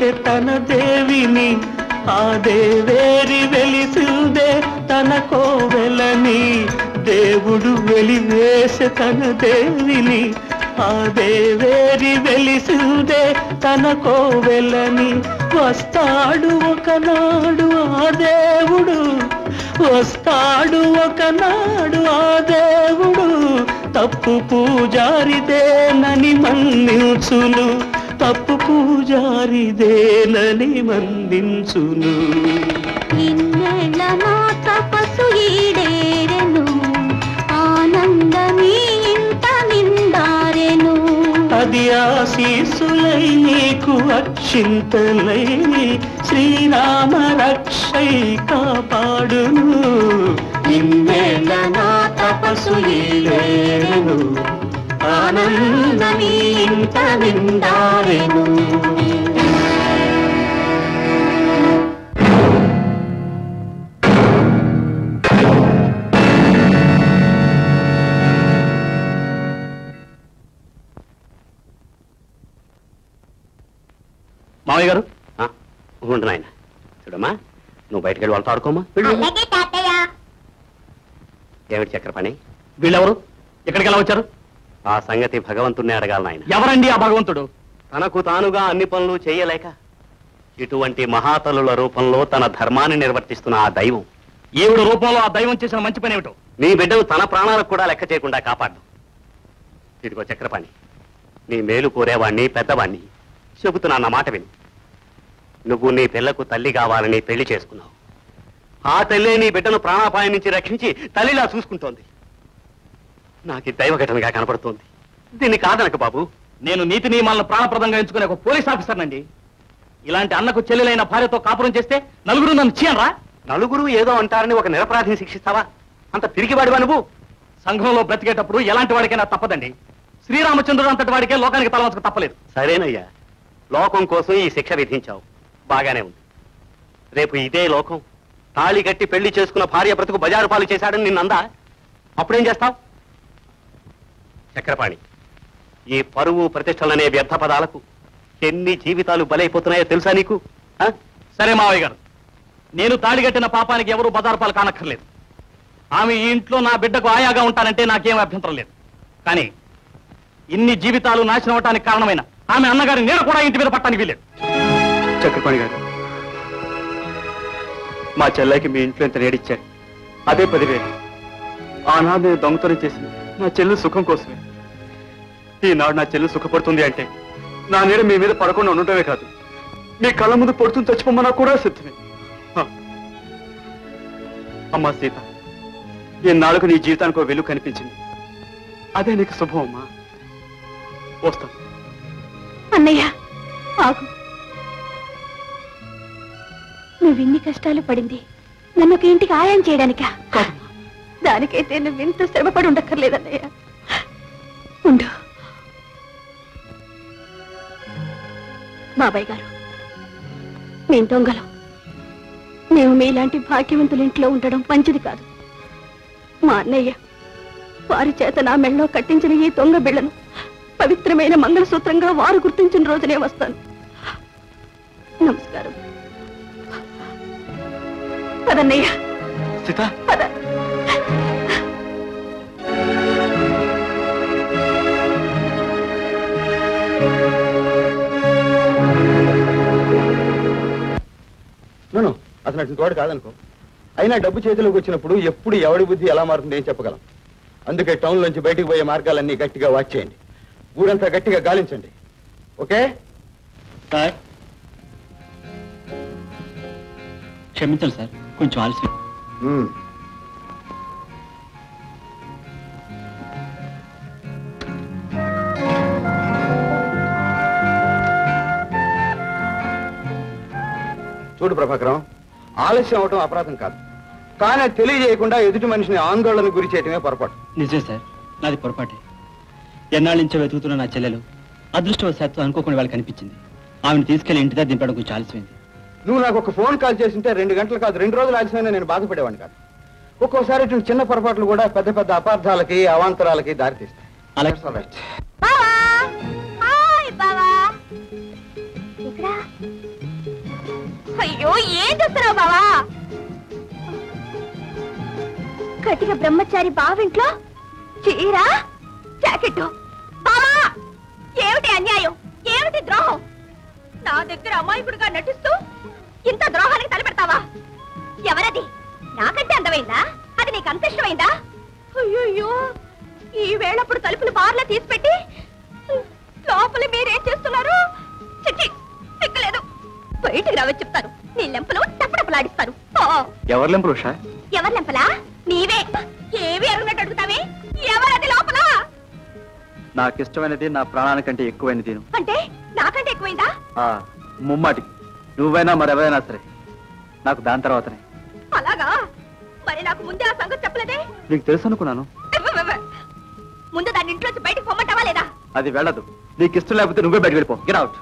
వేసే తన దేవిని ఆ దేవేరి వెలిసిందే తన కోవెలని దేవుడు వెలివేసే తన దేవిని ఆ దేవేరి వెలిసిందే తన కోవెలని వస్తాడు ఒకనాడు ఆ దేవుడు వస్తాడు ఒకనాడు ఆ దేవుడు తప్పు పూజారిదేనని మన్నించును తప్పు పూజారిదేనని మన్నించును ఇన్నేళ్ళ నా తపస్సు ఈడేరెను ఆనందమీ ఇంట నిండారెను అది ఆశీసులై నీకు అక్షింతలై శ్రీరామ రక్షై కాపాడును ఇన్నేళ్ళ నా తపస్సు ఈడేరెను ఆనందమీ ఇంట నిండారెను మామయ్య గారు ఆ, ఉండు నాయన చూడమ్మా నువ్వు బయటకు వెళ్ళి వాళ్ళతో ఆడుకోమా వెళ్ళు, వెళ్ళు. అలాగే తాతయ్య ఏమిటి చక్రపాణి వీళ్ళెవరు ఎక్కడికి ఎలా వచ్చారు ఆ సంగతి భగవంతుణ్ణి అడగాలి నాయన ఎవరండి ఆ భగవంతుడు తనకు తానుగా అన్ని పనులు చేయలేక ఇటువంటి మహాతలుల రూపంలో తన ధర్మాన్ని నిర్వర్తిస్తున్న ఆ దైవం ఈవిడ రూపంలో ఆ దైవం చేసిన మంచి పని ఏమిటో నీ బిడ్డను తన ప్రాణాలకు కూడా లెక్క చేయకుండా కాపాడు ఇదిగో చక్రపాణి నీ మేలు కోరేవాణ్ణి పెద్దవాణ్ణి చెబుతున్నా నా మాట విను నువ్వు నీ పిల్లకు తల్లి కావాలని పెళ్లి చేసుకున్నావు ఆ తల్లే నీ బిడ్డను ప్రాణాపాయం నుంచి రక్షించి తల్లిలా చూసుకుంటోంది నాకు ఈ దైవ ఘటనగా కనపడుతోంది దీన్ని కాదనక బాబు నేను నీతి నియమాలను ప్రాణప్రదంగా ఎంచుకునే ఒక పోలీస్ ఆఫీసర్నండి ఇలాంటి అన్నకు చెల్లెలైన భార్యతో కాపురం చేస్తే నలుగురు నన్ను చీయనరా నలుగురు ఏదో అంటారని ఒక నిరపరాధిని శిక్షిస్తావా అంత పిరికివాడివా నువ్వు సంఘంలో బ్రతికేటప్పుడు ఎలాంటి వాడికైనా తప్పదండి శ్రీరామచంద్రుడు అంతటి వాడికే లోకానికి తలవంచక తప్పలేదు సరేనయ్యా లోకం కోసం ఈ శిక్ష విధించావు బాగానే ఉంది రేపు ఇదే లోకం తాళి కట్టి పెళ్లి చేసుకున్న భార్య బ్రతుకు బజారు పాలు చేశాడని నిన్నందా అప్పుడేం చేస్తావు చక్రపాణి ఈ పరువు ప్రతిష్టలనే వ్యర్థ పదాలకు ఎన్ని జీవితాలు బలైపోతున్నాయో తెలుసా నీకు ఆ? సరే మావయ్య గారు నేను తాళిగట్టిన పాపానికి ఎవరు బదార్పాలు కానక్కర్లేదు ఆమె ఈ ఇంట్లో నా బిడ్డకు ఆయాగా ఉంటానంటే నాకేం అభ్యంతరం లేదు కానీ ఇన్ని జీవితాలు నాశనం అవటానికి కారణమైన ఆమె అన్నగారి నేను కూడా ఇంటి మీద పట్టానికి వీలేదు చక్రపాణి గారు మా చెల్లెకి మీ ఇంట్లో ఇంత నేడిచ్చారు అదే పదివేలు ఆనాడు నేను దొంగతనం చేసింది నా చెల్లి సుఖం కోసమే ఈనాడు నా చెల్లి సుఖపడుతుంది అంటే నా నీడ మీ మీద పడకుండా ఉండటమే కాదు మీ కళ్ళ ముందు పడుతుంది చచ్చిపోమన్నా కూడా సిద్ధమే హ. అమ్మా సీత ఈనాడుకు నీ జీవితానికి ఒక వెలుగు కనిపించింది అదే నీకు శుభం అమ్మా వస్తాను అన్నయ్య ఆగు నువ్వు ఇన్ని కష్టాలు పడింది నన్ను ఒక ఇంటికి ఆయం చేయడానికా దానికైతే నువ్వు ఇంత శ్రమపడి ఉండక్కర్లేదన్నయ్య ఉండు బాబాయ్ గారు మేము దొంగలం మేము మీలాంటి భాగ్యవంతుల ఇంట్లో ఉండడం మంచిది కాదు మా అన్నయ్య వారి చేత నా మెళ్ళలో కట్టించిన ఈ దొంగ బిళ్ళను పవిత్రమైన మంగళసూత్రంగా వారు గుర్తించిన రోజునే వస్తాను నమస్కారం పదన్నయ్య సీత పద నన్ను అసలు అటువంటి వాడు కాదనుకో అయినా డబ్బు చేతిలోకి వచ్చినప్పుడు ఎప్పుడు ఎవడి బుద్ధి ఎలా మారుతుంది ఏం చెప్పగలం అందుకే టౌన్ నుంచి బయటికి పోయే మార్గాలన్నీ గట్టిగా వాచ్ చేయండి ఊరంతా గట్టిగా గాలించండి ఓకే సార్ క్షమించండి సార్ కొంచెం ఆలస్యం మ్మ్. చూడు ప్రభాకరం ఆలస్యం అవటం అపరాధం కాదు కానీ అది తెలియజేయకుండా ఎదుటి మనిషిని ఆందోళన గురి చేయటమే పొరపాటు నిజమే సార్ నాది పొరపాటే ఎన్నాళ్ళ నుంచో వెతుకుతున్న నా చెల్లెలు అదృష్టవశాత్తు అనుకోకుండా వాళ్ళకి కనిపించింది ఆమెను తీసుకెళ్లి ఇంటి దగ్గర దింపడం కొంచెం ఆలస్యమైంది నువ్వు నాకు ఒక ఫోన్ కాల్ చేసింటే రెండు గంటలు కాదు రెండు రోజులు ఆలస్యమైనా నేను బాధపడేవాడిని కాదు ఒక్కోసారి ఇటువంటి చిన్న పొరపాట్లు కూడా పెద్ద పెద్ద అపార్థాలకి అవాంతరాలకి దారితీస్తాయి అలాగే That's all right. బావా హాయ్ బావా ఇక్కడ అయ్యో ఏం చేస్తున్నావు బావా కటిక బ్రహ్మచారి బావింట్లో చీర జాకెట్ బావా ఏమిటి అన్యాయం ఏమిటి ద్రోహం నా దగ్గర అమాయకుడిగా నటిస్తూ ఇంత ద్రోహానికి తలపెడతావా ఎవరది నాకంటే అందమైందా అది నీకు అంత ఇష్టమైందా అయ్యో ఈ వేళప్పుడు తలుపులు బార్లా తీసిపెట్టి లోపల మీరేం చేస్తున్నారు చిచ్చి సిగ్గులేదు బయటికి రావే చెప్తారు నీ లెంపలు టప్పటప్పలాడిస్తారు ఓ, ఎవరు లెంపరు ఉషా ఎవరి లెంపలా నీవే ఏవి అరున్నట్టు అడుగుతావే ఎవరది లోపల నాకు ఇష్టమైనది నా ప్రాణానికంటే ఎక్కువైనది నేను అంటే నాకంటే ఎక్కువైందా ఆ, ముమ్మాటికి నువ్వైనా మరెవరైనా సరే నాకు దాని తర్వాతనే అలాగా మరి నాకు ముందే ఆ సంగతి చెప్పలేదే నీకు తెలుసు అనుకున్నాను ఎవ్వెవ్వెవ్వ. ముందు దాన్ని ఇంట్లోంచి బయటికి పొమ్మంటావా లేదా అది వెళ్ళదు నీకు ఇష్టం లేకపోతే నువ్వే బయట వెళ్ళిపో గెట్ అవుట్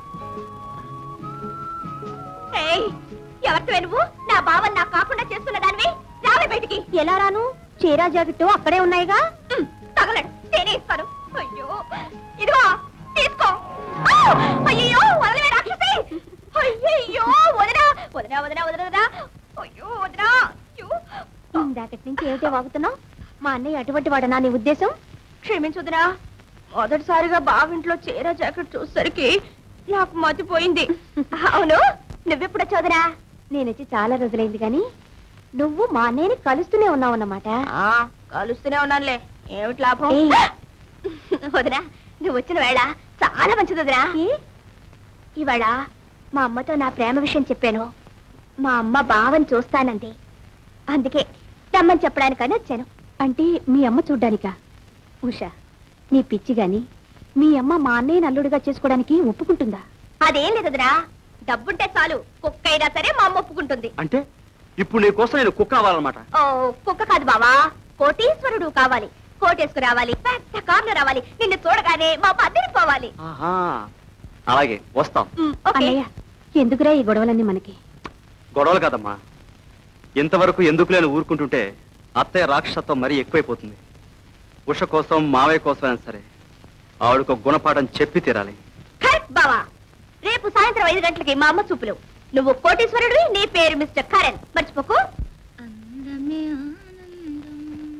ఏయ్, ఎవరితో నువ్వు నా బావని నాకు కాకుండా చేస్తున్న దానివి రావే బయటికి ఎలా రాను చీరా జాకెట్టు అక్కడే ఉన్నాయిగా తగలడు నేనే ఇస్తాను అయ్యో ఇదిగో తీసుకో ఆ! అయ్యో వదలవే రాక్షసి అయ్యో వదరా వదరా వదరా వదరా వదరా అయ్యో వదరా అయ్యో ఇందాకటి నుంచి ఏమిటో వాగుతున్నావు మా అన్నయ్య అటువంటి వాడనా నీ ఉద్దేశం క్షమించుదరా మొదటిసారిగా బావింట్లో చీర జాకెట్ చూసరికి నాకు మతిపోయింది అవును నువ్వెప్పుడు చదురా నేను వచ్చి చాలా రోజులైంది కానీ నువ్వు మా అన్నయ్యని కలుస్తూనే ఉన్నావు అన్నమాట కలుస్తూనే ఉన్నానులే ఏమిటి లాభం వదినా నువ్వు వచ్చిన వేళ చాలా మంచిది వదినా ఇవాళ మా అమ్మతో నా ప్రేమ విషయం చెప్పాను మా అమ్మ బావని చూస్తానంది అందుకే రమ్మని చెప్పడానికని వచ్చాను అంటే మీ అమ్మ చూడ్డానికా ఉషా నీ పిచ్చి గాని మీ అమ్మ మా అన్నయ్య నల్లుడిగా చేసుకోవడానికి ఒప్పుకుంటుందా అదేం లేదు వదినా డబ్బుంటే చాలు కుక్క అయినా సరే మా అమ్మ ఒప్పుకుంటుంది అంటే ఇప్పుడు నీ కోసం నేను కుక్క అవ్వాలన్నమాట ఓ కుక్క కాదు బావా కోటీశ్వరుడు కావాలి కోటేసుకు రావాలి పెద్ద కార్లు రావాలి నిన్ను చూడగానే మా పద్దెని పోవాలి ఆహా. అలాగే వస్తాం ఉమ్, ఓకే అన్నయ్య ఎందుకురా ఈ గొడవలన్నీ మనకి గొడవలు కాదమ్మా ఇంతవరకు ఎందుకు లేని ఊరుకుంటుంటే అత్తయ్య రాక్షసత్వం మరీ ఎక్కువైపోతుంది ఉష కోసం మావయ్య కోసమైనా సరే ఆవిడకు గుణపాఠం చెప్పి తీరాలి కరెక్ట్ బావా రేపు సాయంత్రం ఐదు గంటలకి మా అమ్మ చూపులు నువ్వు కోటీశ్వరుడు నీ పేరు మిస్టర్ కరణ్ మర్చిపోకు అందమే ఆనందం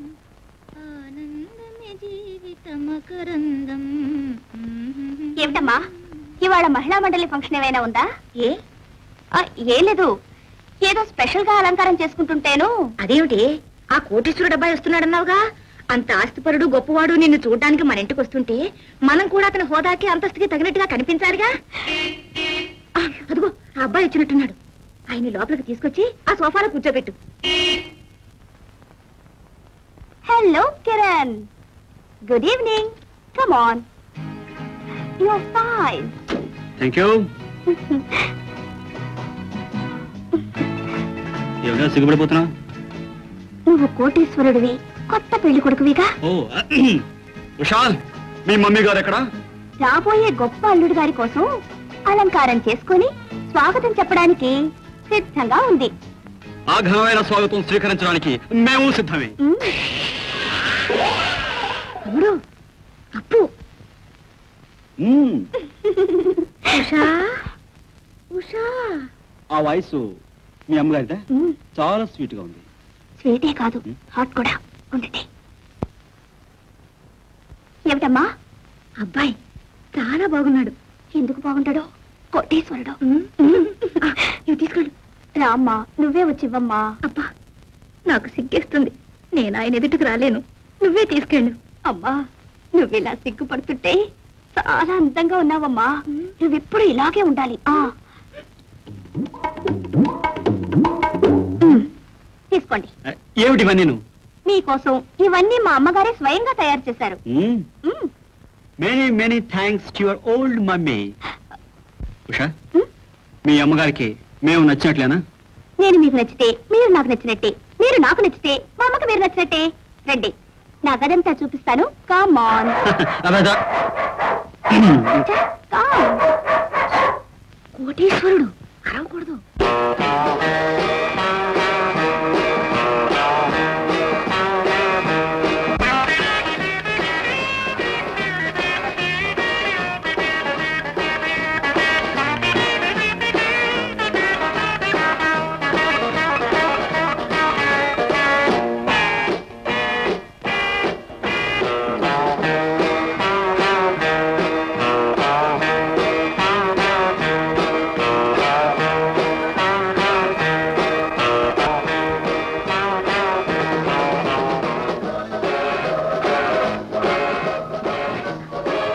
ఆనందమే జీవితమకరందం ఏమిటమ్మా ఇవాళ మహిళా మండలి ఫంక్షన్ ఏమైనా ఉందా ఏ ఆ, ఏం లేదు ఏదో స్పెషల్ గా అలంకారం చేసుకుంటుంటేను అదేమిటి ఆ కోటీశ్వరుడు అబ్బాయి వస్తున్నాడన్నావుగా అంత ఆస్తిపరుడు గొప్పవాడు నిన్ను చూడడానికి మన ఇంటికి వస్తుంటే మనం కూడా అతని హోదాకి అంతస్తుకి తగినట్టుగా కనిపించాలిగా ఆ, అదిగో ఆ అబ్బాయి వచ్చినట్టున్నాడు ఆయన లోపలికి తీసుకొచ్చి ఆ సోఫాలో కూర్చోబెట్టు hello Kiran good evening come on your fine thank you ఏమైనా సిగ్గుపడిపోతున్నావు నువ్వు కోటీశ్వరుడివి కొత్త పెళ్లి కొడుకువిగా ఓ విశాల్ మీ మమ్మీ గారు ఎక్కడ రాబోయే గొప్ప అల్లుడి గారి కోసం అలంకారం చేసుకొని స్వాగతం చెప్పడానికి సిద్ధంగా ఉంది ఆ ఘనమైన స్వాగతం స్వీకరించడానికి మేము సిద్ధమే మ్మ్. తమ్ముడు అప్పు మ్మ్. ఉషా ఉషా ఆ వాయిస్ మీ అమ్మగారిదా మ్మ్. చాలా స్వీట్ గా ఉంది స్వీటే కాదు హాట్ కూడా ఉండండి ఏమిటమ్మా అబ్బాయి చాలా బాగున్నాడు ఎందుకు బాగుంటాడో కోటేశ్వరుడు ఆ, ఇవి తీసుకోండి రామ్మా నువ్వే వచ్చి ఇవ్వమ్మా అబ్బా నాకు సిగ్గేస్తుంది నేను ఆయన ఎదుటికి రాలేను నువ్వే తీసుకెళ్ళు అమ్మా నువ్వు ఇలా సిగ్గుపడుతుంటే చాలా అందంగా ఉన్నావమ్మా నువ్వెప్పుడు ఇలాగే ఉండాలి ఆ ఉమ్, తీసుకోండి ఏమిటి నేను మీకోసం ఇవన్నీ మా అమ్మగారే స్వయంగా తయారు చేశారు మ్మ్. Many many thanks to your old mummy Usha మ్మ్. మీ అమ్మగారికి మేము నచ్చినట్లేనా నేను మీకు నచ్చితే మీరు నాకు నచ్చినట్టే మీరు నాకు నచ్చితే మా అమ్మకి మీరు నచ్చినట్టే రండి నా గదంతా చూపిస్తాను కామాన్ అదా కోటీశ్వరుడు అరవకూడదు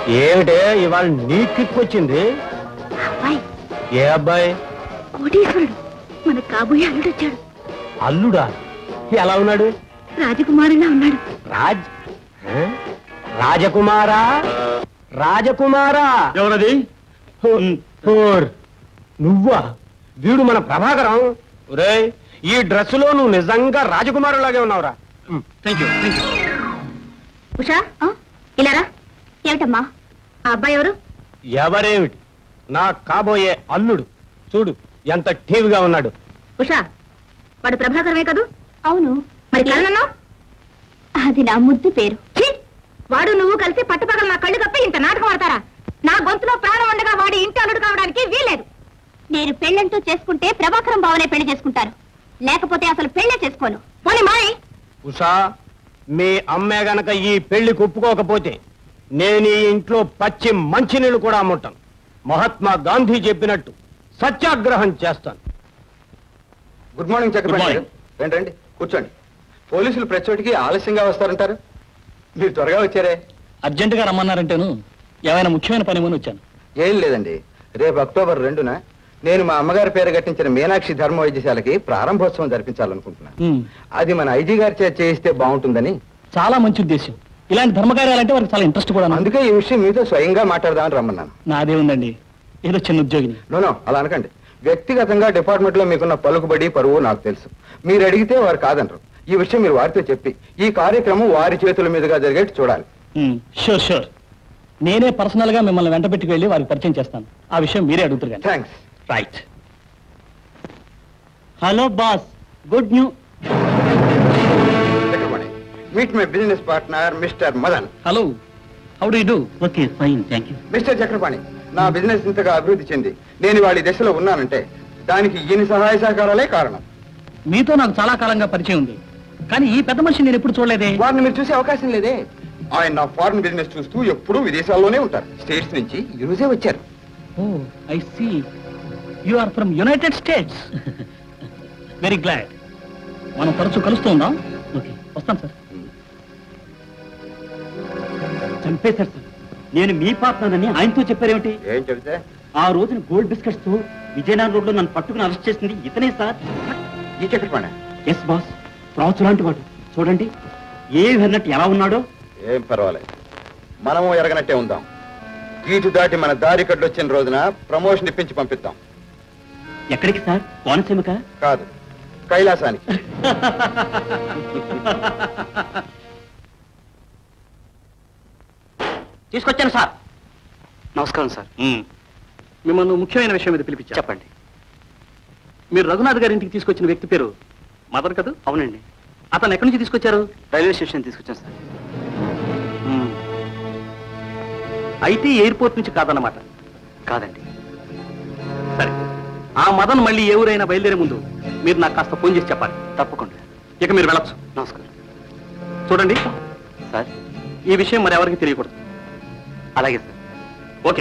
ఏమిటే ఇవాళ నీ కిక్కొచ్చింది అబ్బాయి ఏ అబ్బాయి కోటీశ్వరుడు మన కాబోయే అల్లుడు వచ్చాడు అల్లుడా ఎలా ఉన్నాడు రాజకుమారులా ఉన్నాడు రాజ్ ఆ? రాజకుమారా రాజకుమారా ఎవరది ఓర్, నువ్వా వీడు మన ప్రభాకరం ఒరేయ్ ఈ డ్రెస్సులో నువ్వు నిజంగా రాజకుమారులాగే ఉన్నావురా thank you thank you Usha ఇలారా ఏమిటమ్మా ఆ అబ్బాయి ఎవరు ఎవరేమిటి నా కాబోయే అల్లుడు చూడు ఎంత ఠీవిగా ఉన్నాడు ఉషా వాడు ప్రభాకరమే కదూ అవును మరి కలనన్నావు అది నా ముద్దు పేరు ఛీ! వాడు నువ్వు కలిసి పట్టుపగల నా కళ్ళు కప్పి ఇంత నాటకం ఆడతారా నా గొంతులో ప్రాణం ఉండగా వాడి ఇంటి అల్లుడు కావడానికి వీలేదు నేను పెళ్ళంటూ చేసుకుంటే ప్రభాకరం బావనే పెళ్లి చేసుకుంటారు లేకపోతే అసలు పెళ్లే చేసుకోను పోనీ మాయ్ ఉషా మీ అమ్మే గనక ఈ పెళ్లి ఒప్పుకోకపోతే నేను ఈ ఇంట్లో పచ్చి మంచినీళ్ళు కూడా అమ్ముంటాను మహాత్మా గాంధీ చెప్పినట్టు సత్యాగ్రహం చేస్తాను గుడ్ మార్నింగ్ చక్రపాణి Good గారు. రండి రండి కూర్చోండి పోలీసులు ప్రతి చోటికి ఆలస్యంగా వస్తారంటారు మీరు త్వరగా వచ్చారే అర్జెంటుగా రమ్మన్నారంటేను ఏమైనా ముఖ్యమైన పని ఏమని వచ్చాను ఏం లేదండి రేపు అక్టోబర్ రెండున నేను మా అమ్మగారి పేరు కట్టించిన మీనాక్షి ధర్మ వైద్యశాలకి ప్రారంభోత్సవం జరిపించాలనుకుంటున్నాను ఉమ్, అది మన ఐజీ గారి చేత చేయిస్తే బాగుంటుందని చాలా మంచి ఉద్దేశం ఇలాంటి ధర్మకార్యాలంటే వారికి చాలా ఇంట్రెస్ట్ కూడా అందుకే ఈ విషయం మీతో స్వయంగా మాట్లాడదామని రమ్మన్నాను నాదే ఉందండి ఏదో చిన్న ఉద్యోగిని నోనో అలా అనకండి వ్యక్తిగతంగా డిపార్ట్మెంట్ లో మీకున్న పలుకుబడి పరువు నాకు తెలుసు మీరు అడిగితే వారు కాదంటారు ఈ విషయం మీరు వారితో చెప్పి ఈ కార్యక్రమం వారి చేతుల మీదుగా జరిగేట్టు చూడాలి షూర్ షూర్ నేనే పర్సనల్ గా మిమ్మల్ని వెంట పెట్టుకు వెళ్ళి వారికి పరిచయం చేస్తాను ఆ విషయం మీరే అడుగుతారు కానీ thanks right hello boss good new Chakrapani meet my business partner mister Madan hello how do do okay fine thank you mister Chakrapani నా బిజినెస్ ఇంతగా అభివృద్ధి చెంది నేను వాళ్ళ దశలో ఉన్నానంటే దానికి ఈయన సహాయ సహకారాలే కారణం మీతో నాకు చాలా కాలంగా పరిచయం ఉంది కానీ ఈ పెద్ద మనిషి నేను ఎప్పుడు చూడలేదే వారిని మీరు చూసే అవకాశం లేదే ఆయన నా ఫారెన్ బిజినెస్ చూస్తూ ఎప్పుడూ విదేశాల్లోనే ఉంటారు స్టేట్స్ నుంచి ఈ రోజే వచ్చారు oh I see you are from United States very glad మనం తరచూ కలుస్తూ ఉందాం ఓకే వస్తాను సార్ చంపేశారు సార్ నేను మీ పాత్రనని ఆయనతో చెప్పారేమిటి ఏం చెబితే ఆ రోజున గోల్డ్ బిస్కెట్స్ తో విజయనగరం రోడ్ లో నన్ను పట్టుకుని అరెస్ట్ చేసింది ఇతనే సార్ ఈ చక్రపాణి ఎస్ బాస్ రాజు లాంటి వాడు చూడండి ఏ విన్నట్టు ఎలా ఉన్నాడో ఏం పర్వాలేదు మనము ఎరగనట్టే ఉందాం గీటు దాటి మన దారి వచ్చిన రోజున ప్రమోషన్ ఇప్పించి పంపిద్దాం ఎక్కడికి సార్ కోనసీమక కాదు కైలాసానికి తీసుకొచ్చాను సార్ నమస్కారం సార్ మిమ్మల్ని ముఖ్యమైన విషయం మీద పిలిపించా చెప్పండి మీరు రఘునాథ్ గారి ఇంటికి తీసుకొచ్చిన వ్యక్తి పేరు మదర్ కదా అవునండి అతను ఎక్కడి నుంచి తీసుకొచ్చారు రైల్వే స్టేషన్ తీసుకొచ్చాను సార్ మ్మ్. అయితే ఎయిర్పోర్ట్ నుంచి కాదన్నమాట కాదండి సరే ఆ మదన్ మళ్ళీ ఏ ఊరైనా బయలుదేరే ముందు మీరు నాకు కాస్త ఫోన్ చేసి చెప్పాలి తప్పకుండా ఇక మీరు వెళ్ళొచ్చు నమస్కారం చూడండి సార్ ఈ విషయం మరి ఎవరికి తెలియకూడదు అలాగే సార్ ఓకే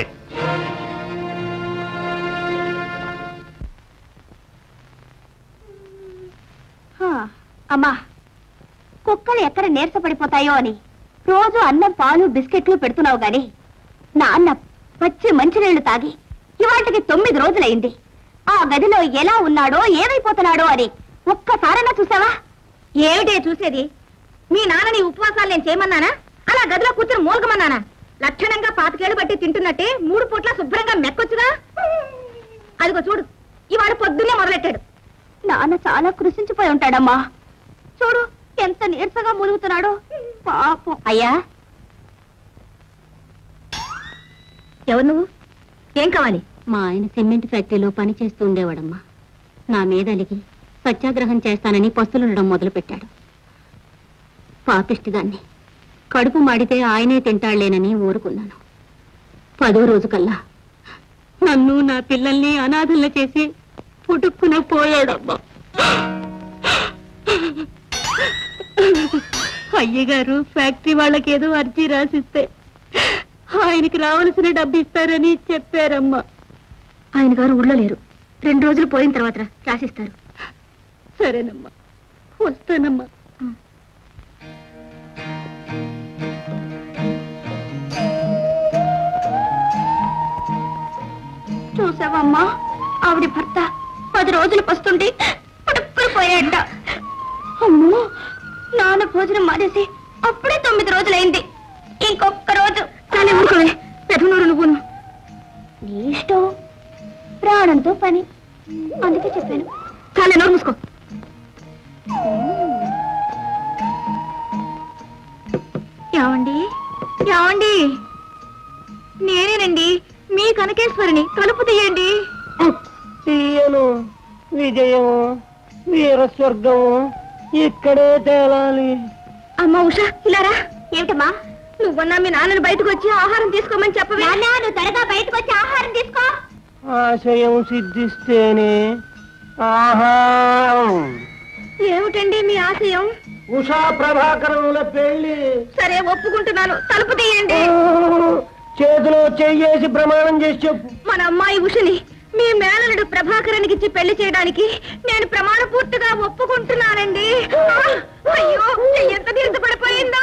హా, అమ్మా కుక్కలు ఎక్కడ నీరసపడిపోతాయో అని రోజు అన్నం పాలు బిస్కెట్లు పెడుతున్నావు గాని నాన్న పచ్చి మంచినీళ్లు తాగి ఇవాటికి తొమ్మిది రోజులైంది ఆ గదిలో ఎలా ఉన్నాడో ఏమైపోతున్నాడో అని ఒక్కసారైనా చూసావా ఏమిటే చూసేది మీ నాన్నని ఉపవాసాలు నేను చేయమన్నానా అలా గదిలో కూర్చొని మూలగమన్నానా లక్షణంగా పాతికేళ్లు బట్టి తింటున్నట్టే మూడు పూట్ల శుభ్రంగా మెక్కొచ్చుగా అదిగో చూడు ఇవాడు పొద్దున్నే మొదలెట్టాడు నాన్న చాలా కృషించిపోయి ఉంటాడమ్మా చూడు ఎంత నీరసగా మునుగుతున్నాడో పాపం అయ్యా ఎవరు నువ్వు ఏం కావాలి మా ఆయన సిమెంట్ ఫ్యాక్టరీలో పని చేస్తూ ఉండేవాడమ్మా నా మీద అలిగి సత్యాగ్రహం చేస్తానని పస్తులుండడం మొదలుపెట్టాడు పాపిష్టిదాన్ని కడుపు మాడితే ఆయనే తింటాళ్లేనని ఊరుకున్నాను పదో రోజు కల్లా నన్ను నా పిల్లల్ని అనాథల్ని చేసి పుట్టుక్కున పోయాడమ్మా అయ్యగారు ఫ్యాక్టరీ వాళ్ళకి ఏదో అర్జీ రాసిస్తే ఆయనకి రావాల్సిన డబ్బు ఇస్తారని చెప్పారమ్మా ఆయన గారు ఊళ్ళో లేరు రెండు రోజులు పోయిన తర్వాత రా- రాసిస్తారు సరేనమ్మా వస్తానమ్మా అమ్మా ఆవిడ భర్త పది రోజులు పస్తుంటే పడుక్కుని పోయాడ అమ్మో నాన్న భోజనం మానేసి అప్పుడే తొమ్మిది రోజులైంది ఇంకొక రోజు కానీ ఊరుకోవే పెదనూరు నువ్వు నీ ఇష్టం ప్రాణంతో పని అందుకే చెప్పాను కానీ నోరు మూసుకో ఏమండి ఏమండి నేనేనండి మీ కనకేశ్వరిని తలుపు తీయండి తీయను విజయం వీర స్వర్గము ఇక్కడే తేలాలి అమ్మా ఉషా ఇలారా ఏమిటమ్మా నువ్వన్నా మీ నాన్నని బయటకు వచ్చి ఆహారం తీసుకోమని చెప్పవే నువ్వు త్వరగా బయటకు వచ్చి ఆహారం తీసుకో ఆశయం సిద్ధిస్తేనే ఆహారం ఏమిటండి మీ ఆశయం ఉషా ప్రభాకరముల పెళ్లి సరే ఒప్పుకుంటున్నాను తలుపు తీయండి చేతిలో చెయ్యేసి ప్రమాణం చేసి చెప్పు మన అమ్మాయి ఉషని మీ మేనలుడు ప్రభాకరానికి ఇచ్చి పెళ్లి చేయడానికి నేను ప్రమాణ పూర్తిగా ఒప్పుకుంటున్నానండి అయ్యో చెయ్యి ఎంత తీర్చి పడిపోయిందో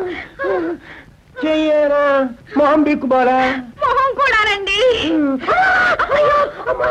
చెయ్యేనా మొహం బిక్కుబారా మొహం కూడానండి అయ్యో అమ్మా.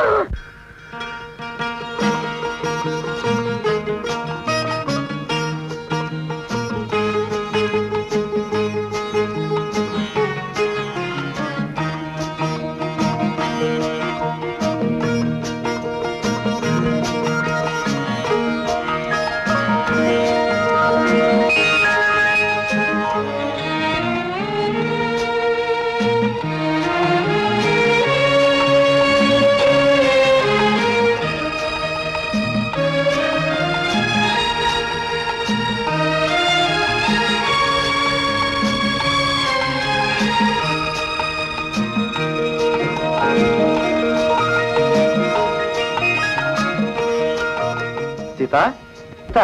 సీత సీత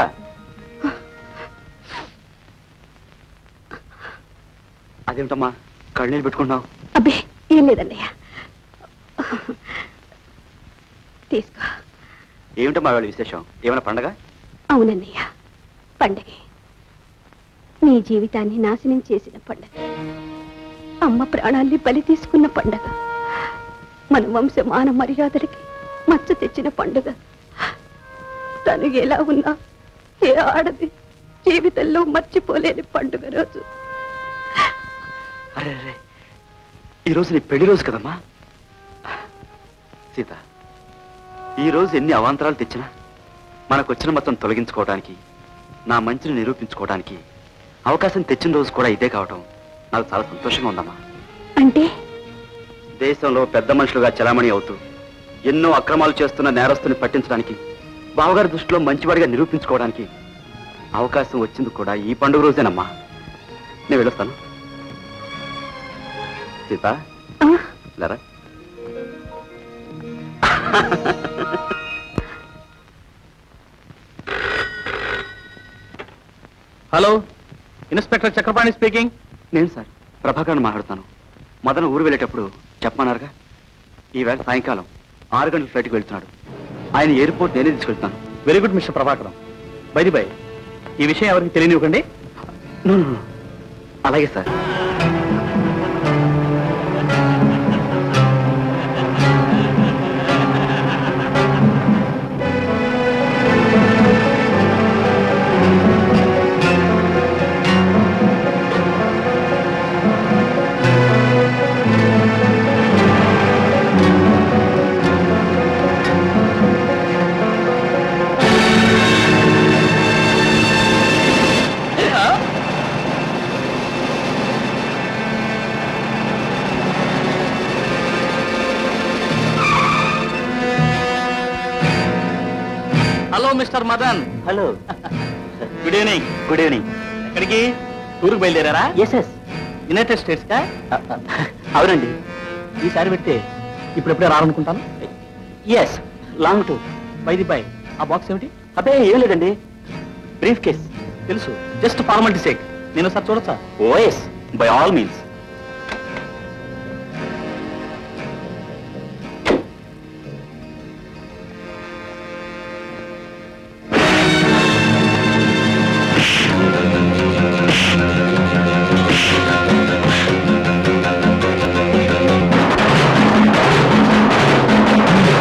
అదేమిటమ్మా కళ్ళనీళ్ళు పెట్టుకుంటున్నావు అబ్బే ఏం లేదన్నయ్య తీసుకో ఏమిటమ్మా వాళ్ళ విశేషం ఏమైనా పండగ అవునన్నయ్య పండగే నీ జీవితాన్ని నాశనం చేసిన పండగ అమ్మ ప్రాణాల్ని బలి తీసుకున్న పండగ మన వంశమాన మర్యాదలకి మచ్చ తెచ్చిన పండుగ తను ఎలా ఉన్నా ఏ ఆడది జీవితంలో మర్చిపోలేని పండుగ రోజు అరే అరే ఈ రోజు నీ పెళ్లి రోజు కదమ్మా సీత ఈ రోజు ఎన్ని అవాంతరాలు తెచ్చినా మనకు వచ్చిన మొత్తం తొలగించుకోవడానికి నా మంచిని నిరూపించుకోవడానికి అవకాశం తెచ్చిన రోజు కూడా ఇదే కావటం నాకు చాలా సంతోషంగా ఉందమ్మా అంటే దేశంలో పెద్ద మనుషులుగా చలామణి అవుతూ ఎన్నో అక్రమాలు చేస్తున్న నేరస్తుని పట్టించడానికి బావగారి దృష్టిలో మంచివాడిగా నిరూపించుకోవడానికి అవకాశం వచ్చింది కూడా ఈ పండుగ రోజేనమ్మా నేను వెళ్ళొస్తాను సీత లేరా హలో ఇన్స్పెక్టర్ చక్రపాణి స్పీకింగ్ నేను సార్ ప్రభాకర్ మాట్లాడుతాను మదన ఊరు వెళ్ళేటప్పుడు చెప్పమన్నారుగా ఈవేళ సాయంకాలం ఆరు గంటల ఫ్లైట్కి వెళ్తున్నాడు ఆయన ఎయిర్పోర్ట్ నేనే తీసుకెళ్తాను very good mister Prabhakaram by the by ఈ విషయం ఎవరికి తెలియనివ్వకండి No, no, no. అలాగే sir hello mister Madan hello good evening good evening ఎక్కడికి టూర్కి బయలుదేరారా ఎస్ ఎస్ యునైటెడ్ స్టేట్స్ కా అవునండి ఈసారి పెడితే ఇప్పుడెప్పుడే రావాలనుకుంటాను yes long tour by the by ఆ బాక్స్ ఏమిటి అబ్బే ఏం లేదండి బ్రీఫ్ కేస్ తెలుసు జస్ట్ ఫార్మాలిటీ సేక్ నేను ఒకసారి చూడొచ్చా ఓఎస్ బై ఆల్ మీన్స్ ఆ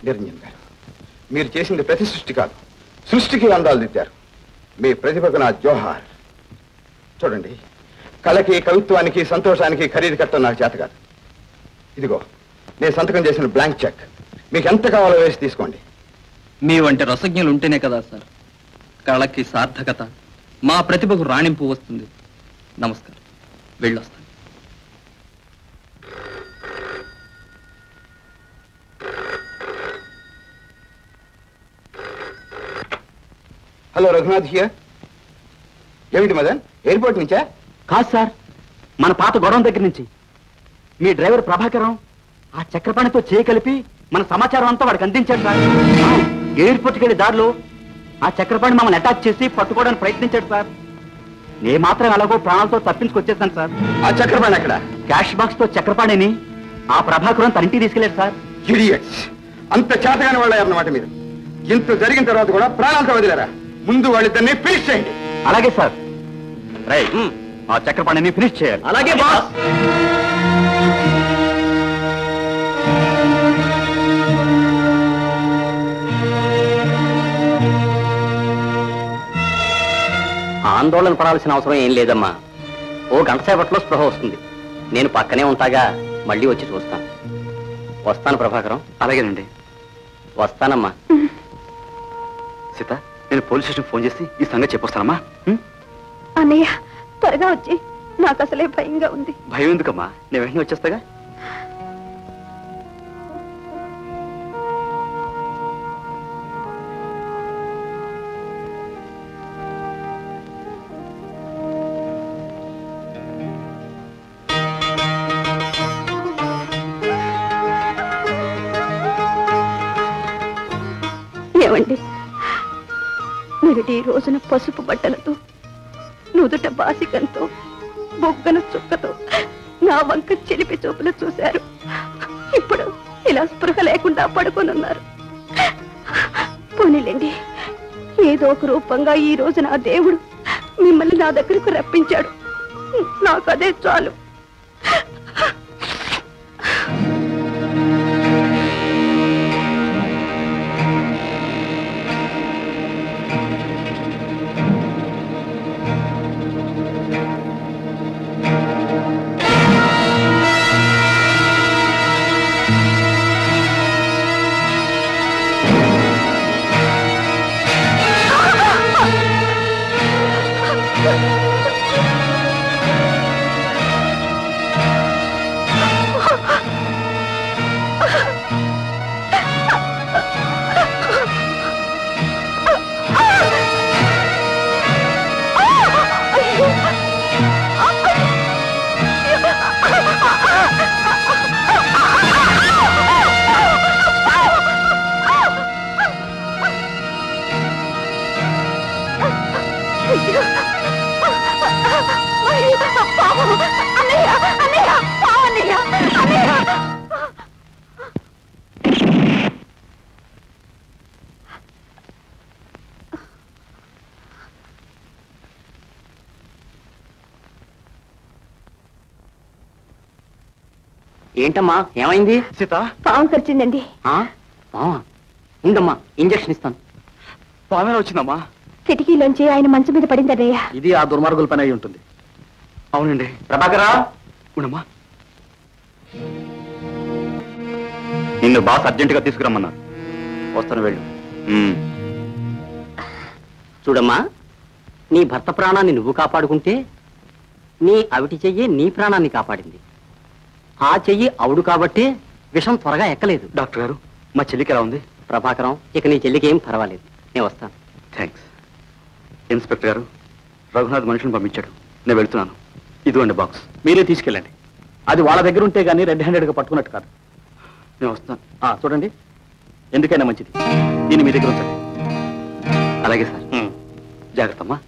నిరంజన్ గారు మీరు చేసింది ప్రతి సృష్టి కాదు సృష్టికి అందాలు దిద్దారు మీ ప్రతిభకు నా జోహార్ చూడండి కళకి కవిత్వానికి సంతోషానికి ఖరీదు కట్టడం నాకు చేత కాదు ఇదిగో నేను సంతకం చేసిన బ్లాంక్ చెక్ మీకు ఎంత కావాలో వేసి తీసుకోండి మీ వంటి రసజ్ఞులు ఉంటేనే కదా సార్ కళకి సార్థకత మా ప్రతిభకు రాణింపు వస్తుంది నమస్కారం వెళ్ళొస్తాను హలో రఘునాథ్ హియర్ ఏమిటి మదన్ ఎయిర్పోర్ట్ నుంచా కాదు సార్ మన పాత గొడవ దగ్గర నుంచి మీ డ్రైవర్ ప్రభాకరం ఆ చక్రపాణితో చేయి కలిపి మన సమాచారం అంతా వాడికి అందించాడు సార్ ఆ, ఎయిర్పోర్ట్కి వెళ్ళే దారిలో ఆ చక్రపాణి మమ్మల్ని అటాక్ చేసి పట్టుకోవడానికి ప్రయత్నించాడు సార్ నే మాత్రం ఎలాగో ప్రాణాలతో తప్పించుకొచ్చేసాను సార్ ఆ చక్రపాణి అక్కడ క్యాష్ బాక్స్ తో చక్రపాణిని ఆ ప్రభాకరం తన ఇంటికి తీసుకెళ్లాడు సార్ ఇడియట్స్ అంత చేతగాని వాళ్ళు అన్నమాట మీరు ఇంత జరిగిన తర్వాత కూడా ప్రాణాలతో వదిలేరా ముందు వాళ్ళిద్దరిని ఫినిష్ చేయండి అలాగే సార్ రై ఆ చక్రపాణిని ఫినిష్ చేయాలి అలాగే బాస్ ఆందోళన పడాల్సిన అవసరం ఏం లేదమ్మా ఓ గంట సేపట్లో స్పృహ వస్తుంది నేను పక్కనే ఉంటాగా మళ్ళీ వచ్చి చూస్తాను వస్తాను ప్రభాకరం అలాగేనండి వస్తానమ్మా సీత నేను పోలీస్ స్టేషన్ ఫోన్ చేసి ఈ సంగతి చెప్పొస్తానమ్మా ఉం? అన్నయ్య త్వరగా వచ్చి నాకు అసలే భయంగా ఉంది భయం ఎందుకమ్మా నేను వెంటనే వచ్చేస్తాగా ఏమండి మీరు ఈ రోజున పసుపు బట్టలతో నుదుట బాసికంతో బొగ్గన చుక్కతో నా వంక చిలిపి చూపులు చూశారు ఇప్పుడు ఇలా స్పృహ లేకుండా పడుకొనున్నారు పోనీలేండి ఏదో ఒక రూపంగా ఈ రోజు నా దేవుడు మిమ్మల్ని నా దగ్గరకు రప్పించాడు నాకు అదే చాలు అన్నయ్య అన్నయ్య అన్నయ్య అన్నయ్య ఏంటమ్మా ఏమైంది సీత పాము ఖర్చిందండి ఆ? మావా ఉండమ్మా ఇంజక్షన్ ఇస్తాను పామే వచ్చిందమ్మా కిటికీలోంచి ఆయన మంచం మీద పడిందన్నయ్య ఇది ఆ దుర్మార్గుల పని అయి ఉంటుంది అవునండి ప్రభాకరా ఉండమ్మా నిన్ను బాస్ అర్జెంటుగా తీసుకురమ్మన్నారు వస్తాను వెళ్ళు ఉమ్. చూడమ్మా నీ భర్త ప్రాణాన్ని నువ్వు కాపాడుకుంటే నీ అవిటి చెయ్యి నీ ప్రాణాన్ని కాపాడింది ఆ చెయ్యి అవుడు కాబట్టి విషం త్వరగా ఎక్కలేదు డాక్టర్ గారు మా చెల్లికి ఎలా ఉంది ప్రభాకరం ఇక నీ చెల్లికి ఏం పర్వాలేదు నేను వస్తాను థ్యాంక్స్ ఇన్స్పెక్టర్ గారు రఘునాథ్ మనుషులను పంపించాడు నేను వెళ్తున్నాను ఇదిగోండి బాక్స్ మీరే తీసుకెళ్ళండి అది వాళ్ళ దగ్గర ఉంటే గానీ రెడ్ హ్యాండెడ్ గా పట్టుకున్నట్టు కాదు నేను వస్తాను ఆ, చూడండి ఎందుకైనా మంచిది దీన్ని మీ దగ్గర ఉంచండి అలాగే సార్ జాగ్రత్త అమ్మా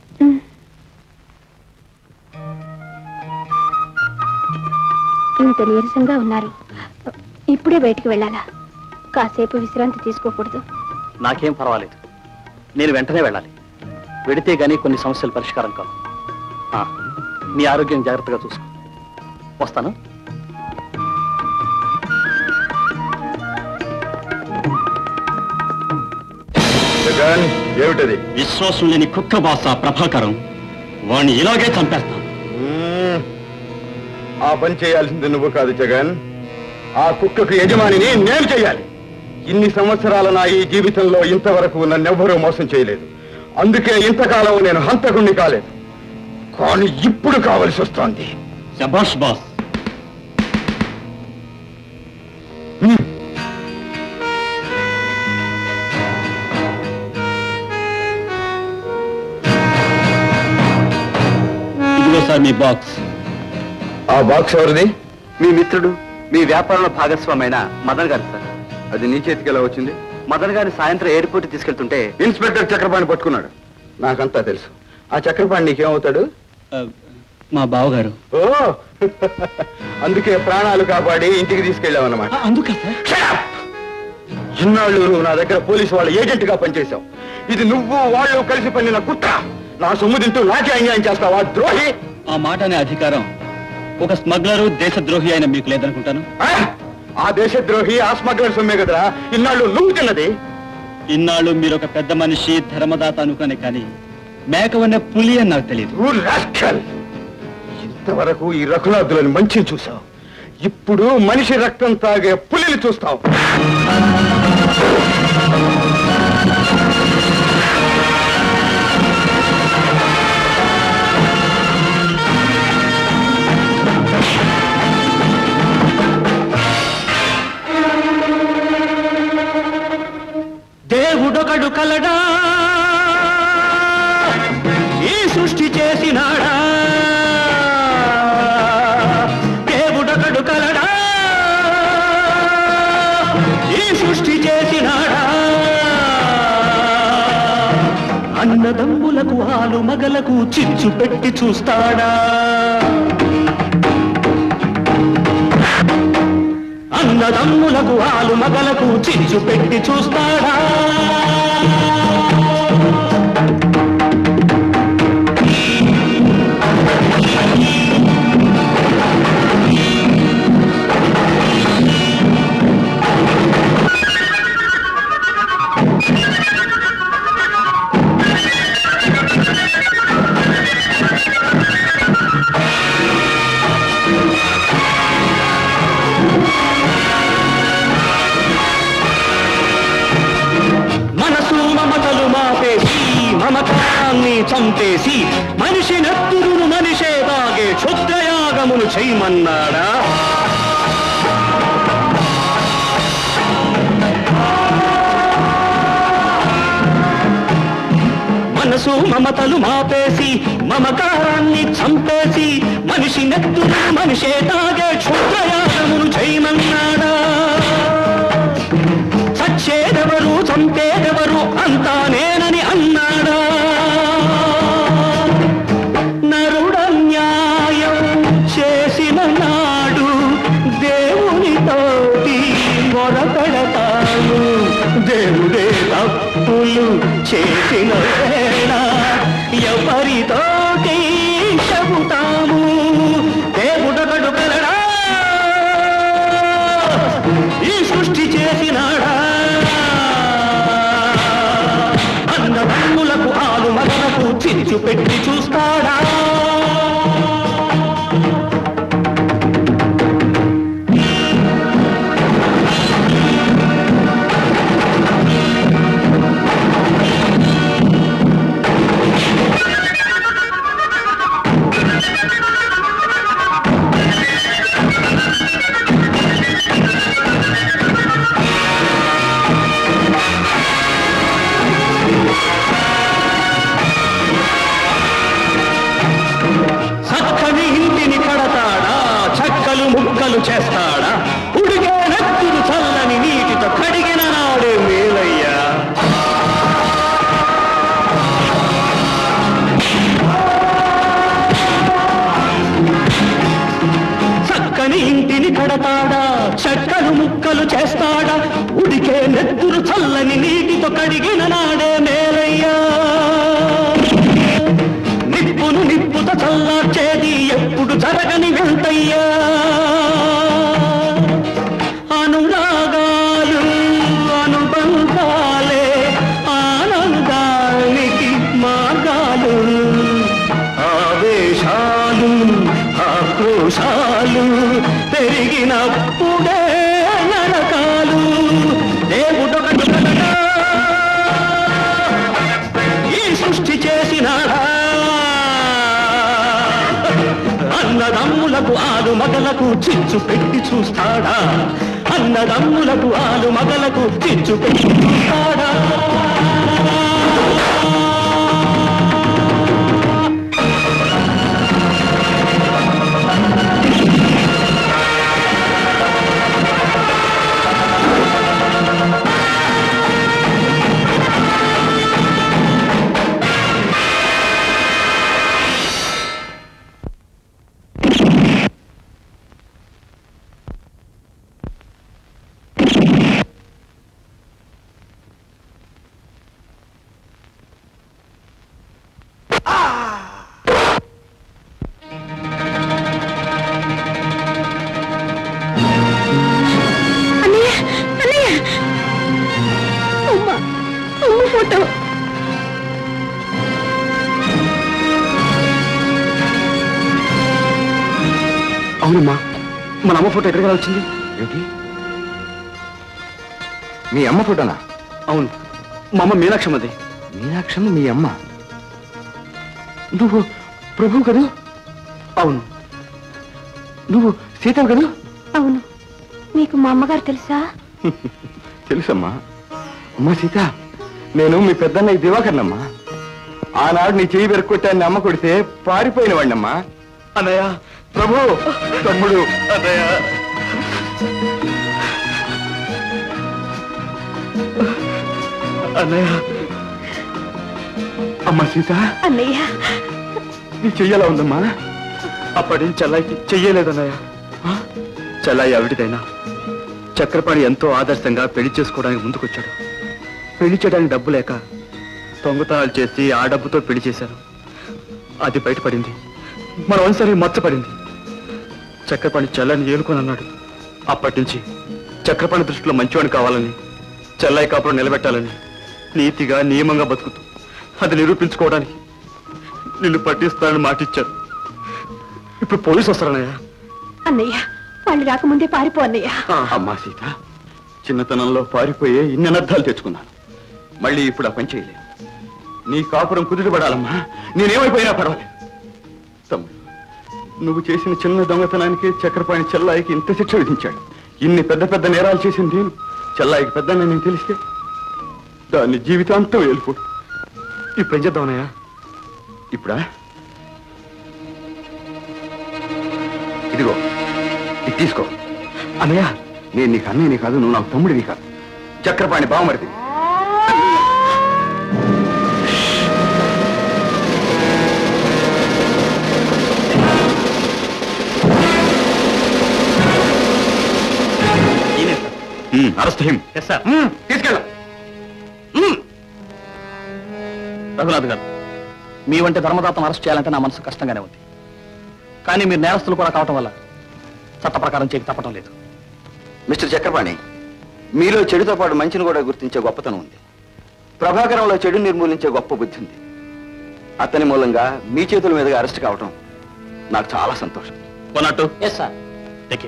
ఇంత నీరసంగా ఉన్నారు ఇప్పుడే బయటికి వెళ్ళాలా కాసేపు విశ్రాంతి తీసుకోకూడదు నాకేం పర్వాలేదు నేను వెంటనే వెళ్ళాలి వెడితే గానీ కొన్ని సమస్యలు పరిష్కారం కావు ఆ, మీ ఆరోగ్యం జాగ్రత్తగా చూసుకో వస్తాను జగన్ ఏమిటది విశ్వాసం లేని కుక్క బాస ప్రభాకరం వాణ్ణి ఇలాగే చంపేస్తాను మ్మ్. ఆ పని చేయాల్సింది నువ్వు కాదు జగన్ ఆ కుక్కకు యజమానిని నేను చేయాలి ఇన్ని సంవత్సరాల నా ఈ జీవితంలో ఇంతవరకు నన్నెవ్వరూ మోసం చేయలేదు అందుకే ఇంతకాలం నేను హంతకుణ్ణి కాలేదు కానీ ఇప్పుడు కావలసి వస్తోంది శబాష్ బాస్ ఇదిగో సార్ మీ బాక్స్ ఆ బాక్స్ ఎవరిది మీ మిత్రుడు మీ వ్యాపారంలో భాగస్వామైన మదన్ గారు సార్ అది నీ చేతికి ఎలా వచ్చింది మదన్ గారిని సాయంత్రం ఎయిర్పోర్ట్ తీసుకెళ్తుంటే ఇన్స్పెక్టర్ చక్రపాణి పట్టుకున్నాడు నాకంతా తెలుసు ఆ చక్రపాణి నీకేమవుతాడు మా బావగారు ఓ అందుకే ప్రాణాలు కాపాడి ఇంటికి తీసుకెళ్ళామన్నమాట అందుకే ఇన్నాళ్ళు నువ్వు నా దగ్గర పోలీసు వాళ్ళ ఏజెంట్ గా పనిచేశావు ఇది నువ్వు వాళ్ళు కలిసి పన్నిన కుట్ర నా సొమ్ము తింటూ నాకే అన్యాయం చేస్తావా ద్రోహి ఆ మాట అనే అధికారం ఒక స్మగ్లరు దేశద్రోహి అయిన మీకు లేదనుకుంటాను ఆ? ఆ దేశద్రోహి ఆ స్మగ్లర్ సొమ్మే కదరా ఇన్నాళ్ళు నువ్వు తిన్నది ఇన్నాళ్ళు మీరు ఒక పెద్ద మనిషి ధర్మదాత అనుకునే కానీ మేకవన్న పులి అని నాకు తెలియదు You rascal! ఇంతవరకు ఈ రఘునాథులని మంచి చూసావు ఇప్పుడు మనిషి రక్తం తాగే పులిని చూస్తావు దేవుడొకడు కలడా ఈ సృష్టి చేసినాడా దేవుడొకడు కలడా ఈ సృష్టి చేసినాడా అన్నదమ్ములకు ఆలు మగలకు చిచ్చు పెట్టి చూస్తాడా అన్నదమ్ములకు ఆలు మగలకు చిచ్చు పెట్టి చూస్తాడా మనసు మమతలు మాపేసి మమకాన్ని చంపేసి మనిషి నెత్తురును మనిషే తాగే క్షుద్రయాగమును చేయమన్నాడా మనసు మమతలు మాపేసి మమకారాన్ని చంపేసి మనిషి నెత్తురు మనిషే తాగే క్షుద్రయాగమును చేయమన్నాడా చచ్చేదెవరు చంపేదెవరు అంతా నేనని అన్నాడా నరుడన్యాయం చేసిన నాడు దేవునితోటి మొరపెడతాను దేవుడే తప్పులు చేసిన వేళ ఎవరితోటి చెబుతాము దేవుడొకడు కలడా ఈ సృష్టి చేసినాడా అన్నదమ్ములకు ఆలు మగలకు చిచ్చు పెట్టి చూస్తాడా చక్కని ఇంటిని కడతాడా చక్కలు ముక్కలు చేస్తాడా ఉడిగే నెత్తురు చల్లని నీటితో కడిగిన నాడే మేలయ్యా చక్కని ఇంటిని కడతాడా చక్కలు ముక్కలు చేస్తాడా ఉడికే నెత్తురు చల్లని నీటితో కడిగిన నాడే మేలయ్యా నిప్పును నిప్పుతో చల్లార్చేది ఎప్పుడు జరగని వెంటయ్యా అనురాగాలు అనుబంధాలే ఆనంద మగలకు చిచ్చు పెట్టి చూస్తాడా అన్నదమ్ములకు ఆలు మగలకు చిచ్చు పెట్టి చూస్తాడా అన్నయ్య అన్నయ్య అమ్మ అమ్మ ఫోటో అవునమ్మా మన అమ్మ ఫోటో ఎక్కడికి వచ్చింది ఏమిటి మీ అమ్మ ఫోటోనా అవును మా అమ్మ మీనాక్షమ్మది మీనాక్షమ్మ మీ అమ్మ నువ్వు ప్రభు కదూ అవును నువ్వు సీతవు కదూ అవును మీకు మా అమ్మగారు తెలుసా తెలుసమ్మా అమ్మా సీత నేను మీ పెద్దన్నయ్య దివాకర్నమ్మా ఆనాడు నీ చెయ్యి వెరుక్కొట్టాన్ని అమ్మ కొడితే పారిపోయిన వాడినమ్మా అన్నయ్య ప్రభు తమ్ముడు అన్నయ్య అన్నయ్య అమ్మా సీత అన్నయ్య నీ చెయ్యలా ఉందమ్మా అప్పటి నుంచి చెల్లాయికి చెయ్యలేదన్నయ్య ఆ? చెల్లాయి ఆవిడిదైనా చక్రపాణి ఎంతో ఆదర్శంగా పెళ్లి చేసుకోవడానికి ముందుకొచ్చాడు పెళ్లి చేయడానికి డబ్బు లేక దొంగతనాలు చేసి ఆ డబ్బుతో పెళ్లి చేశాను అది బయటపడింది మన వంశరీ మచ్చపడింది చక్రపాణి చెల్లని ఏలుకొని అన్నాడు అప్పటి నుంచి చక్రపాణి దృష్టిలో మంచివాడిని కావాలని చెల్లాయి కాపురం నిలబెట్టాలని నీతిగా నియమంగా బతుకుతూ అది నిరూపించుకోవడానికి నిన్ను పట్టిస్తానని మాటిచ్చాను ఇప్పుడు పోలీసు వస్తారన్నయ్య అన్నయ్య వాళ్ళు రాకముందే పారిపో అన్నయ్య అమ్మా సీత చిన్నతనంలో పారిపోయే ఇన్ని అనర్థాలు తెచ్చుకున్నాను మళ్ళీ ఇప్పుడు ఆ పని చేయలేదు నీ కాపురం కుదుటపడాలమ్మా నేనేమైపోయినా పర్వాలేదు తమ్ముడు నువ్వు చేసిన చిన్న దొంగతనానికి చక్రపాణి చెల్లాయికి ఇంత శిక్ష విధించాడు ఇన్ని పెద్ద పెద్ద నేరాలు చేసింది నేను చెల్లాయికి పెద్ద నేను తెలిస్తే దాన్ని జీవితాంతం వెళ్ళిపో ఇప్పుడు ఏం చేద్దామన్నయ్య ఇప్పుడా ఇదిగో ఇది తీసుకో అన్నయ్య నేను నీకు అన్నయ్యని కాదు నువ్వు నాకు తమ్ముడివి కాదు చక్రపాణి బావమరిది అరెస్ట్ హిమ్ ఎస్ సార్ తీసుకెళ్ళ రఘునాథ్ గారు మీ వంటి ధర్మదాతను అరెస్ట్ చేయాలంటే నా మనసు కష్టంగానే ఉంది కానీ మీరు నేరస్తులు కూడా కావటం వల్ల చట్ట ప్రకారం చేయక తప్పటం లేదు మిస్టర్ చక్రపాణి మీలో చెడుతో పాటు మంచిని కూడా గుర్తించే గొప్పతనం ఉంది ప్రభాకరంలో చెడు నిర్మూలించే గొప్ప బుద్ధి ఉంది అతని మూలంగా మీ చేతుల మీదుగా అరెస్ట్ కావటం నాకు చాలా సంతోషం కొన్నట్టు yes sir take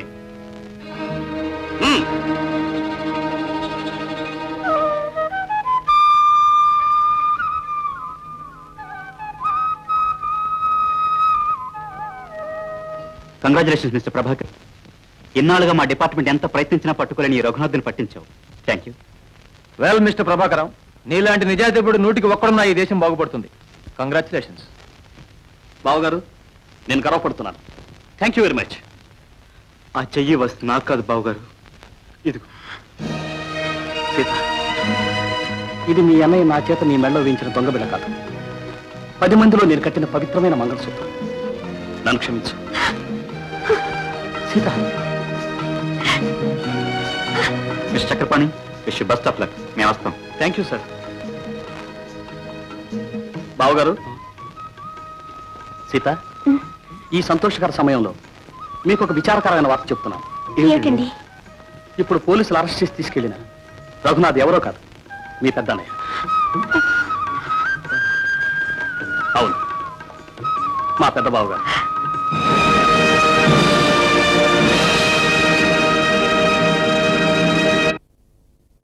congratulations mister Prabhakar ఇన్నాళ్ళుగా మా డిపార్ట్మెంట్ ఎంత ప్రయత్నించినా పట్టుకోలేని ఈ రఘునాథ్ని పట్టించావు thank you well mister Prabhakaram నీలాంటి నిజాయితీపుడు నూటికి ఒక్కడున్నా ఈ దేశం బాగుపడుతుంది కంగ్రాచులేషన్స్ బావగారు నేను గర్వపడుతున్నాను థ్యాంక్ యూ వెరీ మచ్ ఆ చెయ్యి వస్తు నాకు కాదు బావగారు ఇదిగో సీత ఇది మీ అన్నయ్య నా చేత నీ మెళ్ళలో వేయించిన దొంగ బిళ్ళ కాదు పది మందిలో నేను కట్టిన పవిత్రమైన మంగళసూత్రం నన్ను క్షమించు Sita mister Chakrapani wish best of luck మేము వస్తాం థ్యాంక్ యూ సార్ బావగారు సీత ఈ సంతోషకర సమయంలో మీకు ఒక విచారకరమైన వార్త చెప్తున్నాను ఏమిటండి ఇప్పుడు పోలీసులు అరెస్ట్ చేసి తీసుకెళ్లిన రఘునాథ్ ఎవరో కాదు మీ పెద్దన్నయ్య అవును మా పెద్ద బావగారు